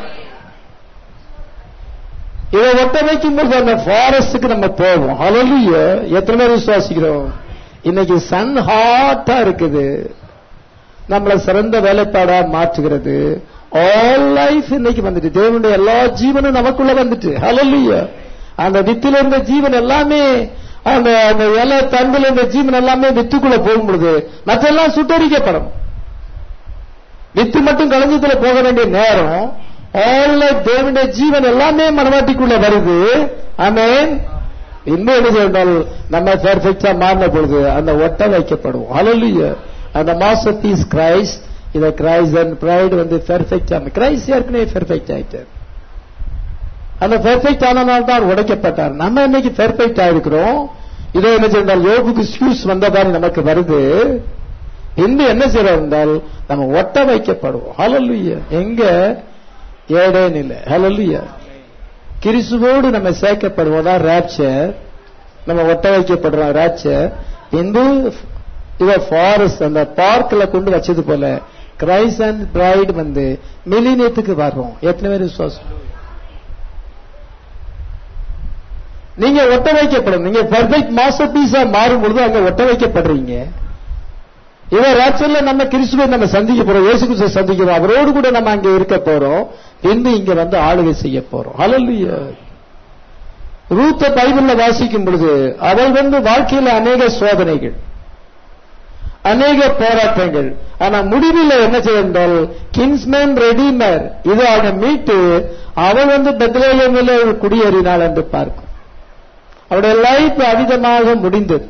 இதை ஒட்ட வைக்கும் போது அந்த ஃபாரஸ்டுக்கு நம்ம போவோம் அலலிய எத்தனை பேர் விசுவாசிக்கிறோம் இன்னைக்கு சன் ஹாட்டா இருக்குது நம்மளை சிறந்த வேலைப்பாடா மாற்றுகிறது ஆல் லைஃப் இன்னைக்கு வந்துட்டு தேவனுடைய எல்லா ஜீவனும் நமக்குள்ள வந்துட்டு அலலிய அந்த வித்துல இருந்த ஜீவன் எல்லாமே அந்த அந்த இலை தண்டில் இருந்த ஜீவன் எல்லாமே வித்துக்குள்ள போகும் பொழுது மற்றெல்லாம் சுட்டரிக்கப்படும் வித்து மட்டும் களஞ்சத்துல போக வேண்டிய நேரம் ஆல் தேவனுடைய ஜீவன் எல்லாமே மனவாட்டிக்குள்ள வருது ஆமேன் இன்னும் என்ன சொன்னால் நம்ம பெர்ஃபெக்டா மாறின பொழுது அந்த ஒட்ட வைக்கப்படும் அலலிய அந்த மாஸ்டர் பீஸ் கிரைஸ்ட் இத கிரைஸ்ட் அண்ட் பிரைட் வந்து பெர்ஃபெக்டா கிரைஸ்ட் ஏற்கனவே பெர்ஃபெக்ட் ஆயிட்டார் அந்த பெர்ஃபெக்ட் ஆனனால தான் உடைக்கப்பட்டார் நம்ம இன்னைக்கு பெர்ஃபெக்ட் ஆயிருக்கிறோம் இதோ என்ன சொன்னால் யோகுக்கு ஸ்கியூஸ் வந்த மாதிரி நமக்கு வருது இன்னும் என்ன செய்யறோம் என்றால் நம்ம ஒட்ட வைக்கப்படுவோம் ஹalleluya எங்க ஏடேன் இல்லை ஹalleluya கிறிஸ்துவோடு நம்ம சேர்க்கப்படுவதா ராப்சர் நம்ம ஒட்ட வைக்கப்படுறோம் ராப்சர் இந்து இவ ஃபாரஸ்ட் அந்த பார்க்ல கொண்டு வச்சது போல கிரைஸ் அண்ட் பிரைட் வந்து மிலினியத்துக்கு வர்றோம் எத்தனை பேர் விசுவாசம் நீங்க ஒட்ட வைக்கப்படும் நீங்க பெர்ஃபெக்ட் மாஸ்டர் பீஸா மாறும் பொழுது அங்க ஒட்ட வைக்கப்படுறீங்க இவன் ராட்சல்ல நம்ம கிறிஸ்துவை நம்ம சந்திக்க போறோம் இயேசு கிறிஸ்துவை சந்திக்கிறோம் அவரோடு கூட நம்ம அங்க இருக்க போறோம் பின்பு இங்க வந்து ஆளுகை செய்ய போறோம் ஹalleluya ரூத்த பைபிள்ல வாசிக்கும் பொழுது அவள் வந்து வாழ்க்கையில அநேக சோதனைகள் அநேக போராட்டங்கள் ஆனா முடிவில் என்ன செய்தால் கிங்ஸ்மேன் ரெடிமர் இது அவனை மீட்டு அவள் வந்து பெத்லேயமில் குடியேறினாள் என்று பார்க்கும் அவருடைய லைஃப் அவிதமாக முடிந்தது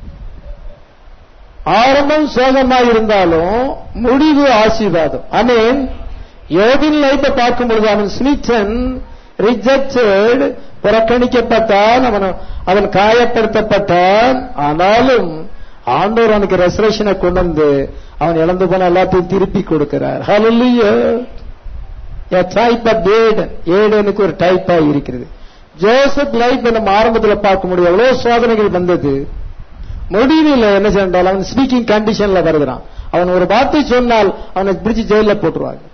ஆரம்பம் சோகமாக இருந்தாலும் முடிவு ஆசீர்வாதம் ஐ மீன் யோகின் லைஃபை பார்க்கும் பொழுது அவன் ஸ்மிச்சன் ரிஜெக்டட் புறக்கணிக்கப்பட்டான் அவன் அவன் காயப்படுத்தப்பட்டான் ஆனாலும் ஆண்டவர் அவனுக்கு ரெசரேஷனை கொண்டு வந்து அவன் இழந்து போன எல்லாத்தையும் திருப்பி கொடுக்கிறார் hallelujah a type of Eden ஏடனுக்கு ஒரு டைப்பா இருக்கிறது ஜோசப் லைஃப் நம்ம ஆரம்பத்துல பார்க்க முடியும் எவ்வளவு சோதனைகள் வந்தது முடிவில் என்ன சென்றால் அவன் ஸ்பீக்கிங் கண்டிஷன்ல வருகிறான் அவன் ஒரு வார்த்தை சொன்னால் அவனை பிடிச்சு ஜெயில போட்டுருவாங்க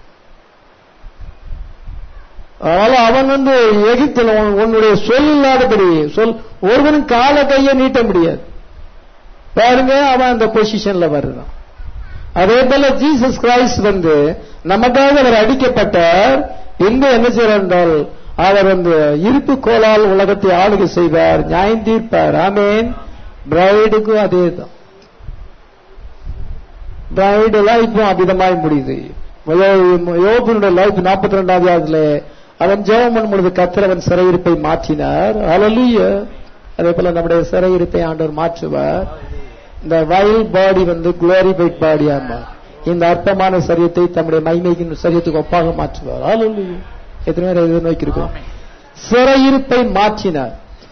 அதனால அவன் வந்து எகிப்தில் உன்- உன்னுடைய சொல் இல்லாதபடி சொல் ஒருவனும் கால கையை நீட்ட முடியாது பாருங்க அவன் அந்த பொசிஷன்ல வருகிறான் அதே போல ஜீசஸ் கிரைஸ்ட் வந்து நமக்காக அவர் அடிக்கப்பட்டார் இன்று என்ன செய்யறார் என்றால் அவர் வந்து இருப்பு கோலால் உலகத்தை ஆளுகை செய்வார் நியாயம் தீர்ப்பார் ஆமேன் பிரைடுக்கும் அதே தான் பிரைடு லைஃப் அபிதமாய் முடியுது யோபனுடைய லைஃப் நாற்பத்தி ரெண்டாவது அவன் ஜெபம் பண்ணும் பொழுது கத்திரவன் சிறையிருப்பை மாற்றினார் அலலுய அதே போல நம்முடைய சிறையிருப்பை ஆண்டவர் மாற்றுவார் இந்த வயல் பாடி வந்து குளோரிஃபைட் பாடி ஆமா இந்த அற்பமான சரியத்தை தம்முடைய மைமைக்கு சரியத்துக்கு ஒப்பாக மாற்றுவார் அலலுய எத்தனை பேர் எதிர் நோக்கி இருக்கோம் சிறையிருப்பை மாற்றினார்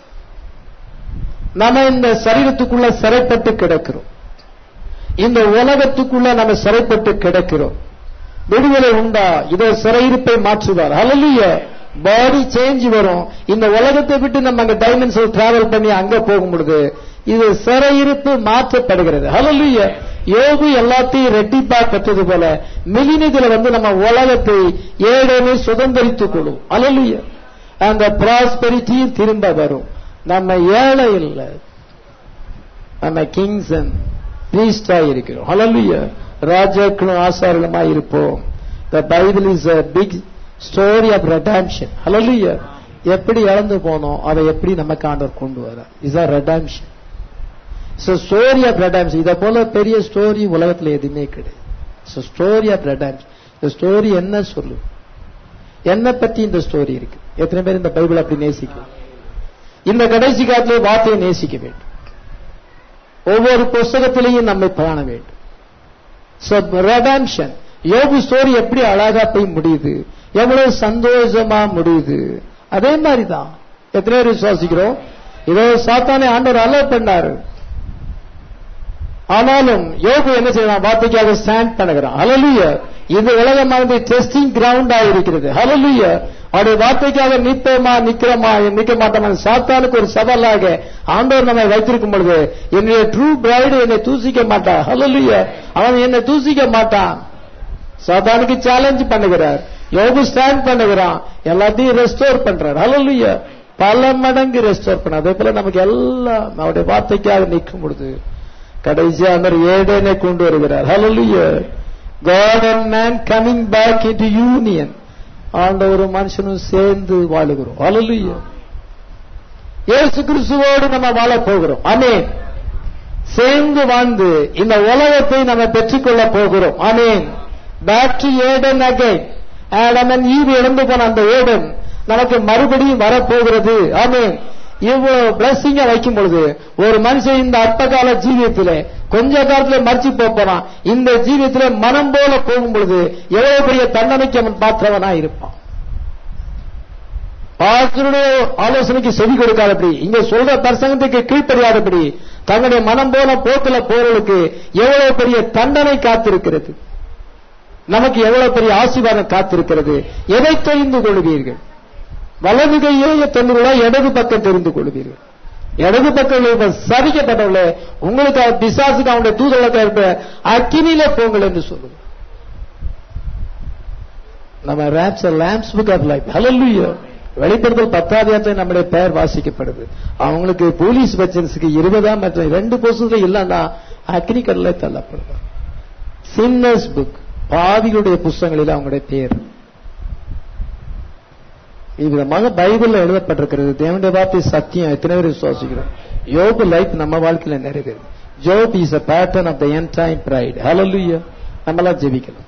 நம்ம இந்த சரீரத்துக்குள்ள சிறைப்பட்டு கிடக்கிறோம் இந்த உலகத்துக்குள்ள நம்ம சிறைப்பட்டு கிடக்கிறோம் விடுதலை உண்டா இதோ சிறையிருப்பை மாற்றுவார் ஹalleluya பாடி சேஞ்ச் வரும் இந்த உலகத்தை விட்டு நம்ம அங்க டைமென்ஷன் டிராவல் பண்ணி அங்க போகும் பொழுது இது சிறையிருப்பு மாற்றப்படுகிறது ஹalleluya யோகு எல்லாத்தையும் ரெட்டிப்பா பெற்றது போல மிலினியத்துல வந்து நம்ம உலகத்தை ஏழனே சுதந்திரித்துக் கொள்ளும் ஹalleluya அந்த ப்ராஸ்பெரிட்டியும் திரும்ப வரும் நம்ம ஏழை இல்லை நம்ம கிங்ஸ் அண்ட் பிரீஸ்டா இருக்கிறோம் ஹalleluya ராஜாக்களும் ஆசாரலுமா இருப்போம் the bible is a big story of redemption hallelujah எப்படி இழந்து போனோம் அதை எப்படி நமக்கு ஆண்டவர் கொண்டு வர is a redemption so story of redemption இத போல பெரிய ஸ்டோரி உலகத்துல எதுவுமே கிடையாது so story of redemption இந்த ஸ்டோரி என்ன சொல்லு என்ன பத்தி இந்த ஸ்டோரி இருக்கு எத்தனை பேர் இந்த பைபிள் அப்படி நேசிக்கும் இந்த கடைசி காலத்திலே வார்த்தையை நேசிக்க வேண்டும் ஒவ்வொரு புஸ்தகத்திலையும் நம்மை காண வேண்டும் So, redemption யோபு ஸ்டோரி எப்படி அழகா போய் முடியுது எவ்வளவு சந்தோஷமா முடியுது அதே மாதிரி தான் எத்தனை பேர் விசுவாசிக்கிறோம் இதோ சாத்தானே ஆண்டவர் அலோ பண்ணாரு ஆனாலும் யோபு என்ன செய்யறான் வார்த்தைக்காக ஸ்டாண்ட் பண்ணுகிறான் ஹalleluya இது உலகமானது டெஸ்டிங் கிரவுண்டா இருக்கிறது ஹalleluya அவருடைய வார்த்தைக்காக நிற்போமா நிக்கிறோமா நிக்க மாட்டோமா சாத்தானுக்கு ஒரு சவாலாக ஆண்டவர் நம்மை வைத்திருக்கும் பொழுது என்னுடைய ட்ரூ பிரைடு என்னை தூசிக்க மாட்டா ஹalleluya அவன் என்னை தூசிக்க மாட்டான் சாத்தானுக்கு சேலஞ்ச் பண்ணுகிறார் யோபு ஸ்டாண்ட் பண்ணுகிறான் எல்லாத்தையும் ரெஸ்டோர் பண்றார் ஹalleluya பல மடங்கு ரெஸ்டோர் பண்ண அதே போல நமக்கு எல்லாம் அவருடைய வார்த்தைக்காக நிற்கும் பொழுது கடைசியா அவர் ஏடேனை கொண்டு வருகிறார் ஹalleluya God and man coming back into union ஆண்டவரும் மனுஷனும் சேர்ந்து வாழுகிறோம் ஹalleluya இயேசு கிறிஸ்துவோடு நம்ம வாழ போகிறோம் ஆமென் சேர்ந்து வாழ்ந்து இந்த உலகத்தை நம்ம பெற்றுக்கொள்ள போகிறோம் amen back to Eden again ஆடமன் ஈவு இழந்து போன அந்த ஏடன் நமக்கு மறுபடியும் வரப்போகிறது ஆமென் இவ்வளவு பிளஸிங்க வைக்கும் பொழுது ஒரு மனுஷன் இந்த அற்பகால ஜீவியத்திலே கொஞ்ச காலத்துல மறைச்சு போறான் இந்த ஜீவியத்திலே மனம் போல போகும் பொழுது எவ்வளவு பெரிய தண்டனைக்கு அவன் பாத்திரவனா இருப்பான் பாஸ்டருடைய ஆலோசனைக்கு செவி கொடுக்காதபடி இங்க சொல்ற பிரசங்கத்துக்கு கீழ்ப்படியாதபடி தங்களுடைய மனம் போல போக்குல போறவர்களுக்கு எவ்வளவு பெரிய தண்டனை காத்திருக்கிறது நமக்கு எவ்வளவு பெரிய ஆசீர்வாதம் காத்திருக்கிறது எதை தெரிந்து கொள்வீர்கள் வலது கையே தெரிந்து கொள்ள இடது பக்கம் தெரிந்து கொள்வீர்கள் இடது பக்கம் சரிக்கப்பட்டவர்களே உங்களுக்கு அவர் பிசாசுக்கு அவனுடைய தூதளத்தை அக்கினியில போங்கள் என்று சொல்லுங்க நம்ம ரேப்ஸ் Lamb's book of life hallelujah வெளிப்படுத்தல் பத்தாதியத்தை நம்முடைய பெயர் வாசிக்கப்படுது அவங்களுக்கு போலீஸ் வெச்சன்ஸுக்கு இருபதாம் மற்றும் ரெண்டு போர்ஷன்ல இல்லைன்னா அக்னி கடல்ல தள்ளப்படுவார் சின்னஸ் புக் பாவிகளுடைய புஸ்தகங்களில் அவங்களுடைய பேர் இவ்விதமாக பைபிள்ல எழுதப்பட்டிருக்கிறது தேவனுடைய வார்த்தை சத்தியம் எத்தனை பேர் விசுவாசிக்கிறோம் யோபு லைஃப் நம்ம வாழ்க்கையில நிறைவேறும் Job is a pattern of the end time bride hallelujah நம்மளாம் ஜெபிக்கலாம்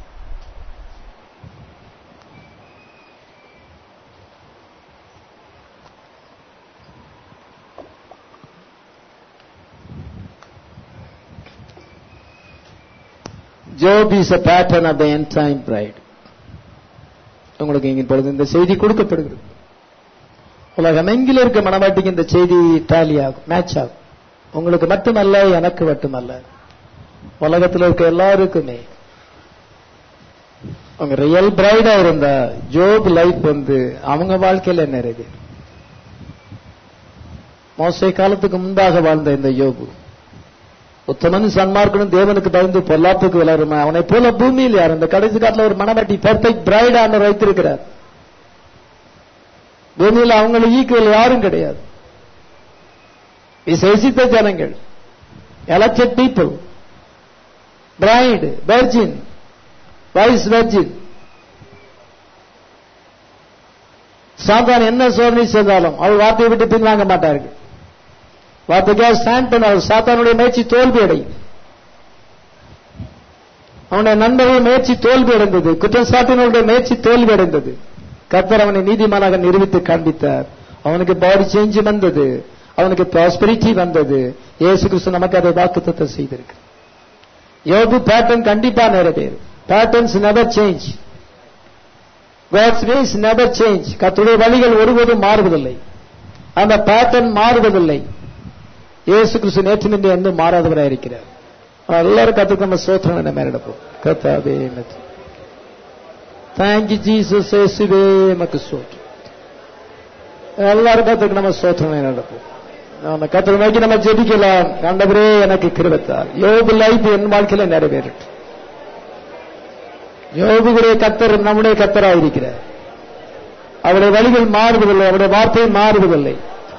Job is a pattern of the end time bride உங்களுக்கு இங்க இப்பொழுது இந்த செய்தி கொடுக்கப்படுகிறது உலகம் எங்கில இருக்க மனவாட்டிக்கு இந்த செய்தி டாலி ஆகும் மேட்ச் ஆகும் உங்களுக்கு மட்டுமல்ல எனக்கு மட்டுமல்ல உலகத்தில் இருக்க எல்லாருக்குமே அவங்க ரியல் பிரைடா இருந்தா ஜோப் லைஃப் வந்து அவங்க வாழ்க்கையில நிறைவு மோசை காலத்துக்கு முன்பாக வாழ்ந்த இந்த யோபு உத்தமன் சன்மார்க்கனும் தேவனுக்கு பயந்து பொல்லாப்புக்கு விளருமா அவனை போல பூமியில் யார் இந்த கடைசி காலத்துல ஒரு மனவாட்டி பெர்ஃபெக்ட் பிரைட் ஆண்டு வைத்திருக்கிறார் பூமியில் அவங்களுக்கு ஈக்குவல் யாரும் கிடையாது விசேஷித்த ஜனங்கள் elected people bride virgin wise virgin சாத்தான் என்ன சோதனை செய்தாலும் அவள் வார்த்தையை விட்டு பின்வாங்க மாட்டார்கள் வார்த்தைக்காக ஸ்டாண்ட் பண்ண அவர் சாத்தானுடைய முயற்சி தோல்வி அடையும் அவனுடைய நண்பர்கள் முயற்சி தோல்வி அடைந்தது குற்றச்சாட்டினுடைய முயற்சி தோல்வி அடைந்தது கர்த்தர் அவனை நீதிமானாக நிரூபித்து காண்பித்தார் அவனுக்கு பாடி சேஞ்ச் வந்தது அவனுக்கு ப்ராஸ்பரிட்டி வந்தது இயேசு கிறிஸ்து நமக்கு அதை வாக்குத்தத்தை செய்திருக்கு யோபு பேட்டர்ன் கண்டிப்பா நிறைவேறும் patterns never change God's ways never change கர்த்தருடைய வழிகள் ஒருபோதும் மாறுவதில்லை அந்த பேட்டர்ன் மாறுவதில்லை இயேசு கிறிஸ்து நேற்று நின்று என்று மாறாதவராக இருக்கிறார் எல்லாரும் கத்துக்கு நம்ம சோத்திரம் என்ன மேலிடப்போம் கத்தாவே தேங்க்யூ ஜீசஸ் இயேசுவே நமக்கு சோத்திரம் எல்லாரும் கத்துக்கு நம்ம சோத்திரம் நடப்போம் நம்ம கத்திர நோக்கி நம்ம ஜெபிக்கலாம் கண்டவரே எனக்கு கிருபத்தார் யோபு லைஃப் என் வாழ்க்கையில நிறைவேறட்டும் யோபுடைய கத்தர் நம்முடைய கத்தராயிருக்கிறார் அவருடைய வழிகள் மாறுவதில்லை அவருடைய வார்த்தை மாறுவதில்லை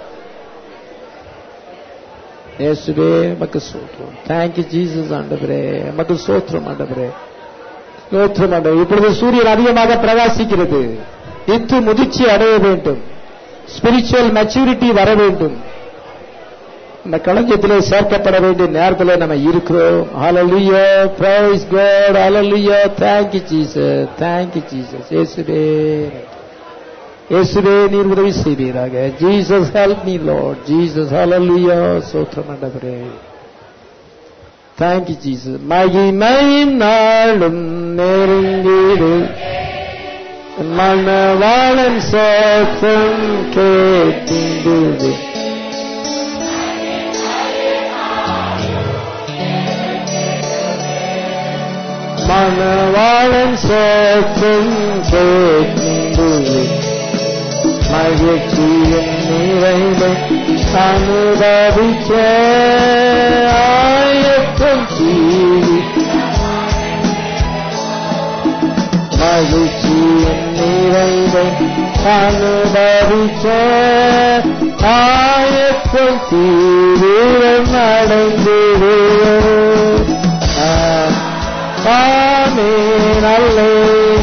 இயேசுவே நமக்கு சோத்திரம் தேங்க்யூ ஜீசஸ் ஆண்டவரே நமக்கு சோத்திரம் ஆண்டவரே சோத்திரம் ஆண்டவர் இப்பொழுது சூரியன் அதிகமாக பிரகாசிக்கிறது இத்து முதிர்ச்சி அடைய வேண்டும் ஸ்பிரிச்சுவல் மெச்சூரிட்டி வர வேண்டும் இந்த களஞ்சத்திலே சேர்க்கப்பட வேண்டிய நேரத்தில் நம்ம இருக்கிறோம் ஹalleluya praise god hallelujah thank you jesus thank you jesus இயேசுவே இயேசுவே நீர் உதவி செய்வீராக Jesus help me Lord Jesus hallelujah சோத்திரம் ஆண்டவரே thank you jesus மகிமையின் நாளும் நெருங்கிடு மனவாளன் சோத்தம் கேட்டிடுது மனவாளன் சோத்தம் கேட்டிடுது மகிழ்ச்சியின் நிறைவை அனுபவிக்க ஆயத்தம் செய்தி மகிழ்ச்சியின் நிறைவை அனுபவிக்க ஆயத்தம் தீவிரம் அடைந்து ஆமே நல்லே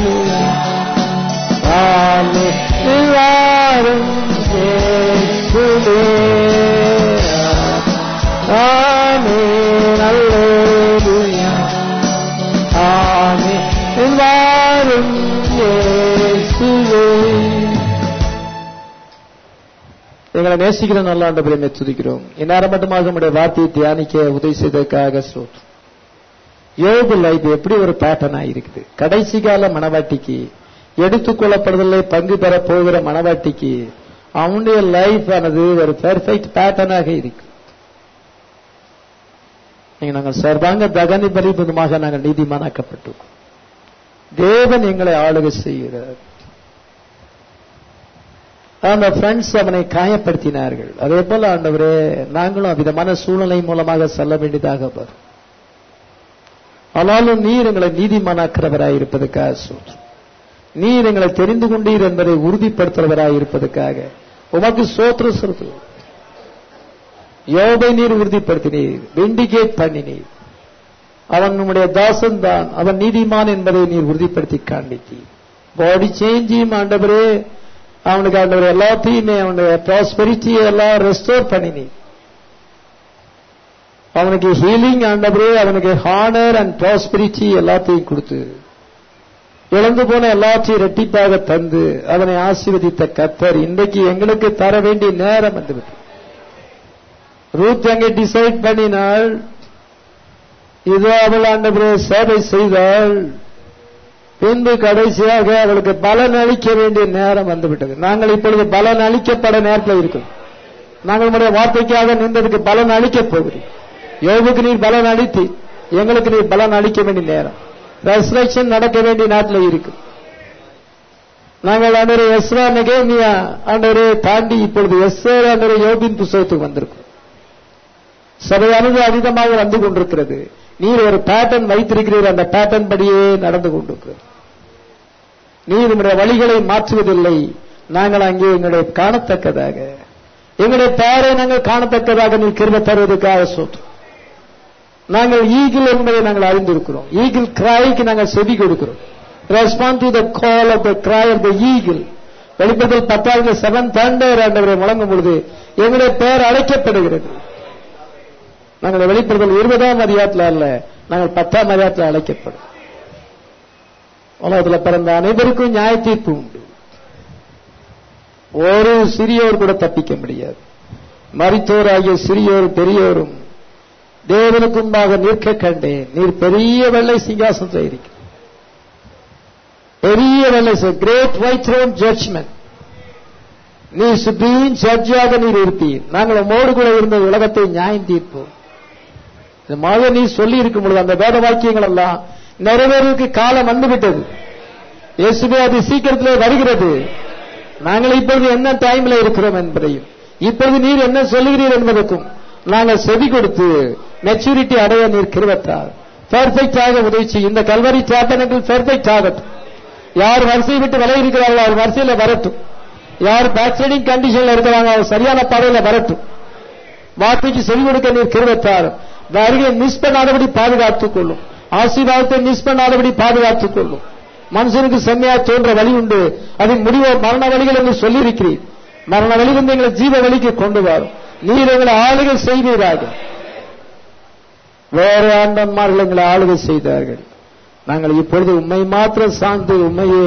ஆமே நிவாரும் இயேசுவே ஆமே நல்லேலூயா ஆமே நிவாரும் இயேசுவே எங்களை நேசிக்கிற நல்ல ஆண்டவரை துதிக்கிறோம் இந்நேரம் மட்டுமாக உடைய வார்த்தையை தியானிக்க உதவி செய்ததற்காக சோற்று யோகு லைஃப் எப்படி ஒரு பேட்டர்னா இருக்குது கடைசி கால மனவாட்டிக்கு எடுத்துக்கொள்ளப்படுதலை பங்கு பெற போகிற மனவாட்டிக்கு அவனுடைய லைஃப் ஆனது ஒரு பெர்ஃபெக்ட் பேட்டர்னாக இருக்கு நீங்க நாங்கள் சர்வாங்க தகனி பரிபுதமாக நாங்கள் நீதிமானாக்கப்பட்டோம் தேவன் எங்களை ஆளுகை செய்கிறார் அந்த ஃப்ரெண்ட்ஸ் அவனை காயப்படுத்தினார்கள் அதே போல ஆண்டவரே நாங்களும் அவ்விதமான சூழ்நிலை மூலமாக செல்ல வேண்டியதாக வரும் ஆனாலும் நீர் எங்களை நீதிமானாக்கிறவராய் இருப்பதற்காக சொல்றோம் நீர் எங்களை தெரிந்து கொண்டீர் என்பதை உறுதிப்படுத்துறவராய் இருப்பதற்காக உமக்கு சோத்திர சொல்றது யோபை நீர் உறுதிப்படுத்தினீர் வெண்டிகேட் பண்ணினீர் அவன் நம்முடைய தாசன் தான் அவன் நீதிமான் என்பதை நீர் உறுதிப்படுத்தி காண்பித்தீர் பாடி சேஞ்சியும் ஆண்டவரே அவனுக்கு ஆண்டவர் எல்லாத்தையுமே அவனுடைய ப்ராஸ்பெரிட்டியை எல்லாம் ரெஸ்டோர் பண்ணினீர் அவனுக்கு ஹீலிங் ஆண்டவரே அவனுக்கு ஹானர் அண்ட் ப்ராஸ்பெரிட்டி எல்லாத்தையும் கொடுத்து இழந்து போன எல்லாத்தையும் ரெட்டிப்பாக தந்து அவனை ஆசீர்வதித்த கத்தர் இன்றைக்கு எங்களுக்கு தர வேண்டிய நேரம் வந்துவிட்டு ரூத் அங்கே டிசைட் பண்ணினாள் இதோ அவள் ஆண்டவரே சேவை செய்தாள் பின்பு கடைசியாக அவளுக்கு பலன் அளிக்க வேண்டிய நேரம் வந்துவிட்டது நாங்கள் இப்பொழுது பலன் அளிக்கப்பட நேரத்தில் இருக்கிறோம் நாங்கள் நம்முடைய வார்த்தைக்காக நின்றதுக்கு பலன் அளிக்கப் போகிறோம் யோகுக்கு நீர் பலன் அளித்து எங்களுக்கு நீர் பலன் அளிக்க வேண்டிய நேரம் ரெசரக்ஷன் நடக்க வேண்டிய நாட்டில் இருக்கு நாங்கள் ஆண்டவரை எஸ்ரா நெகேமியா ஆண்டவரை தாண்டி இப்பொழுது எஸ்ஆர் ஆண்டவரை யோபின் புஸ்தகத்துக்கு வந்திருக்கும் சபையானது அதிகமாக வந்து கொண்டிருக்கிறது நீர் ஒரு பேட்டர்ன் வைத்திருக்கிறீர் அந்த பேட்டர்ன் படியே நடந்து கொண்டிருக்கிறது நீர் நம்முடைய வழிகளை மாற்றுவதில்லை நாங்கள் அங்கே எங்களுடைய காணத்தக்கதாக எங்களுடைய பெயரை நாங்கள் காணத்தக்கதாக நீ கிருப தருவதற்காக சொல்றோம் நாங்கள் ஈகிள் என்பதை நாங்கள் அறிந்திருக்கிறோம் ஈகிள் கிராய்க்கு நாங்கள் செவி கொடுக்கிறோம் respond to the call of the cry of the eagle வெளிப்பத்தில் பத்தாவது செவன் தண்டர் ஆண்டவரை முழங்கும் பொழுது எங்களுடைய பெயர் அழைக்கப்படுகிறது நாங்கள் வெளிப்படுதல் இருபதாம் அதிகாரத்தில் அல்ல நாங்கள் பத்தாம் அதிகாரத்தில் அழைக்கப்படும் உலகத்தில் பிறந்த அனைவருக்கும் நியாய தீர்ப்பு உண்டு ஒரு சிறியோர் கூட தப்பிக்க முடியாது மரித்தோர் ஆகிய சிறியோரும் பெரியோரும் தேவனுக்கு முன்பாக நிற்க கண்டேன் நீர் பெரிய வெள்ளை சிங்காசனத்தில் இருக்கு பெரிய வெள்ளை கிரேட் ஒயிட் த்ரோன் ஜட்ஜ்மெண்ட் நீ சுப்ரீம் ஜட்ஜாக நீர் இருப்பீர் நாங்கள் உம்மோடு கூட இருந்த உலகத்தை நியாயம் தீர்ப்போம் இந்த மாதிரி நீ சொல்லி இருக்கும் பொழுது அந்த வேத வாக்கியங்கள் எல்லாம் நிறைவேறதுக்கு காலம் வந்துவிட்டது இயேசுவே அது சீக்கிரத்திலே வருகிறது நாங்கள் இப்பொழுது என்ன டைம்ல இருக்கிறோம் என்பதையும் இப்பொழுது நீர் என்ன சொல்லுகிறீர் என்பதற்கும் நாங்கள் செவி கொடுத்து மெச்சூரிட்டி அடைய நீர் கிருவத்தார் பெர்ஃபெக்ட் ஆக உதவி செய்யும் இந்த கல்வரி சாத்தனங்கள் பெர்ஃபெக்ட் ஆகட்டும் யார் வரிசை விட்டு விலை இருக்கிறார்களோ அவர் வரிசையில வரட்டும் யார் பேக்சைடிங் கண்டிஷன்ல இருக்கிறாங்க அவர் சரியான பாதையில வரட்டும் வார்த்தைக்கு செவி கொடுக்க நீர் கிருவத்தார் வருகையை மிஸ் பண்ணாதபடி பாதுகாத்துக் கொள்ளும் ஆசீர்வாதத்தை மிஸ் பண்ணாதபடி பாதுகாத்துக் கொள்ளும் மனுஷனுக்கு செம்மையா தோன்ற வழி உண்டு அதன் முடிவு மரண வழிகள் என்று சொல்லியிருக்கிறீர் மரண வழி வந்து எங்களை ஜீவ வழிக்கு கொண்டு வரும் நீர் எங்களை ஆளுகை செய்வீராக வேற ஆண்டன்மார்கள் எங்களை ஆளுகை செய்தார்கள் நாங்கள் இப்பொழுது உண்மை மாத்திரம் சார்ந்து உண்மையே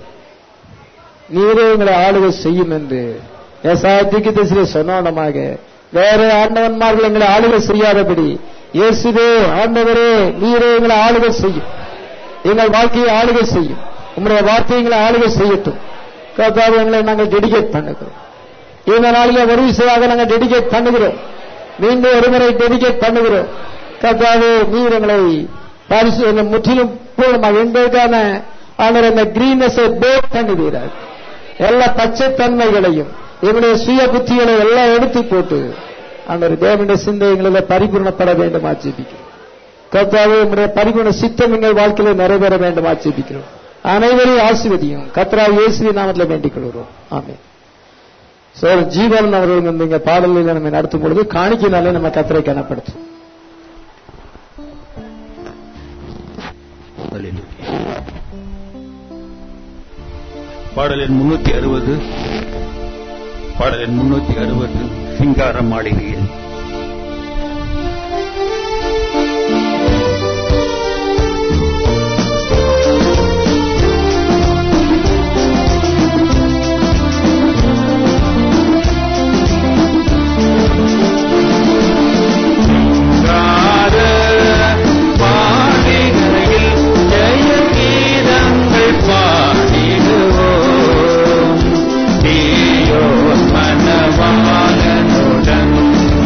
நீரே எங்களை ஆளுகை செய்யும் என்று எசாத்திக்கு திசையில சொன்னோடமாக வேற ஆண்டவன்மார்கள் எங்களை ஆளுகை செய்யாதபடி இயேசுவே ஆண்டவரே நீரே எங்களை ஆளுகை செய்யும் எங்கள் வாழ்க்கையை ஆளுகை செய்யும் உங்களுடைய வார்த்தையை எங்களை ஆளுகை செய்யட்டும் கர்த்தாவே எங்களை நாங்கள் டெடிகேட் பண்ணுகிறோம் இந்த நாளிலே ஒரு விஷயமாக நாங்கள் டெடிகேட் பண்ணுகிறோம் மீண்டும் ஒருமுறை டெடிகேட் பண்ணுகிறோம் கர்த்தாவே நீர் எங்களை பரிசு எங்களை முற்றிலும் பூர்ணமாக எங்களுக்கான ஆனால் அந்த கிரீனஸை பேக் பண்ணுவீர்கள் எல்லா பச்சைத்தன்மைகளையும் எங்களுடைய சுய புத்திகளை எல்லாம் எடுத்து போட்டு அந்த தேவனுடைய சிந்தை எங்களில் பரிபூர்ணப்பட வேண்டும் ஆட்சேபிக்கிறோம் கர்த்தாவே உங்களுடைய பரிபூர்ண சித்தம் எங்கள் வாழ்க்கையில நிறைவேற வேண்டும் ஆட்சேபிக்கிறோம் அனைவரையும் ஆசிர்வதியும் கத்ரா இயேசுவின் நாமத்தில் வேண்டிக் கொள்கிறோம் ஆமே சார் ஜீவன் அவர்கள் வந்து இங்க பாடலில் நம்ம நடத்தும் பொழுது காணிக்கைனாலே நம்ம கத்தரை கனப்படுத்தும் பாடலின் முன்னூத்தி அறுபது பாடலின் முன்னூத்தி அறுபது சிங்கார மாளிகையில் பாடிடுவோம் தீயோர் மனவாளனுடன்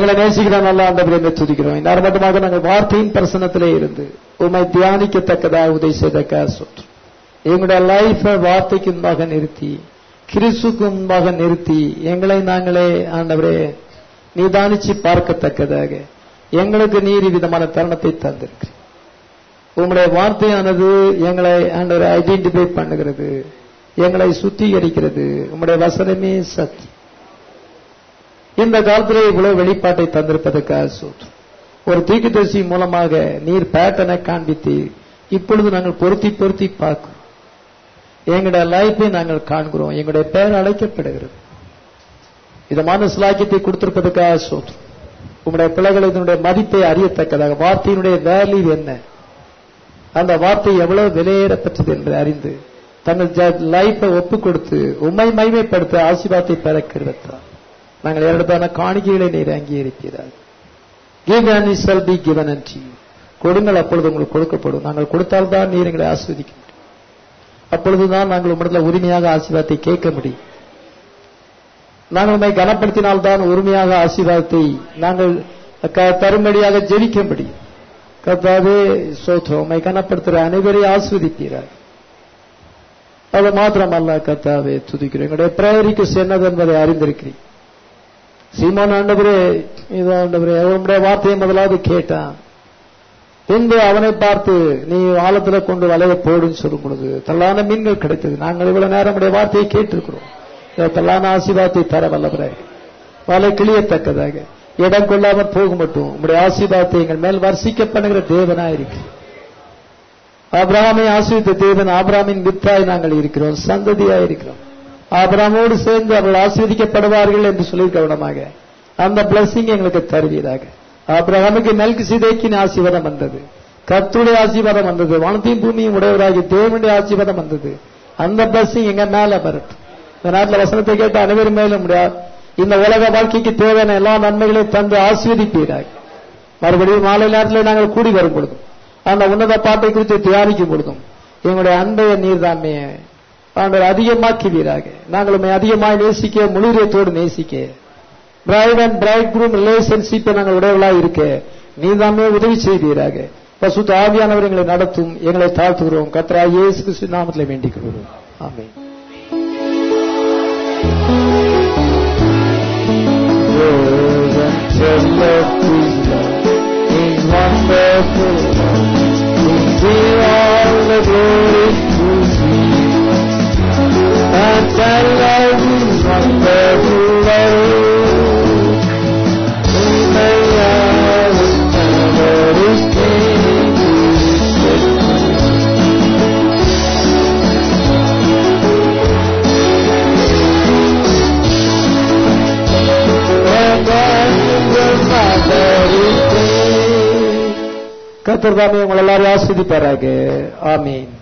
எங்களை நேசிக்கிற நல்ல ஆண்டவரை துதிக்கிறோம் இந்த மட்டுமாக நாங்கள் வார்த்தையின் பிரசனத்திலே இருந்து உண்மை தியானிக்கத்தக்கதாக உதவி செய்தக்கா சொல்றோம் எங்களுடைய லைஃபை வார்த்தைக்கு முன்பாக நிறுத்தி கிறிஸ்துக்கு முன்பாக நிறுத்தி எங்களை நாங்களே ஆண்டவரே நிதானிச்சு பார்க்கத்தக்கதாக எங்களுக்கு நீர் விதமான தருணத்தை தந்திருக்கு உங்களுடைய வார்த்தையானது எங்களை ஆண்டவரை ஐடென்டிஃபை பண்ணுகிறது எங்களை சுத்திகரிக்கிறது உங்களுடைய வசனமே சத்தி இந்த காலத்திலே இவ்வளவு வெளிப்பாட்டை தந்திருப்பதற்காக சோற்றம் ஒரு தீக்குதரிசி மூலமாக நீர் பேட்டனை காண்பித்து இப்பொழுது நாங்கள் பொருத்தி பொருத்தி பார்க்கிறோம் எங்களுடைய லைஃபை நாங்கள் காண்கிறோம் எங்களுடைய பெயர் அழைக்கப்படுகிறது இதமான சிலாக்கியத்தை கொடுத்திருப்பதற்காக சோற்றம் உங்களுடைய பிள்ளைகள் இதனுடைய மதிப்பை அறியத்தக்கதாக வார்த்தையினுடைய வேல்யூ என்ன அந்த வார்த்தை எவ்வளவு விலையேறப்பட்டது என்று அறிந்து தங்கள் லைஃபை ஒப்பு கொடுத்து உண்மை மைமைப்படுத்த ஆசீர்வாதத்தை பெற கிருவத்தார் நாங்கள் இரண்டான காணிக்கைகளை நீர் அங்கீகரிக்கிறார் give and it shall be given and you கொடுங்கள் அப்பொழுது உங்களுக்கு கொடுக்கப்படும் நாங்கள் கொடுத்தால்தான் நீர் எங்களை ஆஸ்வதிக்க முடியும் அப்பொழுதுதான் நாங்கள் உம்மிடத்தில் உரிமையாக ஆசீர்வாதத்தை கேட்க முடியும் நாங்கள் உண்மை கனப்படுத்தினால்தான் உரிமையாக ஆசீர்வாதத்தை நாங்கள் க- தரும்படியாக ஜெபிக்க முடியும் கர்த்தாவே சோத்ரம் உண்மை கனப்படுத்துகிற அனைவரையும் ஆஸ்வதிப்பீரார் அது மாத்திரமல்ல கர்த்தாவே துதிக்கிறோம் எங்களுடைய பிரேரிக்கு சென்னது என்பதை அறிந்திருக்கிறேன் சீமான் ஆண்டவரே இது ஆண்டவரே உங்களுடைய வார்த்தையை முதலாவது கேட்டான் பின்பு அவனை பார்த்து நீ ஆழத்துல கொண்டு வலைய போடுன்னு சொல்லும் பொழுது தள்ளான மீன்கள் கிடைத்தது நாங்கள் இவ்வளவு நேரம் உடைய வார்த்தையை கேட்டிருக்கிறோம் இந்த தள்ளான ஆசீர்வாதத்தை தர வல்லவரே வலை கிளியத்தக்கதாக இடம் கொள்ளாமல் போக மட்டும் உங்களுடைய ஆசீர்வாதத்தை எங்கள் மேல் வர்ஷிக்க பண்ணுகிற தேவனா இருக்கு ஆபிரகாமை ஆசீர்வித்த தேவன் ஆபிரகாமின் வித்தாய் நாங்கள் இருக்கிறோம் சந்ததியா இருக்கிறோம் ஆபிரகாமோடு சேர்ந்து அவர்கள் ஆசீர்வதிக்கப்படுவார்கள் என்று சொல்லி கவனமாக அந்த பிளஸிங் எங்களுக்கு தருவீராக ஆபிரகாமுக்கு மெல்கு சிதைக்கின் ஆசீர்வாதம் வந்தது கர்த்துடைய ஆசீர்வாதம் வந்தது வானத்தையும் பூமியும் உடையவராகி தேவனுடைய ஆசீர்வாதம் வந்தது அந்த பிளஸிங் எங்க மேல வரட்டும் இந்த நாட்டில் வசனத்தை கேட்ட அனைவரும் மேலும் முடியாது இந்த உலக வாழ்க்கைக்கு தேவையான எல்லா நன்மைகளையும் தந்து ஆசீர்வதிப்பீராக மறுபடியும் மாலை நேரத்தில் நாங்கள் கூடி வரும் பொழுதும் அந்த உன்னத பாட்டை குறித்து தியானிக்கும் பொழுதும் எங்களுடைய அன்பைய நீர்தாமே ஆண்டவர் அதிகமாக்குவீராக நாங்கள் உண்மை அதிகமாய் நேசிக்க முழுரியத்தோடு நேசிக்க பிரைட் அண்ட் பிரைட் குரூம் ரிலேஷன்ஷிப்பை நாங்கள் உடையவளாக இருக்க நீதாமே உதவி செய்வீராக பசுத்த ஆவியானவர் எங்களை நடத்தும் எங்களை தாழ்த்துகிறோம் கத்ரா இயேசு கிறிஸ்து நாமத்தில் வேண்டிக் கொள்கிறோம் ஆமென் Rose and treasure of His love, in wonderful love, we give all the glory to Thee. And tell of His wonderful love, we may have never escape His கத்தர் தாமே உங்களை எல்லாரும் ஆஸ்வதிப்பாராக ஆமீன்